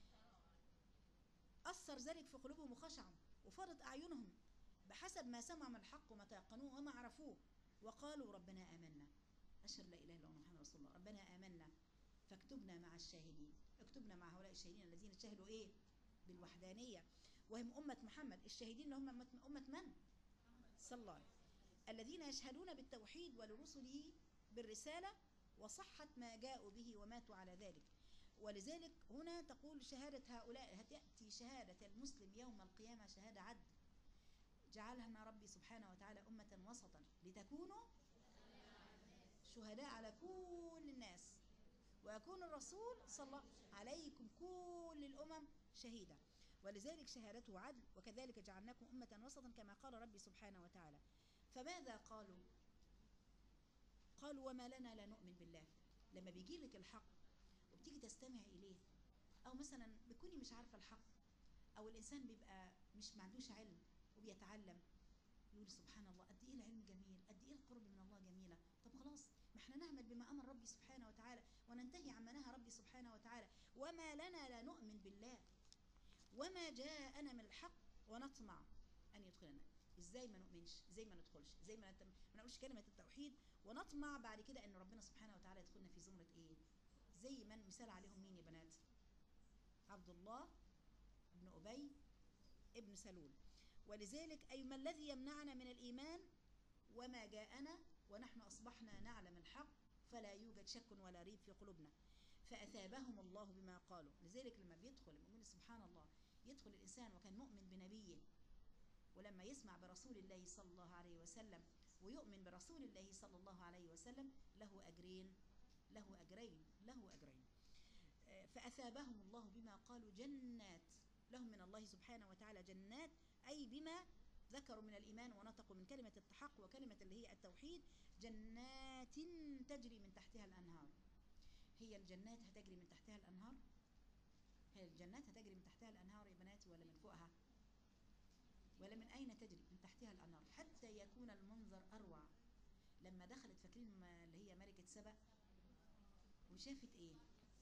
أثر ذلك في قلوبهم وخشعوا وفاضت أعينهم بحسب ما سمعوا من الحق وما تيقنوه وما عرفوه وقالوا ربنا آمنا أشهد لا إله إلا الله محمد رسول الله ربنا آمنا فاكتبنا مع الشاهدين اكتبنا مع هؤلاء الشاهدين الذين شهدوا ايه بالوحدانيه وهم امه محمد الشاهدين اللي هم امه أمة من صلى الله عليه وسلم. الذين يشهدون بالتوحيد ولرسله بالرساله وصحه ما جاءوا به وماتوا على ذلك ولذلك هنا تقول شهاده هؤلاء هتاتي شهاده المسلم يوم القيامه شهاده عدل جعلها ربي سبحانه وتعالى امه وسطا لتكونوا شهداء على كل الناس ويكون الرسول صلى الله عليكم كل الأمم شهيدا ولذلك شهادته عدل وكذلك جعلناكم أمة وسطا كما قال ربي سبحانه وتعالى فماذا قالوا قالوا وما لنا لا نؤمن بالله لما بيجي لك الحق وبتيجي تستمع إليه أو مثلا بتكوني مش عارفة الحق أو الإنسان بيبقى مش ما عندوش علم وبيتعلم يقول سبحان الله قد ايه العلم جميل قد ايه القرب من الله جميله طب خلاص ما احنا نعمل بما امر ربي سبحانه وتعالى وننتهي عما نهى ربي سبحانه وتعالى وما لنا لا نؤمن بالله وما جاءنا من الحق ونطمع ان يدخلنا ازاي ما نؤمنش ازاي ما ندخلش ازاي ما, نت... ما نقولش كلمه التوحيد ونطمع بعد كده ان ربنا سبحانه وتعالى يدخلنا في زمره ايه زي من مثال عليهم مين يا بنات عبد الله ابن ابي ابن سلول ولذلك أي ما الذي يمنعنا من الإيمان وما جاءنا ونحن أصبحنا نعلم الحق فلا يوجد شك ولا ريب في قلوبنا فأثابهم الله بما قالوا لذلك لما بيدخل يقول سبحان الله يدخل الإنسان وكان مؤمن بنبيه ولما يسمع برسول الله صلى الله عليه وسلم ويؤمن برسول الله صلى الله عليه وسلم له أجرين له أجرين له أجرين آه، فأثابهم الله بما قالوا جنات لهم من الله سبحانه وتعالى جنات أي بما ذكروا من الإيمان ونطقوا من كلمة التحق وكلمة اللي هي التوحيد جنات تجري من تحتها الأنهار هي الجنات هتجري من تحتها الأنهار هي الجنات هتجري من تحتها الأنهار يا بناتي ولا من فوقها ولا من أين تجري من تحتها الأنهار حتى يكون المنظر أروع لما دخلت فاكرين ما- اللي هي ملكة سبأ وشافت إيه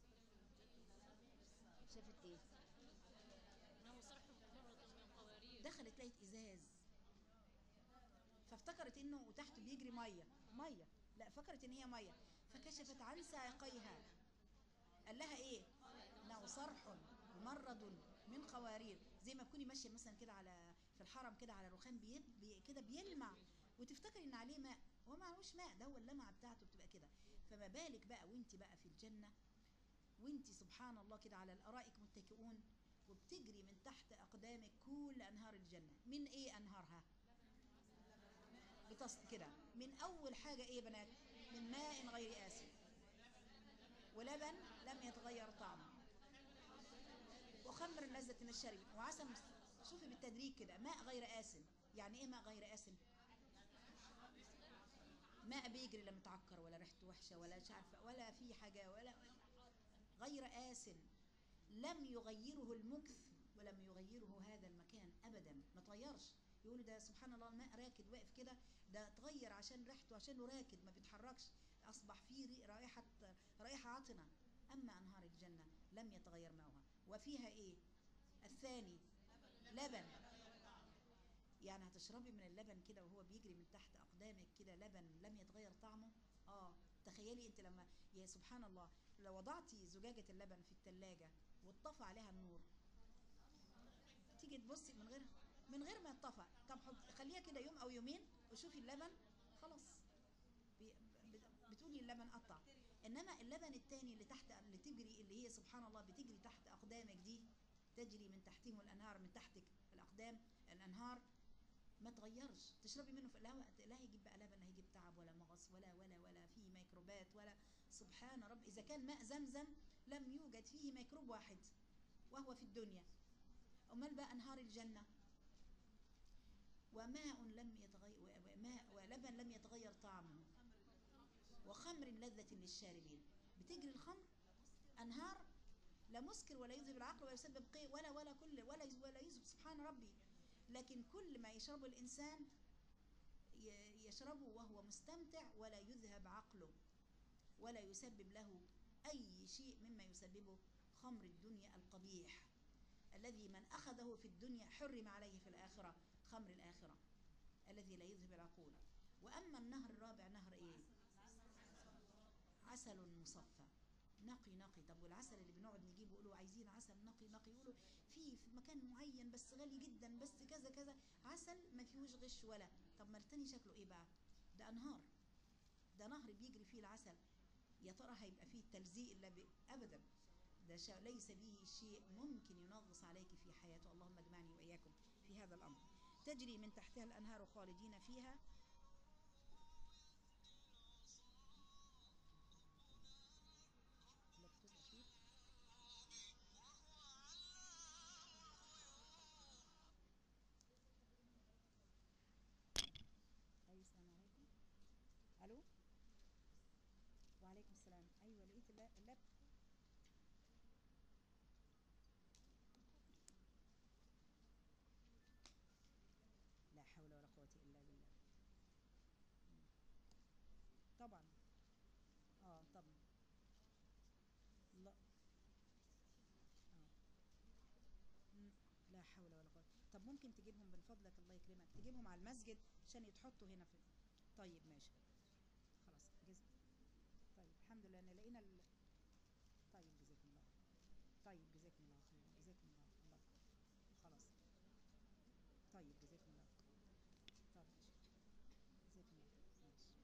شافت إيه انه صرح ممرض من قوارير دخلت لقيت ازاز فافتكرت انه وتحته بيجري ميه ميه لا فكرت ان هي ميه فكشفت عن ساقيها قال لها ايه انه صرح ممرد من قوارير زي ما تكوني ماشيه مثلا كده على في الحرم كده على رخام بي بي كده بيلمع وتفتكري ان عليه ماء هو معهوش ماء ده هو اللمعه بتاعته بتبقى كده فما بالك بقى وانت بقى في الجنه وانت سبحان الله كده على الارائك متكئون وبتجري من تحت اقدامك كل انهار الجنه من ايه انهارها بتص كده من اول حاجه ايه يا بنات من ماء غير آسن ولبن لم يتغير طعمه وخمر لذة الشرب وعسل مس- شوفي بالتدريج كده ماء غير آسن يعني ايه ماء غير آسن ماء بيجري لا متعكر ولا ريحته وحشه ولا مش عارفه ولا في حاجه ولا غير آسن لم يغيره المكث ولم يغيره هذا المكان ابدا ما تغيرش يقولوا ده سبحان الله الماء راكد واقف كده ده اتغير عشان ريحته عشانه راكد ما بيتحركش اصبح فيه ري- رائحه رائحه عطنه اما انهار الجنه لم يتغير ماؤها وفيها ايه الثاني لبن يعني هتشربي من اللبن كده وهو بيجري من تحت اقدامك كده لبن لم يتغير طعمه اه تخيلي انت لما يا سبحان الله لو وضعتي زجاجة اللبن في التلاجة واتطفى عليها النور تيجي تبصي من غير من غير ما يتطفى طب حط خليها كده يوم او يومين وشوفي اللبن خلاص بي- بت- بتقولي اللبن قطع انما اللبن التاني اللي تحت اللي تجري اللي هي سبحان الله بتجري تحت اقدامك دي تجري من تحتهم الانهار من تحتك الاقدام الانهار ما تغيرش تشربي منه في لا لا هيجيب بقى لبن لا هيجيب تعب ولا مغص ولا ولا ولا فيه ميكروبات ولا سبحان رب اذا كان ماء زمزم لم يوجد فيه ميكروب واحد وهو في الدنيا امال بقى انهار الجنه وماء لم يتغير وماء ولبن لم يتغير طعمه وخمر لذة للشاربين بتجري الخمر أنهار لا مسكر ولا يذهب العقل ولا يسبب قيء ولا ولا كل ولا يز- ولا يذهب سبحان ربي لكن كل ما يشربه الإنسان ي- يشربه وهو مستمتع ولا يذهب عقله ولا يسبب له أي شيء مما يسببه خمر الدنيا القبيح الذي من أخذه في الدنيا حرم عليه في الآخرة خمر الآخرة الذي لا يذهب العقول وأما النهر الرابع نهر إيه عسل مصفى نقي نقي طب والعسل اللي بنقعد نجيبه يقولوا عايزين عسل نقي نقي يقولوا في في مكان معين بس غالي جدا بس كذا كذا عسل ما فيهوش غش ولا طب ما التاني شكله ايه بقى ده انهار ده نهر بيجري فيه العسل يا ترى هيبقى فيه تلزيق الا ب- ابدا ده شا- ليس به شيء ممكن ينغص عليك في حياته اللهم اجمعني واياكم في هذا الامر تجري من تحتها الانهار خالدين فيها لابتوب أكيد. أيوة السلام عليكم ألو وعليكم السلام أيوة لقيت اللا- اللاب لا حول ولا قوة إلا بالله مم. طبعا اه طبعا لا آه. مم. لا حول ولا قوة طب ممكن تجيبهم من فضلك الله يكرمك تجيبهم على المسجد عشان يتحطوا هنا في طيب ماشي خلاص جزء طيب الحمد لله ان لقينا ال... طيب جزاكم الله طيب جزاكم الله خير جزاكم الله الله خلاص طيب جزاكم الله طب ماشي جزاكم الله ماشي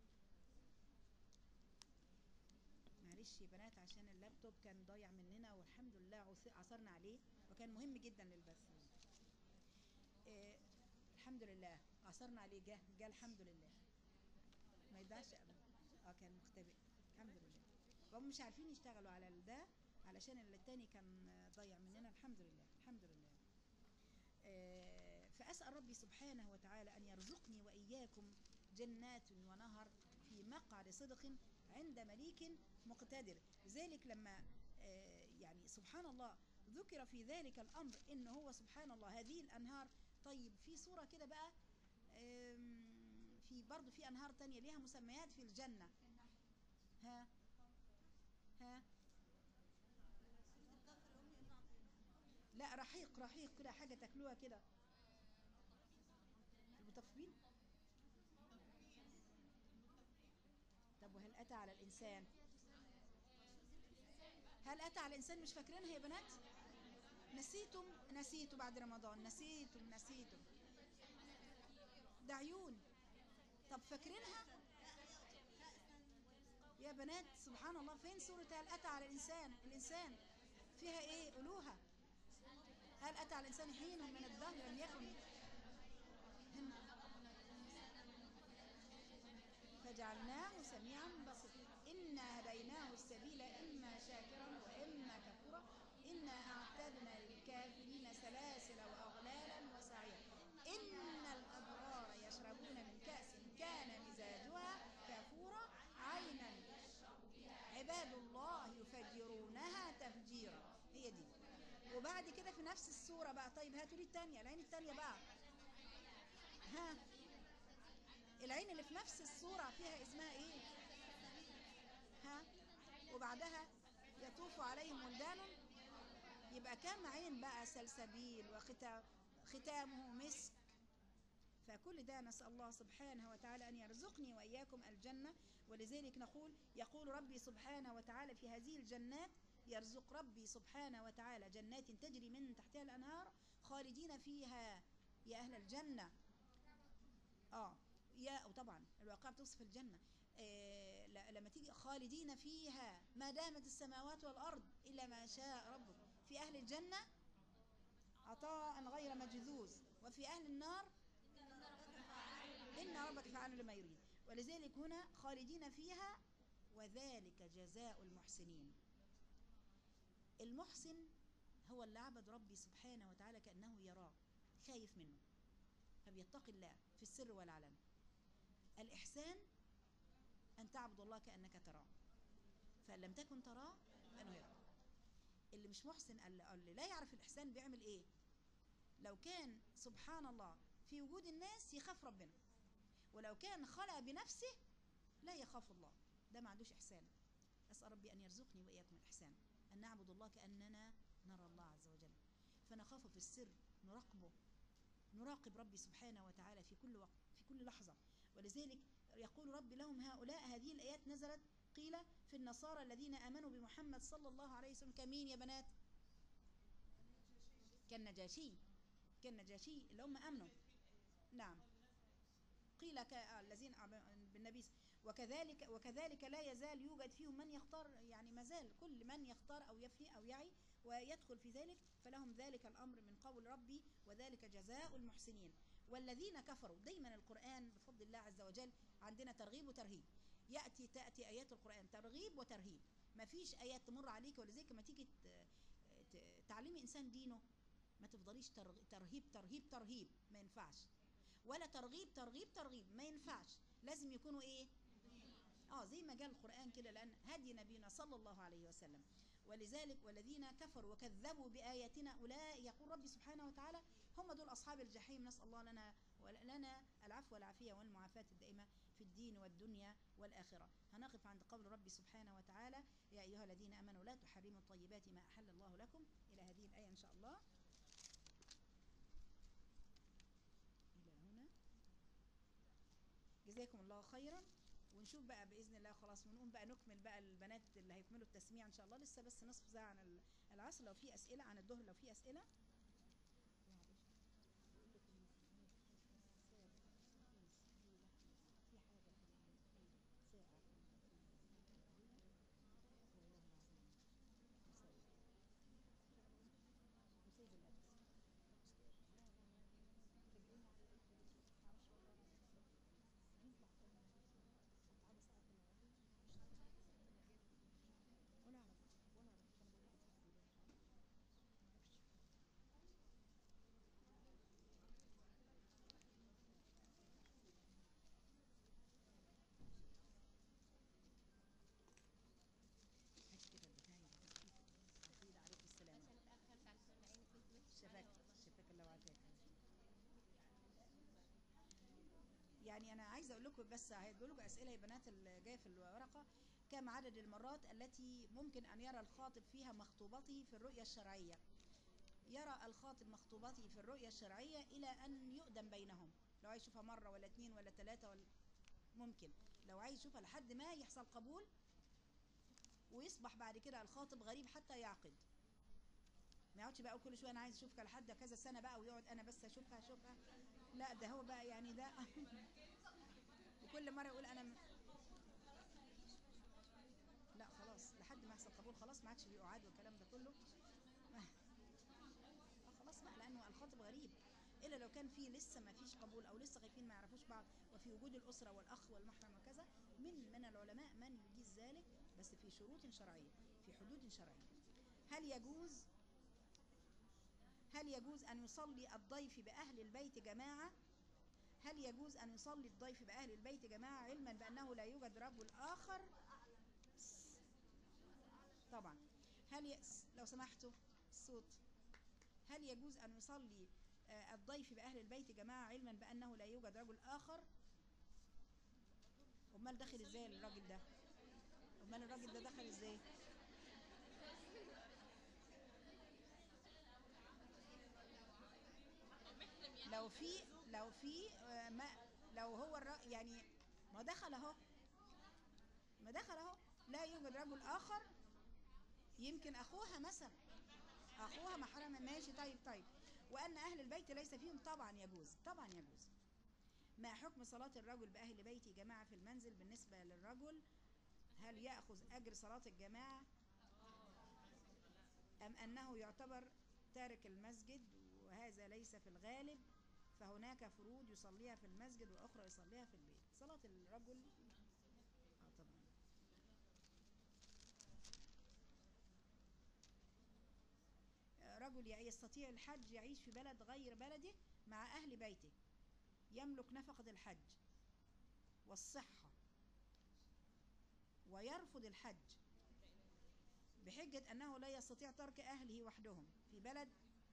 معلش يا بنات عشان اللابتوب كان ضايع مننا والحمد لله عث- عثرنا عليه وكان مهم جدا للبث إيه الحمد لله عثرنا عليه جه جه الحمد لله ما يضيعش ابدا اه كان مختبئ الحمد لله وهم مش عارفين يشتغلوا على ده علشان التاني كان ضيع مننا الحمد لله الحمد لله آه، فأسأل ربي سبحانه وتعالى أن يرزقني وإياكم جنات ونهر في مقعد صدق عند مليك مقتدر ذلك لما آه، يعني سبحان الله ذكر في ذلك الأمر إن هو سبحان الله هذه الأنهار طيب في صورة كده بقى آم، في برضو في أنهار تانية ليها مسميات في الجنة ها ها لا رحيق رحيق كده حاجة تاكلوها كده المطففين طب وهل أتى على الإنسان هل أتى على الإنسان مش فاكرينها يا بنات نسيتم نسيتوا بعد رمضان نسيتم نسيتم ده عيون طب فاكرينها يا بنات سبحان الله فين سورة هل أتى على الإنسان الإنسان فيها إيه قولوها هل أتى على الإنسان حين من الدهر لم يكن هن فجعلناه سميعا بصيرا إنا هديناه السبيل إما شاكرا وإما كفورا إنا أعتدنا للكافرين سلاسل وأغلالا وسعيرا إن الأبرار يشربون من كأس كان مزاجها كافورا عينا عباد الله يفجرونها تفجيرا هي دي وبعد كده في نفس الصورة بقى طيب هاتوا لي التانية العين التانية بقى ها العين اللي في نفس الصورة فيها اسمها ايه ها وبعدها يطوف عليهم ولدان يبقى كم عين بقى سلسبيل وختام ختامه مسك فكل ده نسأل الله سبحانه وتعالى أن يرزقني وإياكم الجنة ولذلك نقول يقول ربي سبحانه وتعالى في هذه الجنات يرزق ربي سبحانه وتعالى جنات تجري من تحتها الأنهار خالدين فيها يا أهل الجنة آه يا وطبعا الواقع بتوصف الجنة آه ل- لما تيجي خالدين فيها ما دامت السماوات والأرض إلا ما شاء ربك في أهل الجنة عطاء غير مجذوذ وفي أهل النار إن ربك فعال لما يريد ولذلك هنا خالدين فيها وذلك جزاء المحسنين المحسن هو اللي عبد ربي سبحانه وتعالى كأنه يراه خايف منه فبيتقي الله في السر والعلن الإحسان أن تعبد الله كأنك تراه فإن لم تكن تراه فإنه يراه اللي مش محسن اللي اللي لا يعرف الإحسان بيعمل إيه لو كان سبحان الله في وجود الناس يخاف ربنا ولو كان خلق بنفسه لا يخاف الله ده ما عندوش إحسان أسأل ربي أن يرزقني وإياكم الإحسان أن نعبد الله كأننا نرى الله عز وجل فنخاف في السر نراقبه نراقب ربي سبحانه وتعالى في كل وقت في كل لحظة ولذلك يقول ربي لهم هؤلاء هذه الآيات نزلت قيل في النصارى الذين آمنوا بمحمد صلى الله عليه وسلم كمين يا بنات كالنجاشي كالنجاشي اللي هم آمنوا نعم قيل ك... آه، الذين آمنوا بالنبي س- وكذلك وكذلك لا يزال يوجد فيهم من يختار يعني ما زال كل من يختار او يفني او يعي ويدخل في ذلك فلهم ذلك الامر من قول ربي وذلك جزاء المحسنين والذين كفروا دايما القران بفضل الله عز وجل عندنا ترغيب وترهيب ياتي تاتي ايات القران ترغيب وترهيب ما فيش ايات تمر عليك ولذلك لما تيجي ت- ت- تعلمي انسان دينه ما تفضليش ترغ- ترهيب ترهيب ترهيب ما ينفعش ولا ترغيب ترغيب ترغيب ما ينفعش لازم يكونوا ايه اه زي ما قال القرآن كده لأن هدي نبينا صلى الله عليه وسلم ولذلك والذين كفروا وكذبوا بآياتنا أولئك يقول ربي سبحانه وتعالى هم دول أصحاب الجحيم نسأل الله لنا ولنا العفو والعافية والمعافاة الدائمة في الدين والدنيا والآخرة هنقف عند قول ربي سبحانه وتعالى يا أيها الذين أمنوا لا تحرموا الطيبات ما أحل الله لكم إلى هذه الآية إن شاء الله إلى هنا جزاكم الله خيرا ونشوف بقى باذن الله خلاص ونقوم بقى نكمل بقى البنات اللي هيكملوا التسميع ان شاء الله لسه بس نصف ساعه عن ال- العصر لو في اسئله عن الظهر لو في اسئله ولا اعرف ولا اعرف هات كده البتاعي ده عليك السلامه شفاك شفاك الله وعافاك يعني انا عايزه اقول لكم بس هيقول لكم اسئله يا بنات اللي جايه في الورقه كم عدد المرات التي ممكن ان يرى الخاطب فيها مخطوبته في الرؤيه الشرعيه يرى الخاطب مخطوبته في الرؤيه الشرعيه الى ان يؤدم بينهم لو عايز يشوفها مره ولا اتنين ولا ثلاثه ولا ممكن لو عايز يشوفها لحد ما يحصل قبول ويصبح بعد كده الخاطب غريب حتى يعقد ما يقعدش بقى كل شويه انا عايز اشوفك لحد كذا سنه بقى ويقعد انا بس اشوفها اشوفها لا ده هو بقى يعني ده وكل مره يقول انا م... لا خلاص لحد ما يحصل قبول خلاص ما عادش بيقعد والكلام ده كله آه خلاص بقى لانه الخاطب غريب الا لو كان في لسه ما فيش قبول او لسه خايفين ما يعرفوش بعض وفي وجود الاسره والاخ والمحرم وكذا من من العلماء من يجيز ذلك بس في شروط شرعيه في حدود شرعيه هل يجوز هل يجوز أن يصلي الضيف بأهل البيت جماعة هل يجوز أن يصلي الضيف بأهل البيت جماعة علما بأنه لا يوجد رجل آخر طبعا هل ي... لو سمحتوا الصوت هل يجوز ان يصلي آه، الضيف باهل البيت جماعه علما بانه لا يوجد رجل اخر امال داخل ازاي الراجل ده امال الراجل ده دخل ازاي لو في لو في آه، ما لو هو الر... يعني ما دخل اهو ما دخل اهو لا يوجد رجل اخر يمكن اخوها مثلا اخوها محرم ماشي طيب طيب وان اهل البيت ليس فيهم طبعا يجوز طبعا يجوز ما حكم صلاة الرجل بأهل بيته جماعة في المنزل بالنسبة للرجل هل يأخذ أجر صلاة الجماعة أم أنه يعتبر تارك المسجد وهذا ليس في الغالب فهناك فروض يصليها في المسجد وأخرى يصليها في البيت صلاة الرجل آه طبعا رجل يع- يستطيع الحج يعيش في بلد غير بلده مع أهل بيته يملك نفقة الحج والصحة ويرفض الحج بحجة أنه لا يستطيع ترك أهله وحدهم في بلد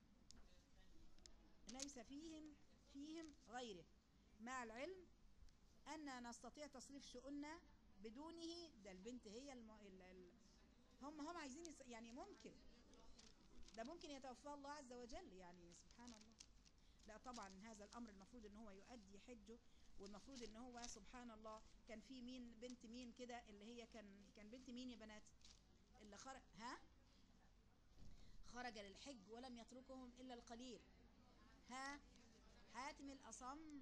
ليس فيهم فيهم غيره مع العلم أن نستطيع تصريف شؤوننا بدونه ده البنت هي الم... ال... ال... هم هم عايزين يس... يعني ممكن ده ممكن يتوفاه الله عز وجل يعني سبحان الله لا طبعا هذا الامر المفروض ان هو يؤدي حجه والمفروض ان هو سبحان الله كان في مين بنت مين كده اللي هي كان كان بنت مين يا بنات اللي خرج ها خرج للحج ولم يتركهم الا القليل ها حاتم الاصم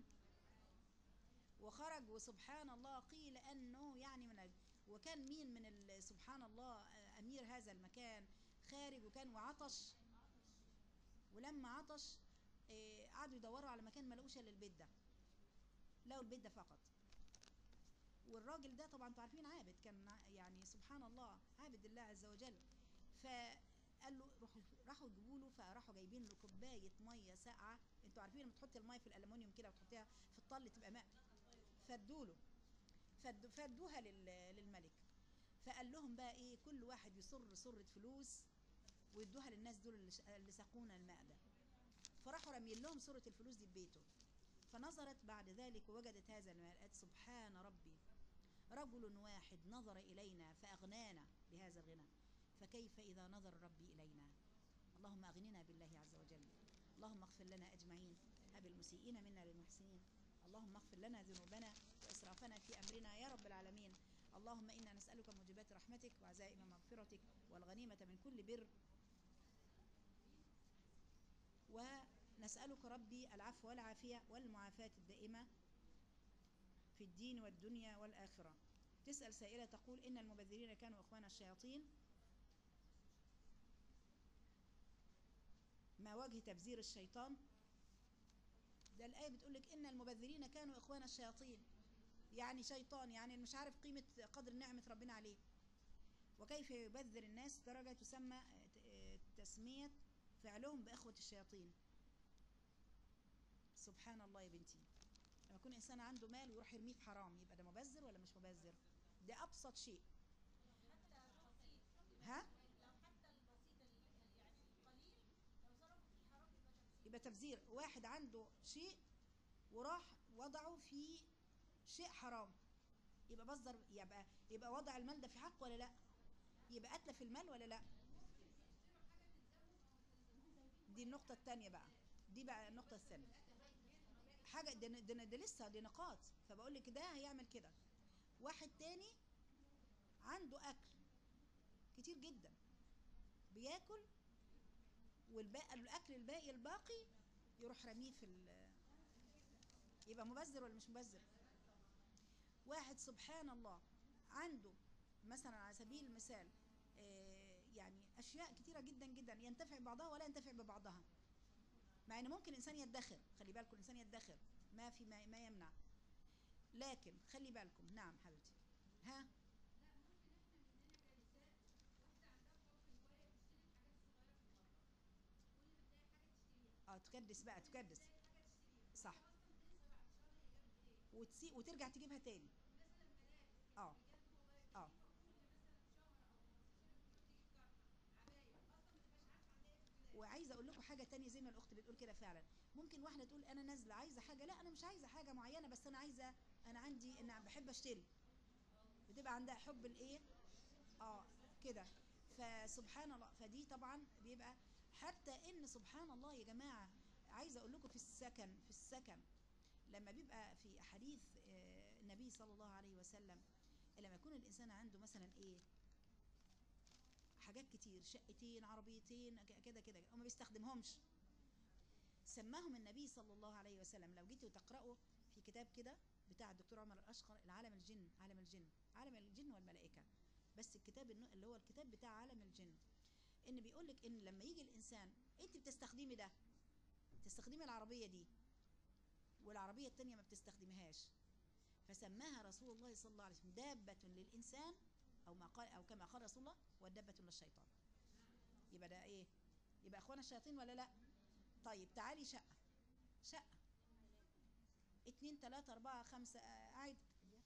وخرج وسبحان الله قيل انه يعني من ال- وكان مين من ال- سبحان الله آه، امير هذا المكان خارج وكان وعطش ولما عطش آه، قعدوا يدوروا على مكان ما لقوش الا البيت ده لقوا البيت ده فقط والراجل ده طبعا انتوا عارفين عابد كان ع- يعني سبحان الله عابد الله عز وجل فقال له روحوا راحوا يجيبوا له فراحوا جايبين له كوبايه ميه ساقعه انتوا عارفين لما تحطي الميه في الالومنيوم كده وتحطيها في الطل تبقى ماء فادوا له فد- فادوها لل- للملك فقال لهم بقى ايه كل واحد يصر صرة فلوس ويدوها للناس دول اللي ش- اللي سقونا الماء ده فراحوا راميين لهم صورة الفلوس دي في بيته فنظرت بعد ذلك ووجدت هذا المال قالت سبحان ربي رجل واحد نظر إلينا فأغنانا بهذا الغنى فكيف إذا نظر ربي إلينا اللهم أغننا بالله عز وجل اللهم اغفر لنا أجمعين هب المسيئين منا للمحسنين اللهم اغفر لنا ذنوبنا وإسرافنا في أمرنا يا رب العالمين اللهم إنا نسألك موجبات رحمتك وعزائم مغفرتك والغنيمة من كل بر ونسألك ربي العفو والعافية والمعافاة الدائمة في الدين والدنيا والآخرة تسأل سائلة تقول إن المبذرين كانوا إخوان الشياطين ما وجه تبذير الشيطان ده الآية بتقولك إن المبذرين كانوا إخوان الشياطين يعني شيطان يعني مش عارف قيمة قدر نعمة ربنا عليه وكيف يبذر الناس درجة تسمى آه، تسمية فعلهم بإخوة الشياطين سبحان الله يا بنتي لما يكون إنسان عنده مال ويروح يرميه في حرام يبقى ده مبذر ولا مش مبذر ده أبسط شيء ها يبقى تبذير واحد عنده شيء وراح وضعه في شيء حرام يبقى بذر يبقى يبقى وضع المال ده في حق ولا لا يبقى أتلف المال ولا لا دي النقطة الثانية بقى دي بقى النقطة الثانية حاجة ده ده, ده لسه دي نقاط فبقول لك ده هيعمل كده واحد تاني عنده أكل كتير جدا بياكل والباقي الأكل الباقي الباقي يروح رميه في ال يبقى مبذر ولا مش مبذر واحد سبحان الله عنده مثلا على سبيل المثال آه، يعني اشياء كتيره جدا جدا ينتفع ببعضها ولا ينتفع ببعضها مع ان ممكن الانسان يدخر خلي بالكم الانسان يدخر ما في ما, ما يمنع لكن خلي بالكم نعم حبيبتي ها اه تكدس بقى تكدس صح وتسي وترجع تجيبها تاني اه اه وعايزه اقول لكم حاجه تانية زي ما الاخت بتقول كده فعلا ممكن واحده تقول انا نازله عايزه حاجه لا انا مش عايزه حاجه معينه بس انا عايزه انا عندي انا بحب اشتري بتبقى عندها حب الايه اه كده فسبحان الله فدي طبعا بيبقى حتى ان سبحان الله يا جماعه عايزه اقول لكم في السكن في السكن لما بيبقى في احاديث آه، النبي صلى الله عليه وسلم لما يكون الانسان عنده مثلا ايه حاجات كتير شقتين عربيتين ك- كده كده وما بيستخدمهمش سماهم النبي صلى الله عليه وسلم لو جيتوا تقرأوا في كتاب كده بتاع الدكتور عمر الأشقر العالم الجن عالم الجن عالم الجن والملائكة بس الكتاب النو- اللي هو الكتاب بتاع عالم الجن ان بيقول لك ان لما يجي الانسان انت بتستخدمي ده تستخدمي العربية دي والعربية التانية ما بتستخدمهاش فسماها رسول الله صلى الله عليه وسلم دابة للإنسان أو ما قال أو كما قال رسول الله والدابة للشيطان يبقى ده إيه؟ يبقى إخوانا الشياطين ولا لأ؟ طيب تعالي شقة شقة اتنين تلاتة أربعة خمسة آه، عادي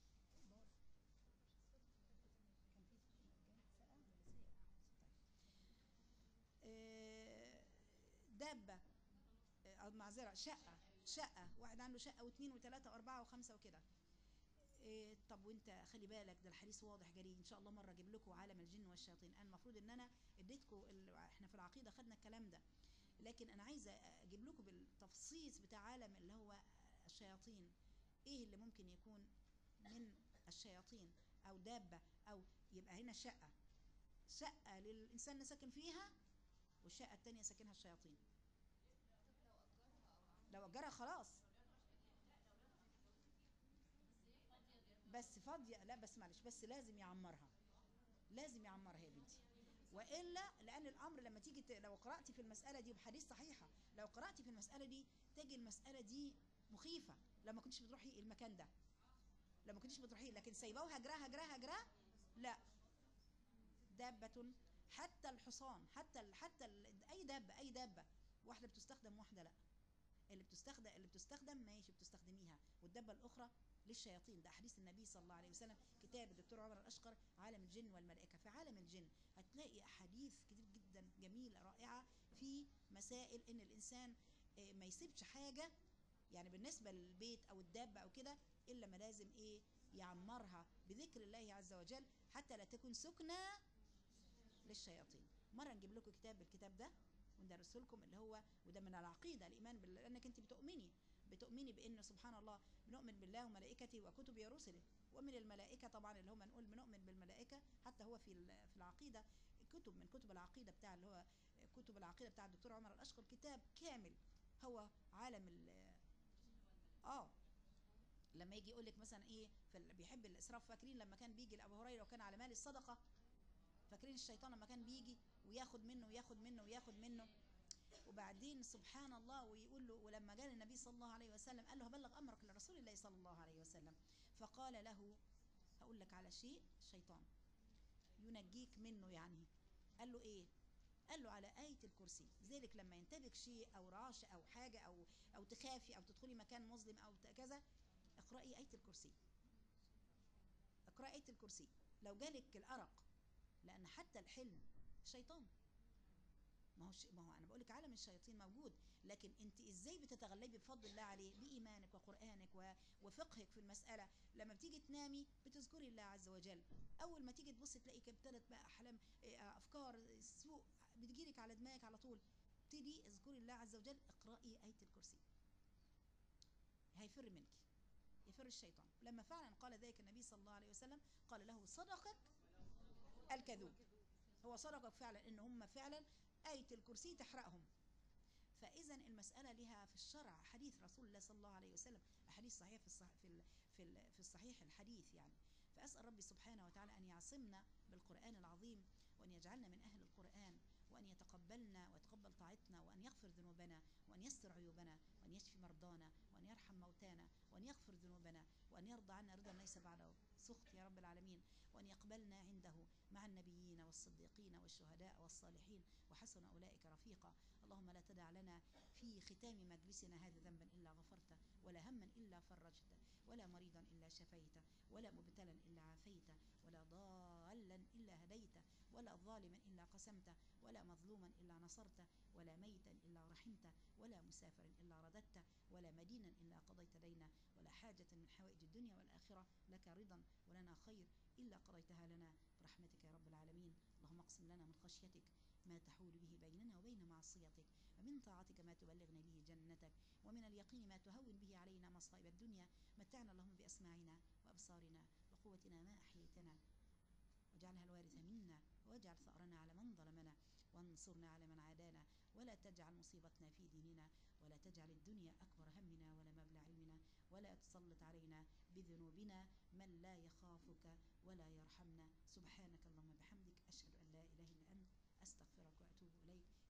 آه، دابة آه، أو معذرة شقة شقة واحد عنده شقة واثنين وثلاثة وأربعة وخمسة وكده إيه طب وانت خلي بالك ده الحديث واضح جري ان شاء الله مره اجيب لكم عالم الجن والشياطين انا المفروض ان انا اديتكم ال- احنا في العقيده خدنا الكلام ده لكن انا عايزه اجيب لكم بالتفصيص بتاع عالم اللي هو الشياطين ايه اللي ممكن يكون من الشياطين او دابه او يبقى هنا شقه شقه للانسان اللي ساكن فيها والشقه الثانيه ساكنها الشياطين لو اجرها خلاص بس فاضيه لا بس معلش بس لازم يعمرها لازم يعمرها يا بنتي والا لان الامر لما تيجي ت- لو قراتي في المساله دي وبحديث صحيحه لو قراتي في المساله دي تجي المساله دي مخيفه لو ما كنتش بتروحي المكان ده لو ما كنتش بتروحي لكن سايباه وهجراه هجراه هجراه لا دابة حتى الحصان حتى ال حتى ال اي دابة اي دابة واحدة بتستخدم واحدة لا اللي بتستخدم اللي بتستخدم ماشي بتستخدميها والدابة الأخرى للشياطين ده أحاديث النبي صلى الله عليه وسلم كتاب الدكتور عمر الأشقر عالم الجن والملائكة في عالم الجن هتلاقي أحاديث كتير جدا جميلة رائعة في مسائل إن الإنسان آه، ما يسيبش حاجة يعني بالنسبة للبيت أو الدابة أو كده إلا ما لازم إيه يعمرها بذكر الله عز وجل حتى لا تكون سكنى للشياطين مرة نجيب لكم كتاب الكتاب ده وندرسه لكم اللي هو وده من العقيدة الإيمان بالله لأنك أنت بتؤمني بتؤمني بأن سبحان الله بنؤمن بالله وملائكته وكتبه ورسله ومن الملائكة طبعا اللي هم نقول بنؤمن بالملائكة حتى هو في ال- في العقيدة كتب من كتب العقيدة بتاع اللي هو كتب العقيدة بتاع الدكتور عمر الأشقر كتاب كامل هو عالم ال اه لما يجي يقول لك مثلا ايه في ال- بيحب الاسراف فاكرين لما كان بيجي لابو هريره وكان على مال الصدقه فاكرين الشيطان لما كان بيجي وياخد منه وياخد منه وياخد منه وبعدين سبحان الله ويقول له ولما جاء النبي صلى الله عليه وسلم قال له هبلغ امرك لرسول الله صلى الله عليه وسلم فقال له هقول لك على شيء الشيطان ينجيك منه يعني قال له ايه قال له على آية الكرسي لذلك لما ينتبك شيء أو رعش أو حاجة أو أو تخافي أو تدخلي مكان مظلم أو ت- كذا اقرأي آية الكرسي اقرأي آية الكرسي لو جالك الأرق لأن حتى الحلم شيطان ما هو ش... ما هو انا بقول لك عالم الشياطين موجود لكن انت ازاي بتتغلبي بفضل الله عليه بايمانك وقرانك و... وفقهك في المساله لما بتيجي تنامي بتذكري الله عز وجل اول ما تيجي تبصي تلاقي ابتدت بقى احلام إيه، افكار سوء بتجيلك على دماغك على طول ابتدي اذكري الله عز وجل اقراي ايه الكرسي هيفر منك يفر الشيطان لما فعلا قال ذلك النبي صلى الله عليه وسلم قال له صدقك الكذوب هو صدقك فعلا ان هم فعلا آية الكرسي تحرقهم فإذا المسألة لها في الشرع حديث رسول الله صلى الله عليه وسلم أحاديث صحيحة في الصح في ال في, ال في الصحيح الحديث يعني فأسأل ربي سبحانه وتعالى أن يعصمنا بالقرآن العظيم وأن يجعلنا من أهل القرآن وأن يتقبلنا ويتقبل طاعتنا وأن يغفر ذنوبنا وأن يستر عيوبنا وأن يشفي مرضانا وأن يرحم موتانا وأن يغفر ذنوبنا وأن يرضى عنا رضا ليس بعده سخط يا رب العالمين وأن يقبلنا عنده مع النبيين والصديقين والشهداء والصالحين وحسن أولئك رفيقا اللهم لا تدع لنا في ختام مجلسنا هذا ذنبا إلا غفرته ولا هما إلا فرجته ولا مريضا إلا شفيته ولا مبتلا إلا عافيته ولا ضالا إلا هديته ولا ولا ظالما إلا قسمته ولا مظلوما إلا نصرته ولا ميتا إلا رحمته ولا مسافرا إلا رددته ولا مدينا إلا قضيت دينه ولا حاجة من حوائج الدنيا والآخرة لك رضا ولنا خير إلا قضيتها لنا برحمتك يا رب العالمين اللهم اقسم لنا من خشيتك ما تحول به بيننا وبين معصيتك ومن طاعتك ما تبلغنا به جنتك ومن اليقين ما تهون به علينا مصائب الدنيا متعنا اللهم بأسماعنا وأبصارنا وقوتنا ما أحييتنا واجعلها الوارث منا واجعل ثأرنا على من ظلمنا وانصرنا على من عادانا ولا تجعل مصيبتنا في ديننا ولا تجعل الدنيا أكبر همنا ولا مبلغ علمنا ولا تسلط علينا بذنوبنا من لا يخافك ولا يرحمنا سبحانك اللهم بحمدك أشهد أن لا إله إلا أنت أستغفرك وأتوب إليك